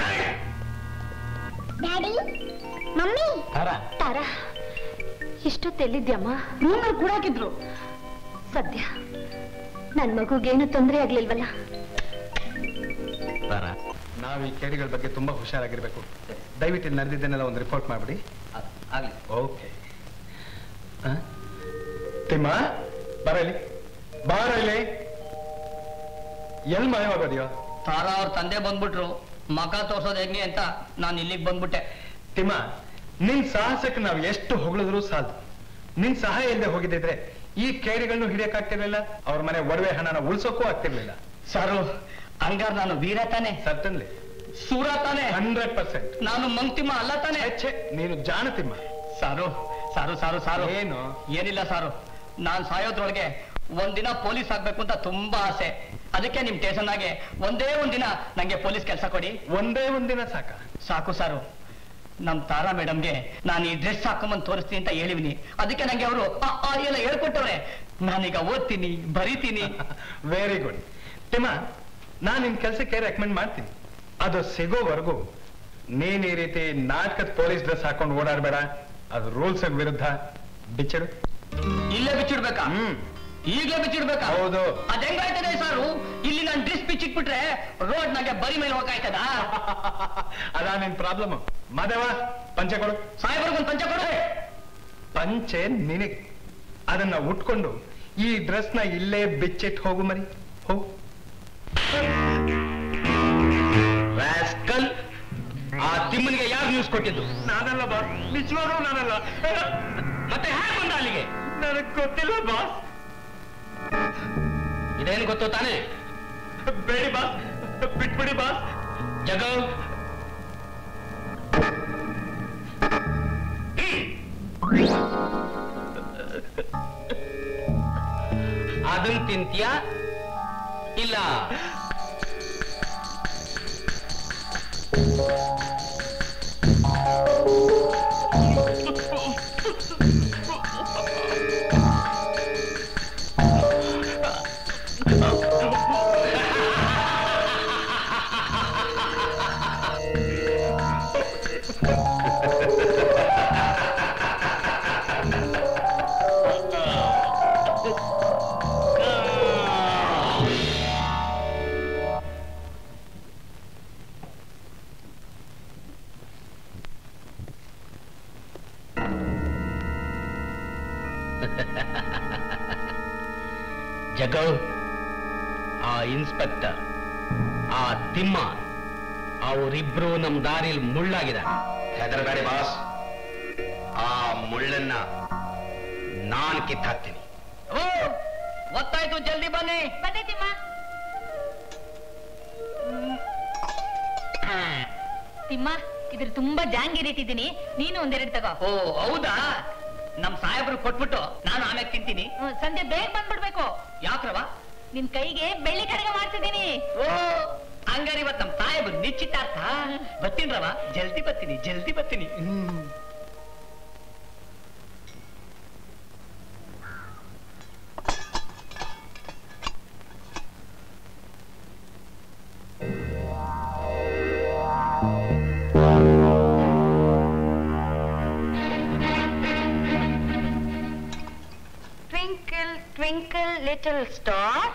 Speaker 8: ಡ್ಯಾಡಿ ಮಮ್ಮಿ
Speaker 2: ತಾರಾ ಇಷ್ಟೊತ್ತೆಲ್ಲಿದ್ಯಮ್ಮ
Speaker 10: ರೂಮಲ್ಲಿ ಕೂಡ ಹಾಕಿದ್ರು
Speaker 2: ಸದ್ಯ ನನ್ ಮಗುಗೇನು ತೊಂದರೆ ಆಗ್ಲಿಲ್ವಲ್ಲ
Speaker 9: ತಾರಾ
Speaker 5: ನಾವು ಈ ಕೇಡಿಗಳ ಬಗ್ಗೆ ತುಂಬಾ ಹುಷಾರಾಗಿರ್ಬೇಕು ದಯವಿಟ್ಟು ಇಲ್ಲಿ ನಡೆದಿದ್ದನ್ನೆಲ್ಲ ಒಂದು ರಿಪೋರ್ಟ್ ಮಾಡ್ಬಿಡಿ
Speaker 1: ಆಗ್ಲಿ
Speaker 5: ಓಕೆ ತಿಮ್ಮ ಬರ ಇಲ್ಲಿ ಬಾರ ಇಲ್ಲಿ ಎಲ್ಲಿ ಮಾಯವಾಗೋದ್ಯೋ
Speaker 1: ತಾರಾ ಅವ್ರ ತಂದೆ ಬಂದ್ಬಿಟ್ರು ಮಗ ತೋರ್ಸೋದ್ ಹೆಂಗೆ ಅಂತ ನಾನು ಇಲ್ಲಿಗೆ ಬಂದ್ಬಿಟ್ಟೆ
Speaker 5: ತಿಮ್ಮ ನಿನ್ ಸಾಹಸಕ್ಕೆ ನಾವು ಎಷ್ಟು ಹೊಗಳಿದ್ರು ಸಾಲದು ನಿನ್ ಸಹಾಯ ಇಲ್ಲದೆ ಹೋಗಿದ್ದಿದ್ರೆ ಈ ಕೇಡಿಗಳನ್ನು ಹಿಡಿಯಕ್ಕಾಗ್ತಿರ್ಲಿಲ್ಲ ಅವ್ರ ಮನೆ ಒಡವೆ ಹಣನ ಉಳ್ಸೋಕ್ಕೂ ಆಗ್ತಿರ್ಲಿಲ್ಲ
Speaker 1: ಸಾರು ಹಂಗಾರ ನಾನು ವೀರ ತಾನೆ
Speaker 5: ಸತ್ತನ್ಲಿ
Speaker 1: ಸೂರ ತಾನೆ
Speaker 5: ಹಂಡ್ರೆಡ್ ಪರ್ಸೆಂಟ್
Speaker 1: ನಾನು ಮಂಕ್ತಿಮ್ಮ ಅಲ್ಲ ತಾನೆ
Speaker 5: ಛೆ ನೀನು ಜಾಣತಿಮ್ಮ
Speaker 1: ಸಾರು ಸಾರು ಸಾರು ಸಾರು
Speaker 5: ಏನು?
Speaker 1: ಏನಿಲ್ಲ ಸಾರು ನಾನ್ ಸಾಯೋದ್ರೊಳಗೆ ಒಂದಿನ ಪೊಲೀಸ್ ಆಗ್ಬೇಕು ಅಂತ ತುಂಬಾ ಆಸೆ ಅದಕ್ಕೆ ನಿಮ್ ಸ್ಟೇಷನ್ ಆಗೆ ಒಂದೇ ಒಂದಿನ ನಂಗೆ ಪೊಲೀಸ್ ಕೆಲಸ ಕೊಡಿ
Speaker 5: ಒಂದೇ ಒಂದಿನ ಸಾಕ
Speaker 1: ಸಾಕು ಸಾರು ನಮ್ ತಾರಾ ಮೇಡಮ್ಗೆ ನಾನು ಈ ಡ್ರೆಸ್ ಹಾಕೊಂಬಂದ್ ತೋರಿಸ್ತೀನಿ ಅಂತ ಹೇಳಿವಿನಿ ಅದಕ್ಕೆ ನಂಗೆ ಅವರು ಎಲ್ಲ ಹೇಳ್ಕೊಟ್ಟವ್ರೆ ನಾನೀಗ ಓದ್ತೀನಿ ಬರಿತೀನಿ
Speaker 5: ವೆರಿ ಗುಡ್ ತಿಮ್ಮ ನಾನು ನಿನ್ ಕೆಲ್ಸಕ್ಕೆ ರೆಕಮೆಂಡ್ ಮಾಡ್ತೀನಿ ಅದು ಸಿಗೋವರೆಗೂ ನೀನ್ ಈ ರೀತಿ ನಾಟಕದ ಪೊಲೀಸ್ ಡ್ರೆಸ್ ಹಾಕೊಂಡು ಓಡಾಡ್ಬೇಡ ಅದು ರೂಲ್ಸ್ ವಿರುದ್ಧ ಬಿಚ್ಚಿಡು
Speaker 1: ಇಲ್ಲೇ ಬಿಚ್ಚಿಡ್ಬೇಕಾ
Speaker 5: ಹ್ಮ್
Speaker 1: ಈಗಲೇ ಬಿಚ್ಚಿಡ್ಬೇಕಾ
Speaker 5: ಹೌದು.
Speaker 1: ಅದ್ ಹೆಂಗಾಯ್ತದೆ ಸಾರು ಇಲ್ಲಿ ನಾನು ಡ್ರೆಸ್ ಬಿಚ್ಚಿಟ್ಬಿಟ್ರೆ ರೋಡ್ ನಂಗೆ ಬರಿ ಮೇಲೆ ಹೋಗಾಯ್ತದ
Speaker 5: ಅದ ನಿನ್ ಪ್ರಾಬ್ಲಮ್ ಮಾದೇವ ಪಂಚೆ ಕೊಡು
Speaker 1: ಸಾಹೇಬ್ರಿಗೊಂದು ಪಂಚ ಕೊಡು
Speaker 5: ಪಂಚೆ ನಿನಗೆ ಅದನ್ನ ಉಟ್ಕೊಂಡು ಈ ಡ್ರೆಸ್ ನ ಇಲ್ಲೇ ಬಿಚ್ಚಿಟ್ಟು ಹೋಗು ಮರಿ ಹೋಗು
Speaker 7: ರಾಸ್ಕಲ್ ಆ ತಿಮ್ಮನಿಗೆ ಯಾರು ನ್ಯೂಸ್ ಕೊಟ್ಟಿದ್ದು
Speaker 5: ನಾನಲ್ಲ ಬಾಸ್ ನಿಜವಾಗ್ಲೂ ನಾನಲ್ಲ
Speaker 7: ಮತ್ತೆ ಹೇಗೆ ಬಂದ ಅಲ್ಲಿಗೆ
Speaker 5: ನನಗ್ ಗೊತ್ತಿಲ್ಲ ಬಾಸ್
Speaker 7: ಇದೇನು ಗೊತ್ತು ತಾನೇ
Speaker 5: ಬೇಡಿ ಬಾಸ್ ಬಿಟ್ಬಿಡಿ ಬಾಸ್
Speaker 7: ಜಗ ಅದನ್ ತಿಂತೀಯ ಇಲ್ಲ ಜಗ ಆ ಇನ್ಸ್ಪೆಕ್ಟರ್ ಆ ತಿಮ್ಮ ಅವರಿಬ್ರು ನಮ್ ದಾರಿಲ್ ಮುಳ್ಳಾಗಿದ್ದಾರೆ
Speaker 3: ಹೆದರಬೇಡಿ ಬಾಸ್ ಆ ಮುಳ್ಳನ್ನ ನಾನ್ ಕಿತ್ತಾಕ್ತೀನಿ
Speaker 1: ಓ ಗೊತ್ತಾಯ್ತು ಜಲ್ದಿ ಬನ್ನಿ
Speaker 2: ಬಂದೈತಿಮ್ಮ ತಿಮ್ಮ ಇದ್ರ ತುಂಬಾ ಜಾಂಗೀರ್ ಇಟ್ಟಿದ್ದೀನಿ ನೀನು ಒಂದೆರಡು ತಗೋ
Speaker 1: ಓ ಹೌದಾ ನಮ್ ಸಾಹೇಬ್ರು ಕೊಟ್ಬಿಟ್ಟು ನಾನು ಆಮೇಲೆ ತಿಂತೀನಿ
Speaker 2: ಹ್ಮ್, ಸಂಜೆ ಬೇಗ ಬಂದ್ಬಿಡ್ಬೇಕು
Speaker 1: ಯಾಕ್ರವ
Speaker 2: ನಿನ್ ಕೈಗೆ ಬೆಳ್ಳಿ ಕಡೆಗೆ ಮಾಡ್ತಿದ್ದೀನಿ
Speaker 1: ಓ ಹಂಗಾರೆ ಇವತ್ ನಮ್ ಸಾಹೇಬ್ರು ನಿಶ್ಚಿತಾರ್ಥ ಬರ್ತೀನ್ರವ ಜಲ್ದಿ ಬರ್ತೀನಿ ಜಲ್ದಿ ಬರ್ತೀನಿ hmm
Speaker 2: twinkle twinkle little star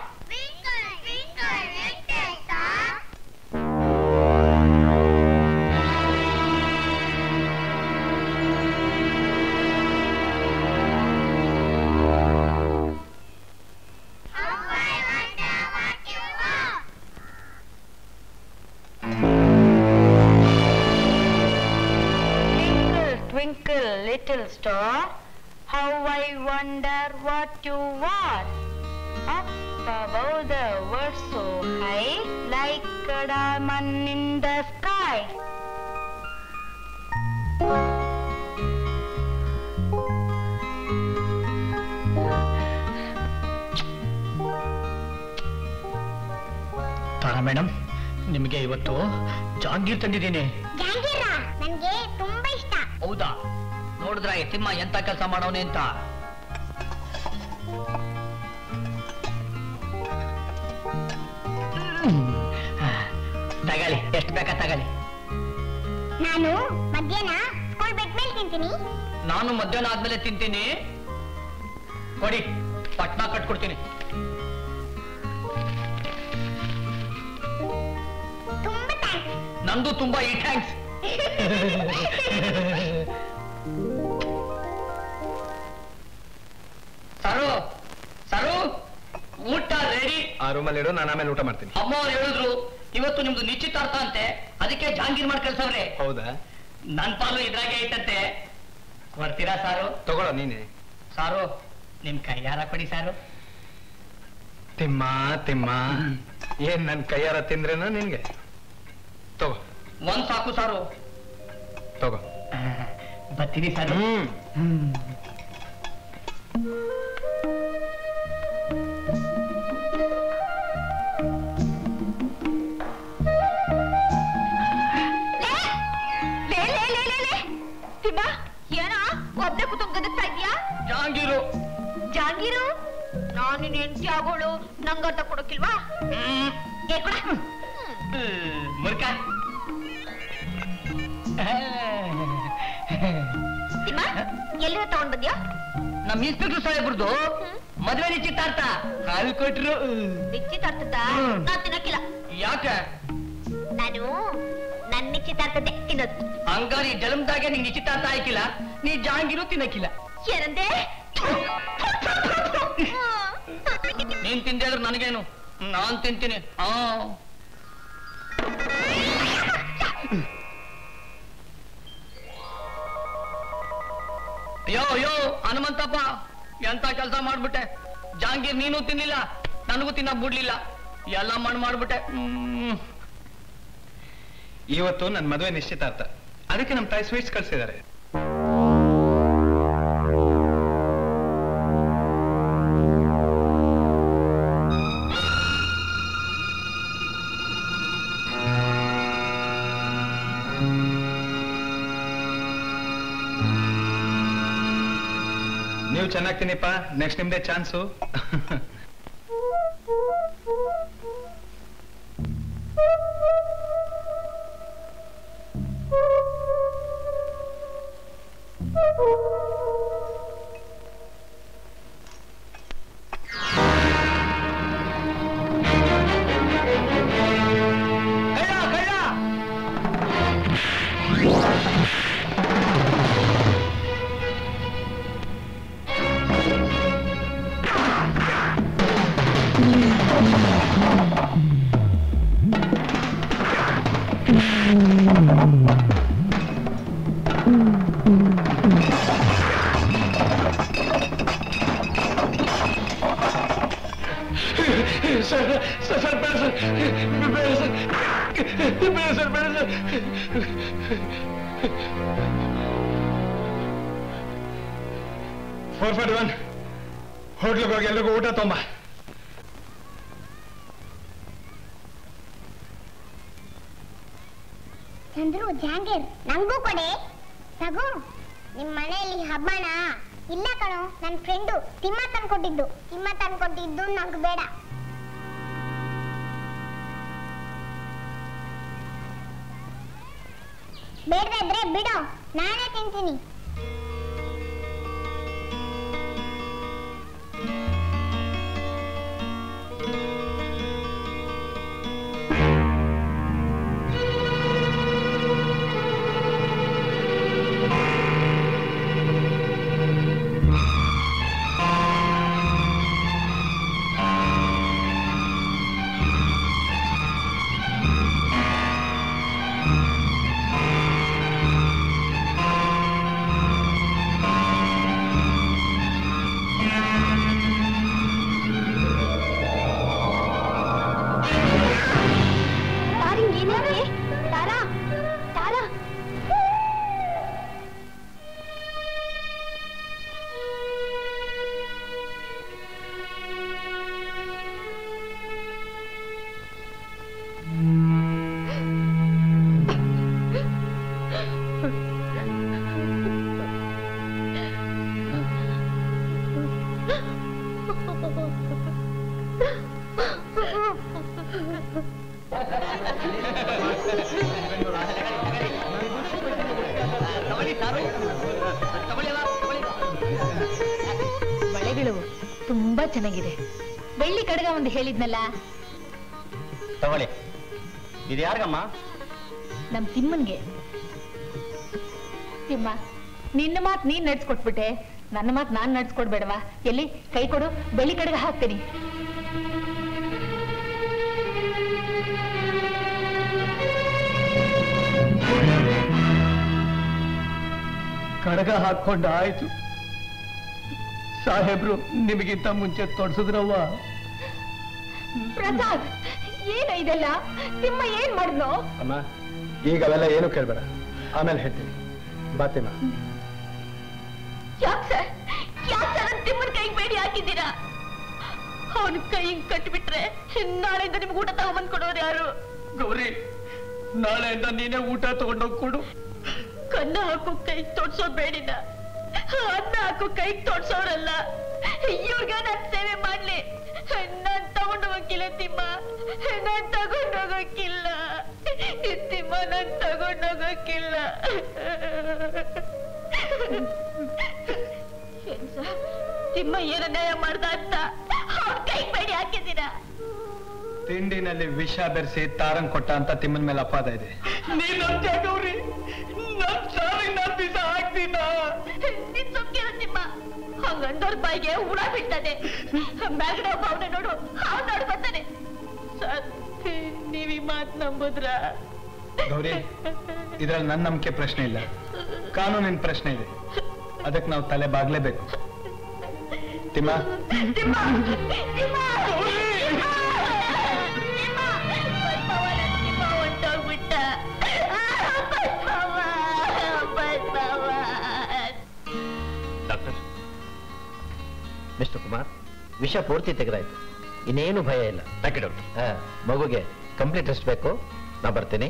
Speaker 2: Twinkle, twinkle, little star, how I wonder what you are. Up above the world so high, like a diamond in the sky.
Speaker 1: Tara madam ನಿಮಗೆ ಇವತ್ತು ಜಾಂಗೀರ್ ತಂದಿದ್ದೀನಿ
Speaker 8: ಜಾಂಗೀರ ನನ್ಗೆ ತುಂಬಾ ಇಷ್ಟ
Speaker 1: ಹೌದಾ ನೋಡಿದ್ರ ತಿಮ್ಮ ಎಂತ ಕೆಲಸ ಮಾಡವನೆ ಅಂತ ತಗಳಿ ಎಷ್ಟು ಬೇಕಾ ತಗಳಿ
Speaker 8: ನಾನು ಮಧ್ಯಾಹ್ನ ಸ್ಕೂಲ್ ಬಿಟ್ಟ ಮೇಲೆ ತಿಂತೀನಿ
Speaker 1: ನಾನು ಮಧ್ಯಾಹ್ನ ಆದ್ಮೇಲೆ ತಿಂತೀನಿ ಕೊಡಿ ಪಟ್ನಾ ಕಟ್ಕೊಡ್ತೀನಿ
Speaker 8: ತುಂಬಾ ಥ್ಯಾಂಕ್ಸ್
Speaker 1: ನಂದು ತುಂಬಾ ಈ ಥ್ಯಾಂಕ್ಸ್ ಸರು ಸರು ಊಟ ರೆಡಿ
Speaker 5: ಆ ರೂಮಲ್ಲಿ ಇಡು ನಾನು ಆಮೇಲೆ ಊಟ ಮಾಡ್ತೀನಿ
Speaker 1: ಅಮ್ಮ ಅವ್ರು ಹೇಳಿದ್ರು ಇವತ್ತು ನಿಮ್ದು ನಿಶ್ಚಿತಾರ್ಥ ಅಂತೆ ಅದಕ್ಕೆ ಜಾಂಗೀರ್ ಮಾಡಿ ಕಳ್ಸವ್ರೆ
Speaker 5: ಹೌದಾ
Speaker 1: ನನ್ ಪಾಲು ಇದ್ರಾಗೆ ಐತಂತೆ ಕೊಡ್ತೀರಾ ಸಾರು
Speaker 5: ತಗೊಳ್ಳೋ ನೀನೆ
Speaker 1: ಸಾರು ನಿಮ್ ಕೈಯಾರ ಕೊಡಿ ಸಾರು
Speaker 5: ತಿಮ್ಮ ತಿಮ್ಮ ಏನ್ ನನ್ ಕೈಯಾರ ತಿಂದ್ರೇನ ನಿನ್ಗೆ ತಗೋ
Speaker 1: ಒಂದ್ ಸಾಕು ಸಾರು
Speaker 5: ತಗೋ
Speaker 1: ಬರ್ತೀನಿ ಸಾರು
Speaker 5: ಹ್ಮ್
Speaker 2: ಲೇ ಲೇ ಲೇ ಲೇ ಲೇ ತಿಮ್ಮ ಏನ ಒಬ್ನೇ ಕುತ್ಕೊಂಡ್ ಗದಗ್ತಾ ಇದ್ಯಾ
Speaker 1: ಜಾಂಗೀರು
Speaker 2: ಜಾಗೀರು ನಾನು ನಿನ್ ಹೆಂಡತಿ ಆಗೋಳು ನಂಗಂತ ಕೊಡಕ್ಕಿಲ್ವಾ ಏ ಕೊಡ
Speaker 1: ಮುರ್ಕ
Speaker 2: ತಿಮ್ಮ ಎಲ್ಲಿಂದ ತಗೊಂಡ್ ಬಂದ್ಯಾ
Speaker 1: ನಮ್ ಇನ್ಸ್ಪೆಕ್ಟರ್ ಸಾಹೇಬ್ರದ್ದು ಮದ್ವೆ ನಿಶ್ಚಿತಾರ್ಥ ಹಾಲು ಕೊಟ್ರು
Speaker 2: ನಿಶ್ಚಿತಾರ್ಥದ
Speaker 1: ಹ್ಮ್.
Speaker 2: ನಾನ್ ತಿನ್ನಕ್ಕಿಲ್ಲ
Speaker 1: ಯಾಕೆ
Speaker 2: ನಾನು ನನ್ ನಿಶ್ಚಿತಾರ್ಥದ್ದೇ ತಿನ್ನೋದು
Speaker 1: ಹಂಗಾರಿ ಜಲಮ್ದಾಗೆ ನಿಂಗೆ ನಿಶ್ಚಿತಾರ್ಥ ಆಯ್ಕಿಲ್ಲ ನೀ ಜಾಂಗೀರು ತಿನ್ನಕ್ಕಿಲ್ಲ
Speaker 2: ಏನಂದೆ
Speaker 1: ನೀನ್ ತಿಂದೆ ಅಂದ್ರೆ ನನಗೇನು ನಾನ್ ತಿಂತೀನಿ ಆ ಯೋ ಯೋ ಹನುಮಂತಪ್ಪ ಎಂತ ಕೆಲಸ ಮಾಡ್ಬಿಟ್ಟೆ ಜಾಂಗೀರ್ ನೀನು ತಿನ್ನಿಲ್ಲ ನನಗೂ ತಿನ್ನಕ್ ಬಿಡ್ಲಿಲ್ಲ ಎಲ್ಲ ಮಣ್ಣು ಮಾಡ್ಬಿಟ್ಟೆ ಹ್ಮ್
Speaker 5: ಇವತ್ತು ನನ್ ಮದುವೆ ನಿಶ್ಚಿತಾರ್ಥ ಅದಕ್ಕೆ ನಮ್ ತಾಯಿ ಸ್ವೀಟ್ಸ್ ಕಳ್ಸಿದ್ದಾರೆ ನೀವು ಚೆನ್ನಾಗಿ ತಿನ್ನಿಪ್ಪ ನೆಕ್ಸ್ಟ್ ನಿಮ್ದೇ ಚಾನ್ಸು ಫೋರ್ ಫಾರ್ಟಿ ಒನ್ ಹೋಟ್ಲಿಗೆ ಹೋಗಿ ಎಲ್ರಿಗೂ ಊಟ ತೊಂಬ
Speaker 8: ಚಂದ್ರು ಜಾಂಗೀರ್ ನಂಗೂ ಕೊಡೆ ತಗೋ ನಿಮ್ ಮನೆಯಲ್ಲಿ ಹಬ್ಬನ ಇಲ್ಲ ಕಣೋ ನನ್ನ ಫ್ರೆಂಡು ತಿಮ್ಮ ತಂದ್ಕೊಟ್ಟಿದ್ದು ತಿಮ್ಮ ತಂದ್ಕೊಟ್ಟಿದ್ದು ನಂಗೆ ಬೇಡ ಬೇಡದಿದ್ರೆ ಬಿಡು ನಾನೇ ತಿಂತೀನಿ
Speaker 2: ತಾರಿ ಏನಾದ್ರೆ ತಾರಾ ತಾರಾ ಬಳೆಗಳು ತುಂಬಾ ಚೆನ್ನಾಗಿದೆ ಬೆಳ್ಳಿ ಕಡಗ ಒಂದು ಹೇಳಿದ್ನಲ್ಲ
Speaker 7: ತಗೊಳ್ಳಿ ಇದು ಯಾರಿಗಮ್ಮ
Speaker 2: ನಮ್ ತಿಮ್ಮನ್ಗೆ ತಿಮ್ಮ ನಿನ್ನ ಮಾತ್ ನೀನ್ ನಡ್ಸ್ಕೊಟ್ಬಿಟ್ಟೆ ನನ್ನ ಮಾತ್ ನಾನ್ ನಡ್ಸ್ಕೊಡ್ಬೇಡವಾ ಎಲ್ಲಿ ಕೈ ಕೊಡು ಬೆಳ್ಳಿ ಕಡಗ ಹಾಕ್ತೀನಿ
Speaker 1: ಕಡಗ ಹಾಕೊಂಡ ಆಯ್ತು ಸಾಹೇಬ್ರು ನಿಮಗಿಂತ ಮುಂಚೆ ತೊಡ್ಸಿದ್ರವ್ವ
Speaker 2: ಪ್ರಸಾದ್ ಏನು ಇದೆಲ್ಲ ತಿಮ್ಮ ಏನ್ ಮಾಡಿದ್ನೋ
Speaker 5: ಅಮ್ಮ ಈಗ ಅವೆಲ್ಲ ಏನು ಕೇಳ್ಬೇಡ ಆಮೇಲೆ ಹೇಳ್ತೀನಿ ಬಾತಿಮ್ಮ
Speaker 2: ಯಾಕೆ ಸರ್ ಯಾಕೆ ಸರ್ ನನ್ ತಿಮ್ಮನ್ ಕೈಗೆ ಬೇಡಿ ಹಾಕಿದ್ದೀರಾ ಅವನ ಕೈಗೆ ಕಟ್ಬಿಟ್ರೆ ನಾಳೆಯಿಂದ ನಿಮ್ಗೆ ಊಟ ತಗೊಂಬಂದ್ ಕೊಡೋರು ಯಾರು
Speaker 1: ಗೌರಿ ನಾಳೆಯಿಂದ ನೀನೇ ಊಟ ತಗೊಂಡೋಗ್ ಕೊಡು
Speaker 2: ಕನ್ನ ಹಾಕೋ ಕೈಗೆ ತೋಡ್ಸೋದ್ ಬೇಡಿನ ಅನ್ನ ಹಾಕೋ ಕೈಗೆ ತೋಡ್ಸೋರಲ್ಲ ಇವ್ರಿಗೆ ನಾನ್ ಸೇವೆ ಮಾಡ್ಲಿ ನಾನ್ ತಗೊಂಡು ಹೋಗಿಲ್ಲ ತಿಮ್ಮ ನಾನ್ ತಗೊಂಡು ಹೋಗಕ್ಕಿಲ್ಲ ತಿಮ್ಮ ನಾನ್ ತಗೊಂಡು ಹೋಗಕ್ಕಿಲ್ಲ ಏನ್ ಸರ್, ತಿಮ್ಮ ಏನ ನ್ಯಾಯ ಮಾಡ್ದ ಅಂತ ಅವ್ರ ಕೈಗೆ ಬೇಡಿ ಹಾಕಿದ್ದೀರಾ
Speaker 5: ತಿಂಡಿನಲ್ಲಿ ವಿಷ ಬೆರೆಸಿ ತಾರಂಗ್ ಕೊಟ್ಟ ಅಂತ ತಿಮ್ಮನ ಮೇಲೆ ಅಪಾದ ಇದೆ
Speaker 1: ನೀನ್ ನಂಬ್ತೀಯ ಗೌರಿ ನನ್ ಸಾವಿಗೆ ನಾನ್ ಬೀಸ ಹಾಕ್ತೀನ
Speaker 2: ನಿನ್ ಸುಮ್ಕಿರು ತಿಮ್ಮ ಹಂಗಂದವ್ರ ಬಾಯಿಗೆ ಹುಳ ಬೀಳ್ತದೆ ಮ್ಯಾಗಡೆ ಒಬ್ಬ ಅವನ ನೋಡು ಅವ್ನ ನೋಡು ಬರ್ತಾನೆ ಸರ್ ನೀವ್ ಈ ಮಾತ್ ನಂಬುದ್ರ
Speaker 5: ಗೌರಿ ಇದ್ರಲ್ಲಿ ನನ್ನ ನಂಬಿಕೆ ಪ್ರಶ್ನೆ ಇಲ್ಲ ಕಾನೂನಿನ ಪ್ರಶ್ನೆ ಇದೆ ಅದಕ್ಕೆ ನಾವು ತಲೆ ಬಾಗ್ಲೇಬೇಕು ತಿಮ್ಮ
Speaker 2: ತಿಮ್ಮ ತಿಮ್ಮ ತಿಮ್ಮ ಹೊಂಟೋಗ್ಬಿಟ್ಟ ಬಸವ ಬಸವ
Speaker 9: ಡಾಕ್ಟರ್
Speaker 7: ಮಿಸ್ಟರ್ ಕುಮಾರ್ ವಿಷ ಪೂರ್ತಿ ತೆಗೆದಾಯ್ತು ಇನ್ನೇನು ಭಯ ಇಲ್ಲ
Speaker 9: ಥ್ಯಾಂಕ್ ಯು ಡಾಕ್ಟರ್
Speaker 7: ಆ, ಮಗುಗೆ ಕಂಪ್ಲೀಟ್ ರೆಸ್ಟ್ ಬೇಕು ನಾ ಬರ್ತೀನಿ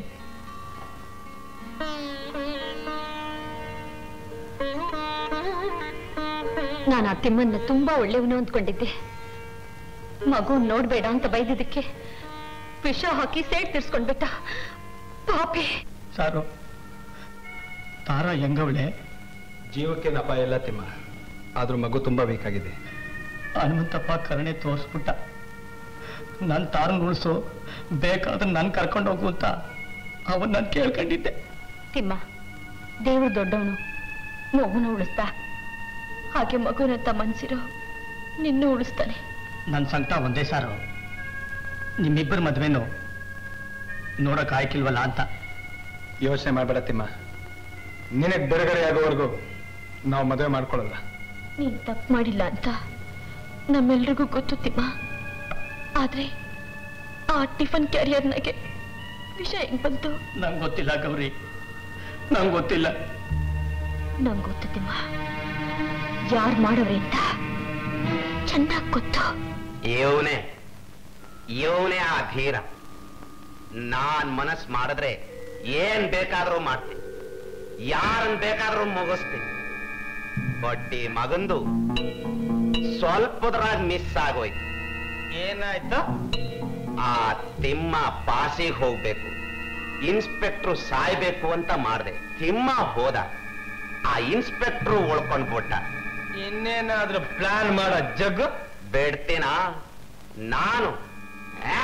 Speaker 2: ನಾನು ಆ ತಿಮ್ಮನ್ನ ತುಂಬಾ ಒಳ್ಳೆಯವನು ಅಂದ್ಕೊಂಡಿದ್ದೆ ಮಗು ನೋಡ್ಬೇಡ ಅಂತ ಬೈದಿದ್ದಕ್ಕೆ ವಿಷ ಹಾಕಿ ಸೇಡ್ ತಿರ್ಸ್ಕೊಂಡ್ಬಿಟ್ಟ ಪಾಪಿ
Speaker 1: ಸಾರು ತಾರಾ ಹೆಂಗವಳೆ
Speaker 5: ಜೀವಕ್ಕೆ ಅಪಾಯ ಇಲ್ಲ ತಿಮ್ಮ ಆದ್ರೂ ಮಗು ತುಂಬಾ ವೀಕ್ ಆಗಿದೆ
Speaker 1: ಹನುಮಂತಪ್ಪ ಕರುಣೆ ತೋರಿಸ್ಬಿಟ್ಟ ನನ್ ತಾರನ್ ಉಳಿಸು ಬೇಕಾದ್ರೆ ನನ್ ಕರ್ಕೊಂಡು ಹೋಗು ಅಂತ ಅವನ್ ನಾನು ಕೇಳ್ಕೊಂಡಿದ್ದೆ
Speaker 2: ತಿಮ್ಮ ದೇವ್ರು ದೊಡ್ಡವನು ಮಗುನ ಉಳಿಸ್ತಾ ಹಾಗೆ ಮಗುನಂತ ಮನ್ಸಿರೋ ನಿನ್ನೂ ಉಳಿಸ್ತಾನೆ
Speaker 1: ನನ್ನ ಸಂಕಟ ಒಂದೇ ಸಾರು ನಿಮ್ಮಿಬ್ಬರ ಮದ್ವೆನು ನೋಡಕ್ ಆಯ್ಕಿಲ್ವಲ್ಲ ಅಂತ
Speaker 5: ಯೋಚನೆ ಮಾಡಬೇಡ ತಿಮ್ಮ ನಿನಗೆ ಬಿಡುಗಡೆ ಆಗೋವರೆಗೂ ನಾವು ಮದುವೆ ಮಾಡ್ಕೊಳ್ಳಲ್ಲ
Speaker 2: ನೀನ್ ತಪ್ಪು ಮಾಡಿಲ್ಲ ಅಂತ ನಮ್ಮೆಲ್ರಿಗೂ ಗೊತ್ತು ತಿಮ್ಮ ಆದ್ರೆ ಆ ಟಿಫನ್ ಕ್ಯಾರಿಯರ್ನಾಗೆ ವಿಷಯ ಹೆಂಗ್ ಬಂತು
Speaker 1: ನಂಗೆ ಗೊತ್ತಿಲ್ಲ ಗೌರಿ ನಂಗೆ ಗೊತ್ತಿಲ್ಲ
Speaker 2: ನಂಗೆ ಗೊತ್ತು ತಿಮ್ಮ ಯಾರು ಮಾಡೋರೆ ಅಂತ ಚೆನ್ನಾಗ್ ಗೊತ್ತು
Speaker 3: ಇವನೇ ಇವನೇ ಆ ಧೀರ ನಾನ್ ಮನಸ್ ಮಾಡಿದ್ರೆ ಏನ್ ಬೇಕಾದ್ರೂ ಮಾಡ್ತೀನಿ ಯಾರನ್ ಬೇಕಾದ್ರೂ ಮುಗಿಸ್ತೀನಿ ಬಟ್ ಈ ಮಗಂದು ಸ್ವಲ್ಪದ್ರಾಗ ಮಿಸ್ ಆಗೋಯ್ತು
Speaker 1: ಏನಾಯ್ತು
Speaker 3: ಆ ತಿಮ್ಮ ಪಾಸಿಗೆ ಹೋಗ್ಬೇಕು ಇನ್ಸ್ಪೆಕ್ಟ್ರು ಸಾಯ್ಬೇಕು ಅಂತ ಮಾಡ್ದೆ ತಿಮ್ಮ ಹೋದ ಆ ಇನ್ಸ್ಪೆಕ್ಟ್ರು ಉಳ್ಕೊಂಡ್ಬಿಟ್ಟ
Speaker 1: ಇನ್ನೇನಾದ್ರೂ ಪ್ಲಾನ್ ಮಾಡೋ ಜಗ್ಗು
Speaker 3: ಬೇಡ್ತೀನ ನಾನು ಆ?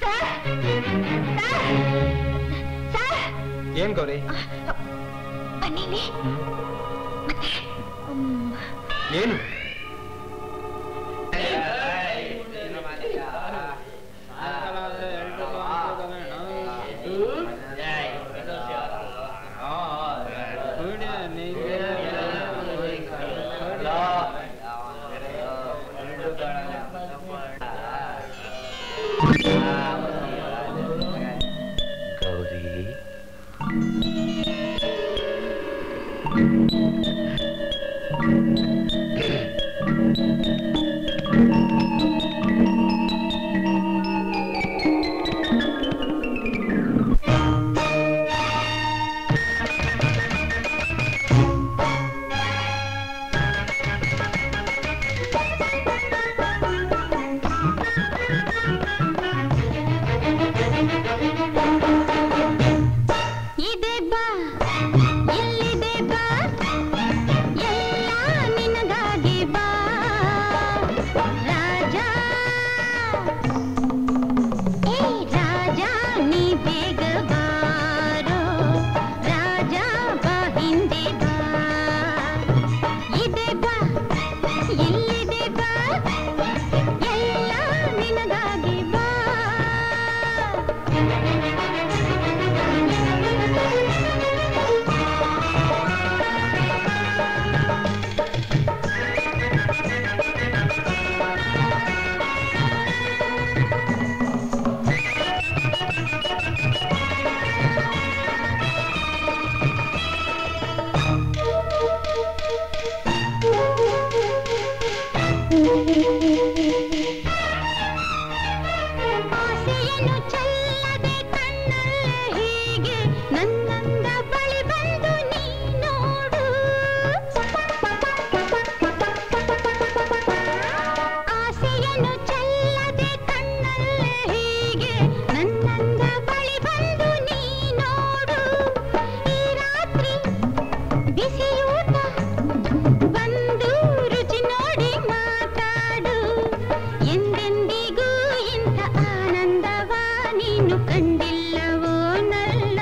Speaker 1: ಏನ್ ಗೌರಿ
Speaker 2: ಬನ್ನಿಲಿ
Speaker 1: ಏನು
Speaker 3: ಗೌರಿ
Speaker 8: ಇದೆ ಬಾ ಎಲ್ಲಿದೆ ಬಾ ಎಲ್ಲ ನಿನಗಾಗಿ ಬಾ ರಾಜ ಏ ರಾಜ ನೀ ಬೇಗ ಬಾರೋ ರಾಜ ಬಾ ಹಿಂದೆ ಬಾ ಇದೆ ಬಾ ಎಲ್ಲಿದೆ ಬಾ ಎಲ್ಲ ನಿನಗಾಗಿ ಬಾ ಆಸೆಯನ್ನು ಚೆಲ್ಲದೆ ಕಣ್ಣಲ್ಲೇ ಹೀಗೆ ನನ್ನಂದ ಬಳಿ ಬಂದು ನೀ ನೋಡು ಆಸೆಯನ್ನು ಚೆಲ್ಲದೆ ಕಣ್ಣಲ್ಲೇ ಹೀಗೆ ನನ್ನಂದ ಬಳಿ ಬಂದು ನೀ ನೋಡು ಈ ರಾತ್ರಿ ಬಿಸಿಯೂಟ ಬಂದು ರುಚಿ ನೋಡಿ ಮಾತಾಡು ಎಂದೆಂದಿಗೂ ಇಂಥ ಆನಂದವ ನೀನು ಕಂಡಿಲ್ಲವೋ ನಲ್ಲ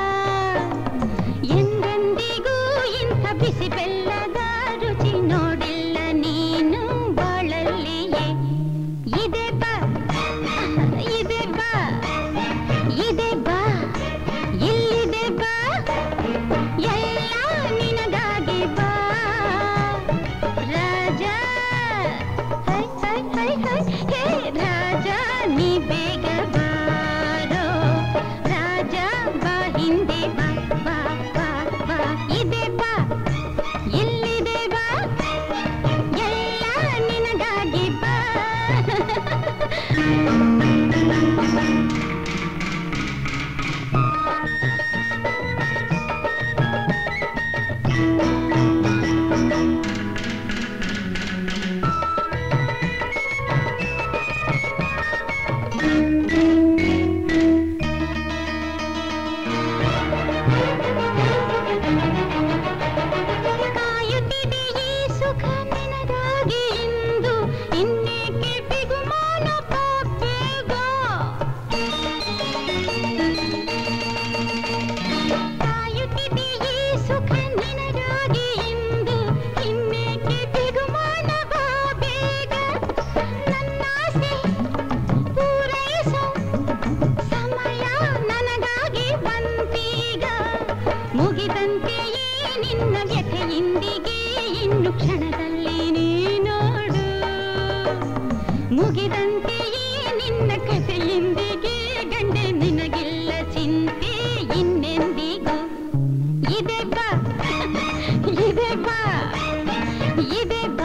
Speaker 8: ಎಂದೆಂದಿಗೂ ಇಂಥ ಬಿಸಿ ಬೆಲ್ಲದ ರುಚಿ ನೋಡಿಲ್ಲ ನೀನು ಬಾಳಲ್ಲಿಯೇ ಇದೆ ಬಾ ಇದೆ ಬಾ ಇದೆ ಬಾ ಇಲ್ಲಿದೆ ಬಾ ಎಲ್ಲ ನಿನಗಾಗಿ ಬಾ ರಾಜ ಹೈ ಹೈ ಹೈ ಹೈ ಹೇ ರಾಜ ನೀ ಬೇಗ ಬಾರೋ ರಾಜ ಬಾ ಹಿಂದೆ ಬಾ ಬಾ ಬಾ ಬಾ ಇದೆ ಬಾ ಇಲ್ಲಿದೆ ಬಾ ಎಲ್ಲ ನಿನಗಾಗಿ ಬಾ ಕಾಯುತ್ತಿದೆ ಈ ಸುಖ ನಿನಗಾಗಿ ಇಂದು ಇನ್ನೇಕೆ ಬಿಗುಮಾನ ಪಾಪೇಗ ಕಾಯುತ್ತಿದೆ ಈ ಸುಖ ನಿನಗಾಗಿ ಇಂದು ಇನ್ನೇಕೆ ಬಿಗುಮಾನ ಬಾ ಬೇಗ ನನ್ನಾಸೆ ಪೂರೈಸೋ ಸಮಯ ನನಗಾಗಿ ಬಂತೀಗ ಮುಗಿದಂತೆಯೇ ನಿನ್ನ ವ್ಯಥೆಯಿಂದಿಗೆ ಇನ್ನು ಕ್ಷಣದಲ್ಲಿ ನೀ ನೋಡು ಮುಗಿದಂತೆಯೇ ನಿನ್ನ ಕಥೆಯಿಂದಿಗೆ ಗಂಡೆ ನಿನಗಿಲ್ಲ ಚಿಂತೆ ಇನ್ನೆಂದಿಗೂ ಇದೆ ಬಾ ಇದೆ ಬಾ ಇದೆ ಬಾ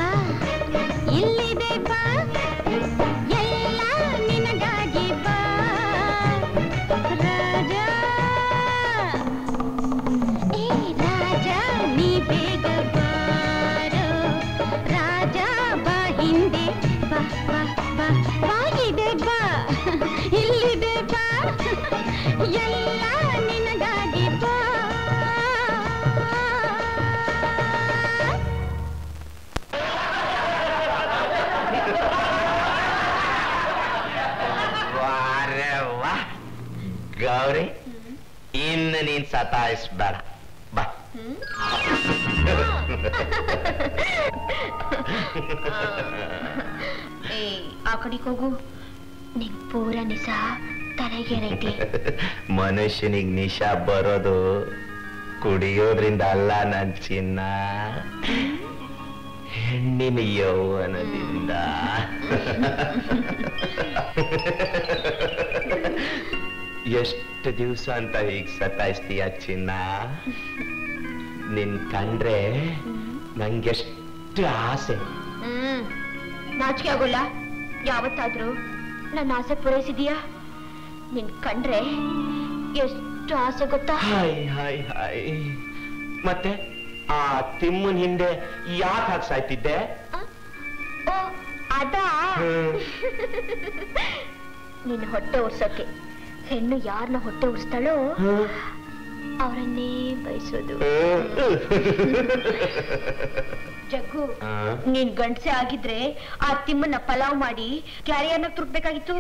Speaker 3: ಸತಾಯಿಸ್ಬೇಡ ಬಾ
Speaker 2: ಏ ಆ ಕಡೆಗೆ ಹೋಗು ನಿನ್ ಪೂರ ನಿಸ ತಲೆಗೇನೈತಿ
Speaker 3: ಮನುಷ್ಯನಿಗೆ ನಿಶಾ ಬರೋದು ಕುಡಿಯೋದ್ರಿಂದ ಅಲ್ಲ ನನ್ ಚಿನ್ನ ಹೆಣ್ಣಿನ ಯೌವನದಿಂದ ಎಷ್ಟು ದಿವಸ ಅಂತ ಹೀಗ್ ಸತಾಯಿಸ್ತೀಯ ಚಿನ್ನ ನಿನ್ ಕಂಡ್ರೆ ನಂಗೆಷ್ಟು ಆಸೆ
Speaker 2: ಹ್ಮ್ ನಾಚಿಕೆ ಆಗೋಲ್ಲ ಯಾವತ್ತಾದ್ರೂ ನನ್ನ ಆಸೆ ಪೂರೈಸಿದೀಯಾ ನಿನ್ ಕಂಡ್ರೆ ಎಷ್ಟು ಆಸೆ ಗೊತ್ತಾ
Speaker 3: ಹಾಯ್ ಹಾಯ್ ಹಾಯ್ ಮತ್ತೆ ಆ ತಿಮ್ಮನ್ ಹಿಂದೆ ಯಾಕೆ ಹಾಗೆ ಸಾಯ್ತಿದ್ದೆ
Speaker 2: ಓ ಅದಾ ನಿನ್ನ ಹೊಟ್ಟೆ ಉರ್ಸೋಕೆ ಹೆಣ್ಣು ಯಾರನ್ನ ಹೊಟ್ಟೆ ಉರ್ಸ್ತಾಳೋ ಅವರನ್ನೇ ಬಯಸೋದು ಜಗ್ಗು
Speaker 3: ಆ?
Speaker 2: ನೀನ್ ಗಂಡ್ಸೆ ಆಗಿದ್ರೆ ಆ ತಿಮ್ಮನ್ನ ಪಲಾವ್ ಮಾಡಿ ಕ್ಯಾರಿಯರ್ನ ತುರ್ಬೇಕಾಗಿತ್ತು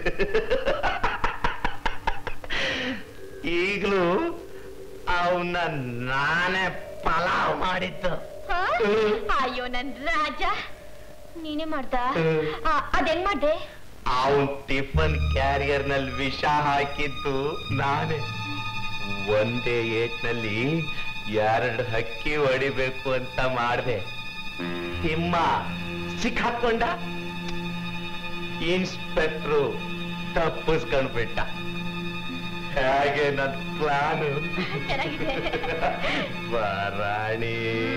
Speaker 3: ಈಗಲೂ ಅವನ್ನ ನಾನೇ ಪಲಾವ್ ಮಾಡಿದ್ದು
Speaker 2: ಹಾ? ಅಯ್ಯೋ ನನ್ ರಾಜ ನೀನೇ ಮಾಡ್ದ ಆ, ಅದೆಂಗ್ ಮಾಡ್ದೆ
Speaker 3: ಅವನ್ ಟಿಫನ್ ಕ್ಯಾರಿಯರ್ ನಲ್ಲಿ ವಿಷ ಹಾಕಿದ್ದು ನಾನೇ ಒಂದೇ ಏಟ್ನಲ್ಲಿ ಎರಡು ಹಕ್ಕಿ ಹೊಡಿಬೇಕು ಅಂತ ಮಾಡ್ದೆ ತಿಮ್ಮ ಸಿಕ್ಕಾಕೊಂಡ ಇನ್ಸ್ಪೆಕ್ಟ್ರು ತಪ್ಪಿಸ್ಕೊಂಡ್ಬಿಟ್ಟ ಹಾಗೆ ನನ್ ಪ್ಲಾನ್
Speaker 2: ಚೆನ್ನಾಗಿದೆ
Speaker 3: ರಾಣಿ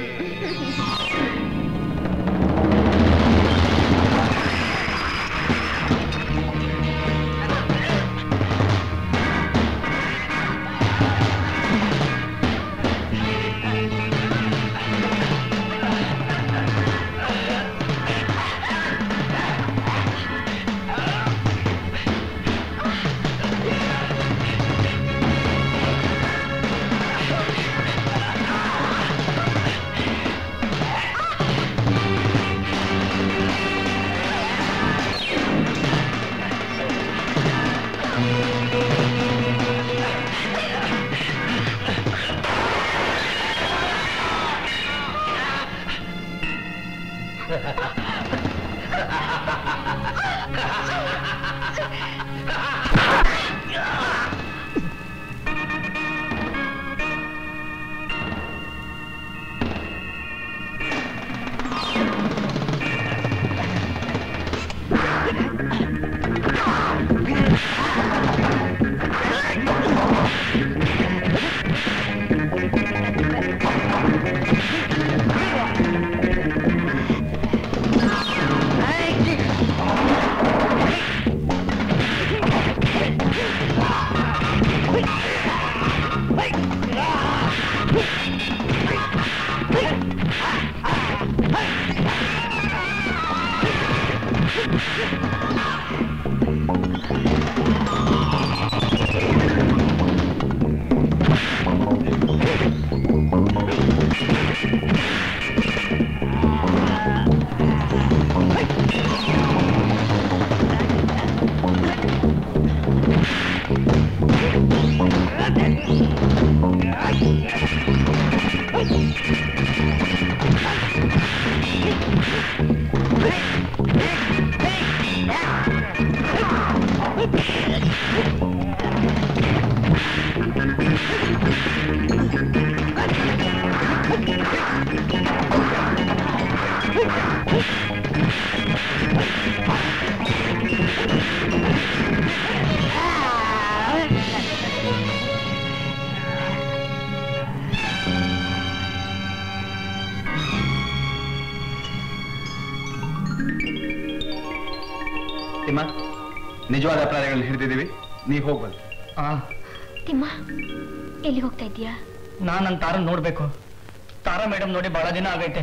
Speaker 5: ತಿಮ್ಮ ನಿಜವಾದ ಅಪರಾಧಿಗಳನ್ನ ಹಿಡಿದಿದ್ದೀವಿ ನೀವು ಹೋಗ್ಬಂದು
Speaker 1: ಆ
Speaker 2: ತಿಮ್ಮ ಎಲ್ಲಿಗೆ ಹೋಗ್ತಾ ಇದ್ದೀಯಾ
Speaker 1: ನಾನ್ ನನ್ನ ತಾರನ್ ನೋಡ್ಬೇಕು ತಾರಾ ಮೇಡಮ್ ನೋಡಿ ಬಹಳ ದಿನ ಆಗೈತೆ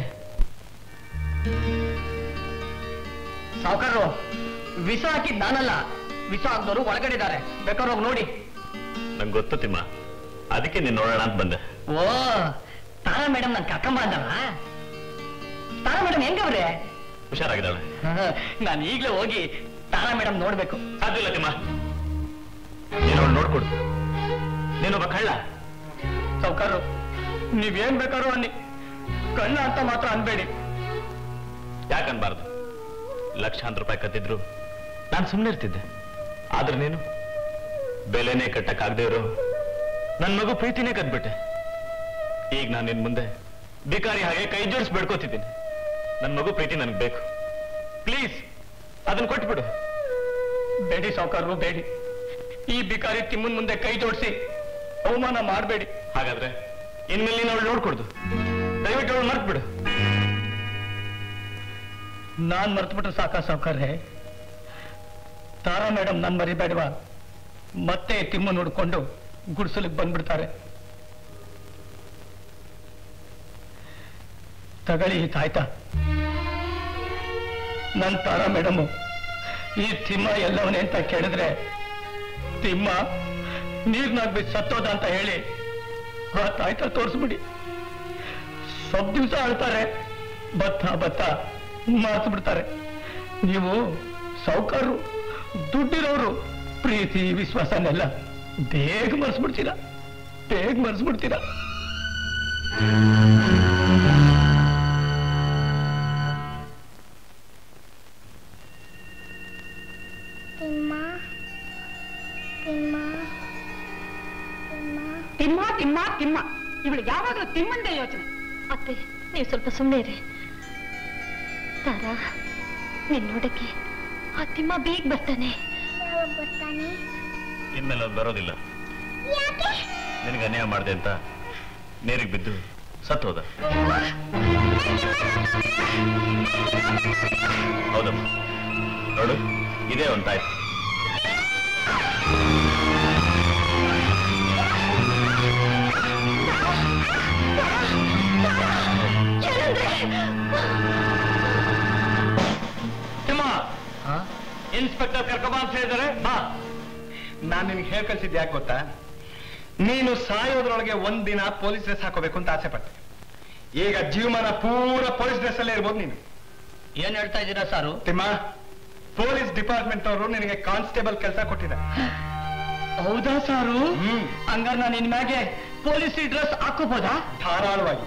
Speaker 1: ಸಾವುಕಾರರು ವಿಷ ಹಾಕಿದ್ ನಾನಲ್ಲ ವಿಷ ಹಾಕ್ದವರು ಒಳಗಡೆ ಇದ್ದಾರೆ ಬೇಕಾದ್ರೆ ಹೋಗಿ ನೋಡಿ
Speaker 9: ನಂಗೆ ಗೊತ್ತು ತಿಮ್ಮ ಅದಕ್ಕೆ ನೀನ್ ನೋಡೋಣ ಅಂತ ಬಂದೆ
Speaker 1: ಓ ತಾರಾ ಮೇಡಮ್ ನನ್ ಕರ್ಕೊಂಬ ಅಂದಲ್ಲ ತಾರಾ ಮೇಡಮ್ ಹೆಂಗವ್ರೆ
Speaker 9: ಹುಷಾರಾಗಿದ್ದಾಳೆ
Speaker 1: ನಾನು ಈಗ್ಲೇ ಹೋಗಿ ತಾರಾ ಮೇಡಮ್ ನೋಡ್ಬೇಕು
Speaker 9: ಸಾಧ್ಯ ಇಲ್ಲ ತಿಮ್ಮ ನೀನು ಅವಳು ನೋಡ್ಕೊಡು ನೀನೊಬ್ಬ ಕಳ್ಳ
Speaker 1: ಸೌಕಾರು ನೀವೇನ್ ಬೇಕಾರೋ ಅನ್ನಿ ಕಣ್ಣ ಅಂತ ಮಾತ್ರ ಅನ್ಬೇಡಿ
Speaker 9: ಯಾಕನ್ಬಾರ್ದು ಲಕ್ಷಾಂತರ ರೂಪಾಯಿ ಕತ್ತಿದ್ರು ನಾನು ಸುಮ್ಮನೆ ಇರ್ತಿದ್ದೆ ಆದ್ರೆ ನೀನು ಬೆಲೆನೇ ಕಟ್ಟಕ್ಕಾಗದೇ ಇರೋ ನನ್ನ ಮಗು ಪ್ರೀತಿನೇ ಕದ್ಬಿಟ್ಟೆ ಈಗ ನಾನು ನಿನ್ ಮುಂದೆ ಭಿಕಾರಿ ಹಾಗೆ ಕೈ ಜೋಡಿಸಿ ಬೇಡ್ಕೋತಿದ್ದೀನಿ ನನ್ನ ಮಗು ಪ್ರೀತಿ ನನಗೆ ಬೇಕು ಪ್ಲೀಸ್ ಅದನ್ನ ಕೊಟ್ಬಿಡು
Speaker 1: ಬೇಡಿ ಸಾವುಕಾರರು ಬೇಡಿ ಈ ಬಿಕಾರಿ ತಿಮ್ಮನ್ ಮುಂದೆ ಕೈ ಜೋಡಿಸಿ ಅವಮಾನ ಮಾಡಬೇಡಿ
Speaker 9: ಹಾಗಾದ್ರೆ ಇನ್ಮೇಲೆ ನೀನು ಅವಳು ನೋಡ್ಕೊಡ್ದು ದಯವಿಟ್ಟು ಅವಳು ಮರ್ತ್ಬಿಡು
Speaker 1: ನಾನ್ ಮರ್ತ್ಬಿಟ್ರೆ ಸಾಕ ಸಾವುಕಾರ್ರೆ ತಾರಾ ಮೇಡಮ್ ನನ್ ಮರಿಬೇಡವಾ ಮತ್ತೆ ತಿಮ್ಮನ್ ನೋಡ್ಕೊಂಡು ಗುಡ್ಸಲಿಗೆ ಬಂದ್ಬಿಡ್ತಾರೆ ತಗಳಿ ಈ ತಾಯ್ತ ನನ್ ತಾರಾ ಮೇಡಮು ಈ ತಿಮ್ಮ ಎಲ್ಲವನೇ ಅಂತ ಕೇಳಿದ್ರೆ ತಿಮ್ಮ ನೀರ್ನಾಗ್ ಬಿದ್ದು ಸತ್ತೋದ ಅಂತ ಹೇಳಿ ಆ ತಾಯ್ತ ತೋರಿಸ್ಬಿಡಿ ಸ್ವಲ್ಪ ದಿವಸ ಆಳ್ತಾರೆ ಬತ್ತ ಬತ್ತ ಮಾತು ಬಿಡ್ತಾರೆ ನೀವು ಸೌಕರ್ರು ದುಡ್ಡಿರೋರು ಪ್ರೀತಿ ವಿಶ್ವಾಸನೆಲ್ಲ ಬೇಗ ಮರ್ಸ್ಬಿಡ್ತೀರಾ ಬೇಗ ಮರ್ಸ್ಬಿಡ್ತೀರಾ
Speaker 8: ತಿಮ್ಮ ತಿಮ್ಮ ತಿಮ್ಮ
Speaker 10: ತಿಮ್ಮ ತಿಮ್ಮ ತಿಮ್ಮ ಇವಳು ಯಾವಾಗಲೂ ತಿಮ್ಮಂದೇ ಯೋಚನೆ
Speaker 2: ಅತ್ತೆ ನೀವು ಸ್ವಲ್ಪ ಸುಮ್ಮನೆ ಇರಿ ತಾರಾ ನಿನ್ ನೋಡಕ್ಕೆ ಆ ತಿಮ್ಮ ಬೇಗ ಬರ್ತಾನೆ
Speaker 8: ಯಾವಾಗ ಬರ್ತಾನೆ
Speaker 9: ಇನ್ಮೇಲೆ ಅವ್ನು ಬರೋದಿಲ್ಲ
Speaker 8: ಯಾಕೆ
Speaker 9: ನಿನಗೆ ಅನ್ಯಾಯ ಮಾಡಿದೆ ಅಂತ ನೀರಿಗೆ ಬಿದ್ದು ಸತ್ತೋದ ಹೌದಮ್ಮ ನೋಡು ಇದೇ ಒಂದು ತಾಯ್ತು
Speaker 5: ತಿಮ್ಮ ಇನ್ಸ್ಪೆಕ್ಟರ್ ಕರ್ಕೊಂಬ ಅಂತ ಹೇಳಿದಾರೆ ಬಾ ನಾನು ನಿನ್ಗೆ ಹೇಳ್ ಕಳ್ಸಿದ್ದು ಯಾಕೆ ಗೊತ್ತಾ ನೀನು ಸಾಯೋದ್ರೊಳಗೆ ಒಂದ್ ದಿನ ಪೊಲೀಸ್ ಡ್ರೆಸ್ ಹಾಕೋಬೇಕು ಅಂತ ಆಸೆ ಪಟ್ಟೆ ಈಗ ಜೀವಮಾನ ಪೂರ ಪೊಲೀಸ್ ಡ್ರೆಸ್ ಅಲ್ಲೇ ಇರ್ಬೋದು ನೀನು
Speaker 1: ಏನ್ ಹೇಳ್ತಾ ಇದ್ದೀರಾ ಸಾರು
Speaker 5: ತಿಮ್ಮ ಪೊಲೀಸ್ ಡಿಪಾರ್ಟ್ಮೆಂಟ್ ಅವರು ನಿನಗೆ ಕಾನ್ಸ್ಟೇಬಲ್ ಕೆಲಸ ಕೊಟ್ಟಿದ್ದಾರೆ
Speaker 1: ಹೌದಾ ಸಾರು
Speaker 5: ಹ್ಮ್.
Speaker 1: ಹಂಗಾರೆ ನಾನು ನಿನ್ ಮ್ಯಾಗೆ ಪೊಲೀಸ್ ಡ್ರೆಸ್ ಹಾಕೋಬೋದಾ
Speaker 5: ಧಾರಾಳವಾಗಿ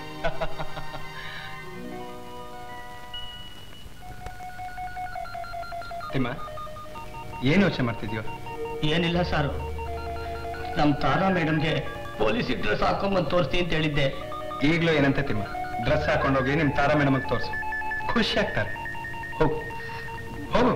Speaker 5: ತಿಮ್ಮ ಏನ್ ಯೋಚನೆ ಮಾಡ್ತಿದ್ಯೋ
Speaker 1: ಏನಿಲ್ಲ ಸಾರು ನಮ್ ತಾರಾ ಮೇಡಮ್ಗೆ ಪೊಲೀಸ್ ಡ್ರೆಸ್ ಹಾಕೊಂಬಂದು ತೋರಿಸ್ತೀನಿ ಅಂತ ಹೇಳಿದ್ದೆ
Speaker 5: ಈಗ್ಲೂ ಏನಂತ ತಿಮ್ಮ ಡ್ರೆಸ್ ಹಾಕೊಂಡೋಗಿ ನಿಮ್ ತಾರಾ ಮೇಡಮ್ ತೋರ್ಸು ಖುಷಿ ಆಗ್ತಾರೆ ಹೋಗು ಹೋಗು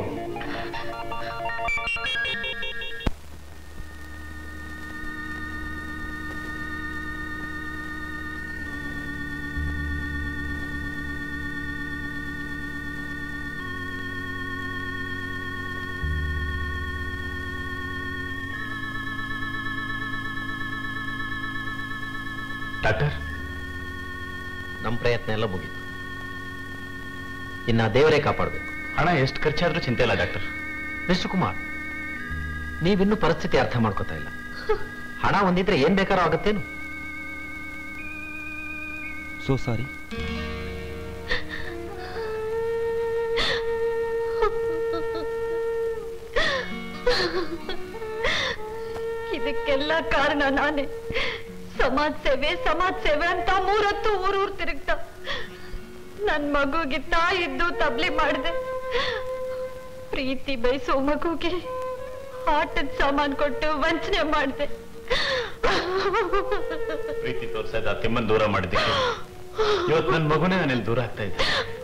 Speaker 3: ಡಾಕ್ಟರ್ ನಮ್ಮ ಪ್ರಯತ್ನ ಎಲ್ಲ ಮುಗೀತು ಇನ್ನ ದೇವರೇ ಕಾಪಾಡಬೇಕು
Speaker 9: ಹಣ ಎಷ್ಟು ಖರ್ಚಾದ್ರೂ ಚಿಂತೆ ಇಲ್ಲ ಡಾಕ್ಟರ್
Speaker 3: ಮಿಸ್ಟರ್ ಕುಮಾರ್ ನೀವಿನ್ನೂ ಪರಿಸ್ಥಿತಿ ಅರ್ಥ ಮಾಡ್ಕೋತಾ ಇಲ್ಲ ಹಣ ಒಂದಿದ್ರೆ ಏನ್ ಬೇಕಾದ್ರೂ ಆಗುತ್ತೇನು
Speaker 13: ಸೋ ಸಾರಿ
Speaker 2: ಇದಕ್ಕೆಲ್ಲ ಕಾರಣ ನಾನೇ ಸಮಾಜ ಸೇವೆ ಸಮಾಜ ಸೇವೆ ಅಂತ ಮೂರತ್ತು ಊರೂರ್ ತಿರುಗ್ತಾ ನನ್ ಮಗುಗೆ ತಾಯಿದ್ದು ತಬ್ಲಿ ಮಾಡಿದೆ ಪ್ರೀತಿ ಬಯಸೋ ಮಗುಗೆ ಆಟದ ಸಾಮಾನ್ ಕೊಟ್ಟು ವಂಚನೆ ಮಾಡಿದೆ
Speaker 9: ಪ್ರೀತಿ ತೋರ್ಸದ ತಿಮ್ಮನ್ ದೂರ ಮಾಡಿದ್ದಕ್ಕೆ ಇವತ್ತು ನನ್ನ ಮಗುನೇ ನಾನೆಲ್ಲಿ ದೂರ ಆಗ್ತಾ ಇದ್ದೆ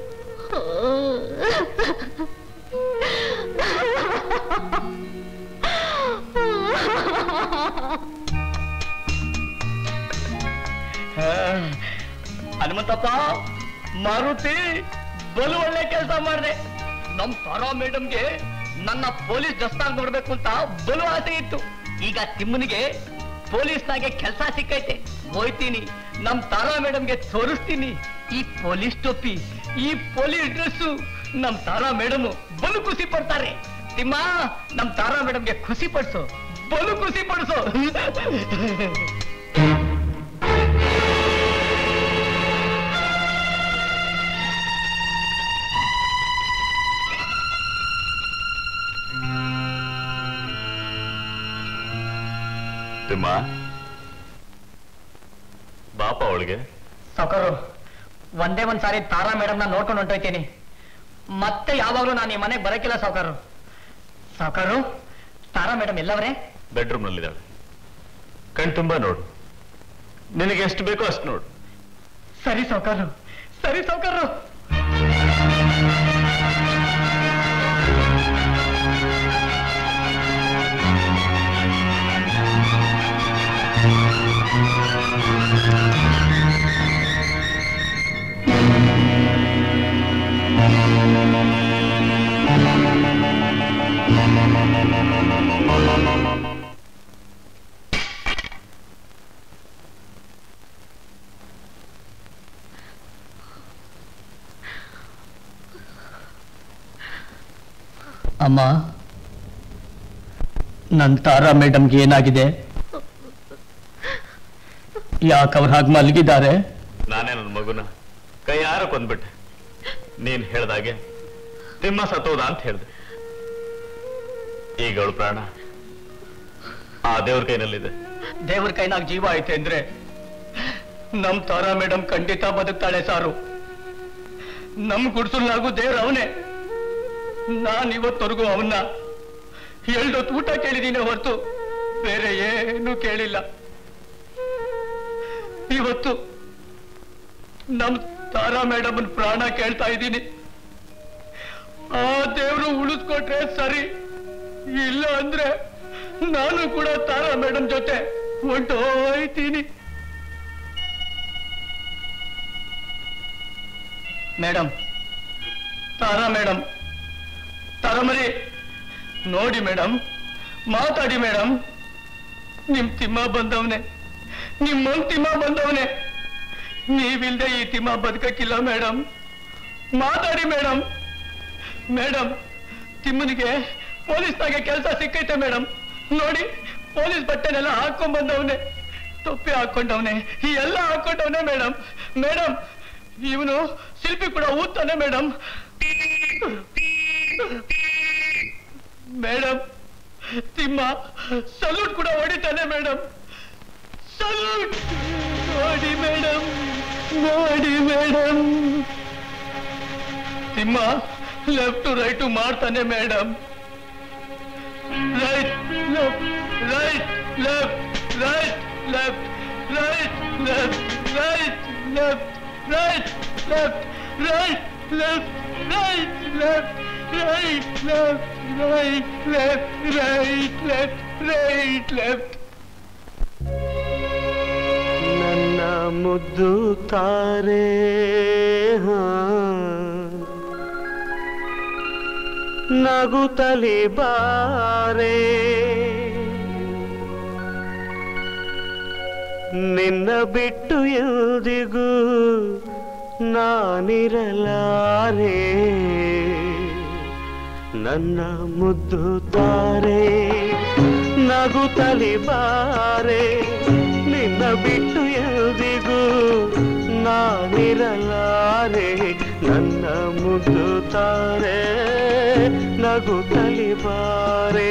Speaker 1: ಹನುಮಂತಪ್ಪ ಮಾರುತಿ ಬಲು ಒಳ್ಳೆ ಕೆಲಸ ಮಾಡಿದೆ ನಮ್ ತಾರಾ ಮೇಡಮ್ಗೆ ನನ್ನ ಪೊಲೀಸ್ ದಸ್ತಾಗ್ ನೋಡ್ಬೇಕು ಅಂತ ಬಲು ಆಸೆ ಇತ್ತು ಈಗ ತಿಮ್ಮನಿಗೆ ಪೊಲೀಸ್ನಾಗೆ ಕೆಲಸ ಸಿಕ್ಕೈತೆ ಹೋಯ್ತೀನಿ ನಮ್ ತಾರಾ ಮೇಡಮ್ಗೆ ತೋರಿಸ್ತೀನಿ ಈ ಪೊಲೀಸ್ ಟೋಪಿ ಈ ಪೊಲೀಸ್ ಡ್ರೆಸ್ಸು ನಮ್ ತಾರಾ ಮೇಡಮ್ ಬಲು ಖುಷಿ ಪಡ್ತಾರೆ ತಿಮ್ಮ ನಮ್ ತಾರಾ ಮೇಡಮ್ಗೆ ಖುಷಿ ಪಡಿಸು ಬಲು ಖುಷಿ ಪಡಿಸು
Speaker 9: ತಿಮ್ಮ ಅವಳಿಗೆ
Speaker 1: ಸಾವುಕಾರು ಒಂದೇ ಒಂದ್ ಸಾರಿ ತಾರಾ ಮೇಡಮ್ನ ನೋಡ್ಕೊಂಡು ಹೊಂಟೋಯ್ತೀನಿ ಮತ್ತೆ ಯಾವಾಗ್ಲೂ ನಾನು ಈ ಮನೆಗೆ ಬರಕಿಲ್ಲ ಸಾವುಕಾರು ಸಾವುಕಾರು ತಾರಾ ಮೇಡಮ್ ಎಲ್ಲವರೇ
Speaker 9: ಬೆಡ್ರೂಮ್ ನಲ್ಲಿದ್ದಾಳೆ ಕಣ್ ತುಂಬಾ ನೋಡು ನಿನಗೆ ಎಷ್ಟು ಬೇಕೋ ಅಷ್ಟು ನೋಡು
Speaker 1: ಸರಿ ಸಾವುಕಾರು ಸರಿ ಸಾವುಕಾರು ಅಮ್ಮ ನನ್ ತಾರಾ ಮೇಡಮ್ಗೆ ಏನಾಗಿದೆ ಯಾಕೆ ಅವ್ರು ಹಾಗೆ ಮಲಗಿದ್ದಾರೆ
Speaker 9: ನಾನೇ ನನ್ನ ಮಗುನ ಕೈ ಯಾರ ಕೊಂದ್ಬಿಟ್ಟೆ ನೀನ್ ಹೇಳ್ದಾಗೆ ತಿಮ್ಮ ಸತ್ತೋದ ಅಂತ ಹೇಳ್ದೆ ಈಗ ಅವಳು ಪ್ರಾಣ ಆ ದೇವ್ರ ಕೈನಲ್ಲಿದೆ
Speaker 1: ದೇವ್ರ ಕೈನಾಗ ಜೀವ ಐತೆ ಅಂದ್ರೆ ನಮ್ ತಾರಾ ಮೇಡಮ್ ಖಂಡಿತ ಬದುಕ್ತಾಳೆ ಸಾರು ನಮ್ ಗುಡ್ಸಲ್ನಾಗೂ ದೇವ್ರ ಅವನೇ ನಾನ್ ಇವತ್ತವರೆಗೂ ಅವನ್ನ ಎಲ್ಡೊತ್ತು ಊಟ ಕೇಳಿದೀನಿ ಹೊರತು ಬೇರೆ ಏನು ಕೇಳಿಲ್ಲ ಇವತ್ತು ನಮ್ ತಾರಾ ಮೇಡಮ್ ಪ್ರಾಣ ಕೇಳ್ತಾ ಇದ್ದೀನಿ ಆ ದೇವ್ರು ಉಳಿಸ್ಕೊಟ್ರೆ ಸರಿ ಇಲ್ಲ ಅಂದ್ರೆ ನಾನು ಕೂಡ ತಾರಾ ಮೇಡಮ್ ಜೊತೆ ಹೊಂಟೋಯ್ತೀನಿ ಮೇಡಮ್ ತಾರಾ ಮೇಡಮ್ ತಾರಮರಿ ನೋಡಿ ಮೇಡಮ್ ಮಾತಾಡಿ ಮೇಡಮ್ ನಿಮ್ ತಿಮ್ಮ ಬಂದವನೆ ನಿಮ್ ಮನ್ ತಿಮ್ಮ ಬಂದವನೆ ನೀವಿಲ್ದೆ ಈ ತಿಮ್ಮ ಬದುಕಕ್ಕಿಲ್ಲ ಮೇಡಮ್ ಮಾತಾಡಿ ಮೇಡಮ್ ಮೇಡಮ್ ತಿಮ್ಮನಿಗೆ ಪೊಲೀಸ್ನಾಗೆ ಕೆಲಸ ಸಿಕ್ಕೈತೆ ಮೇಡಮ್ ನೋಡಿ ಪೊಲೀಸ್ ಬಟ್ಟೆನೆಲ್ಲ ಹಾಕೊಂಡ್ ಬಂದವನೆ ತೊಪ್ಪಿ ಹಾಕೊಂಡವನೆ ಈ ಎಲ್ಲ ಹಾಕೊಂಡವನೆ ಮೇಡಮ್ ಮೇಡಮ್ ಇವನು ಶಿಲ್ಪಿ ಕೂಡ ಊದ್ತಾನೆ ಮೇಡಮ್ ಮೇಡಮ್ ತಿಮ್ಮ ಸಲ್ಯೂಟ್ ಕೂಡ ಹೊಡಿತಾನೆ ಮೇಡಮ್ ಸಲ್ಯೂಟ್ ನೋಡಿ ಮೇಡಮ್ ನೋಡಿ ಮೇಡಮ್ ತಿಮ್ಮ ಲೆಫ್ಟ್ ರೈಟು ಮಾಡ್ತಾನೆ madam right left right left right left right left right left right left right left right left right left right left right left right left
Speaker 4: ನನ್ನ ಮುದ್ದು ತಾರೆ ಹಾ. ನಗುತ್ತಲಿ ಬಾರೆ ನಿನ್ನ ಬಿಟ್ಟು ಎಂದಿಗೂ ನಾನಿರಲಾರೆ ನನ್ನ ಮುದ್ದು ತಾರೆ ನಗುತ್ತಲಿ ಬಾರೆ ನಿನ್ನ ಬಿಟ್ಟು ಎಂದಿಗೂ ನಾನಿರಲಾರೆ ನನ್ನ ಮುದ್ದು ತಾರೆ ನಗುತ್ತಲಿ ಬಾರೆ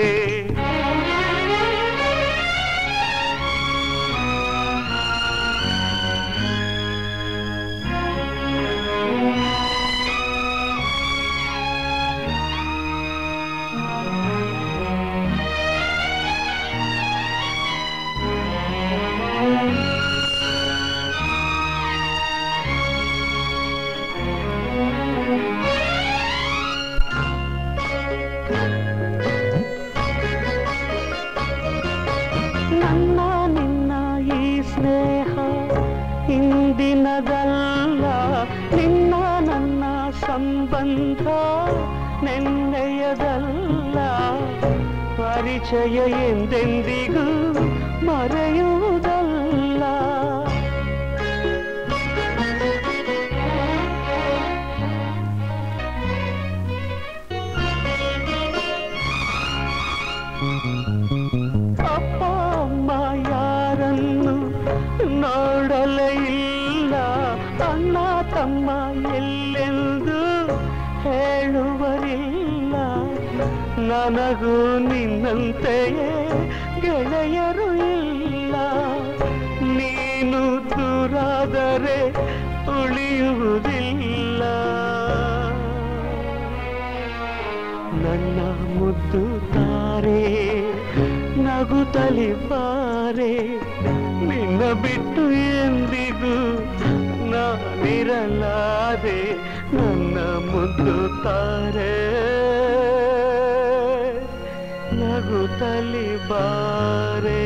Speaker 4: ನನ್ನ ನಿನ್ನ ಈ ಸ್ನೇಹ ಇಂದಿನದಲ್ಲ ನಿನ್ನ ನನ್ನ ಸಂಬಂಧ ನೆನ್ನೆಯದಲ್ಲ ಪರಿಚಯ ಎಂದೆಂದಿಗೂ ಮರೆಯುವುದಲ್ಲ ಅಪ್ಪ ಅಮ್ಮ ಯಾರನ್ನು ನೋಡಲೇ ಇಲ್ಲ ಅಣ್ಣ ತಮ್ಮ ಎಲ್ಲೆಂದು ಹೇಳುವರಿಲ್ಲ ನನಗೂ ನಿನ್ನಂತೆಯೇ ಗೆಳೆಯರು ಇಲ್ಲ ನೀನು ನೀನು ದೂರಾದರೆ ಉಳಿಯುವುದಿಲ್ಲ ನನ್ನ ಮುದ್ದು ತಾರೆ ನಗುತ್ತಲಿ ಬಾರೆ ನಿನ್ನ ಬಿಟ್ಟು ಎಂದಿಗೂ ನಾನಿರಲಾರೆ ನನ್ನ ಮುದ್ದು ತಾರೆ ನಗುತ್ತಲಿ ಬಾರೆ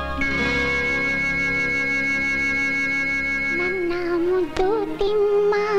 Speaker 8: ನನ್ನ ಮುದ್ದು ತಿಮ್ಮ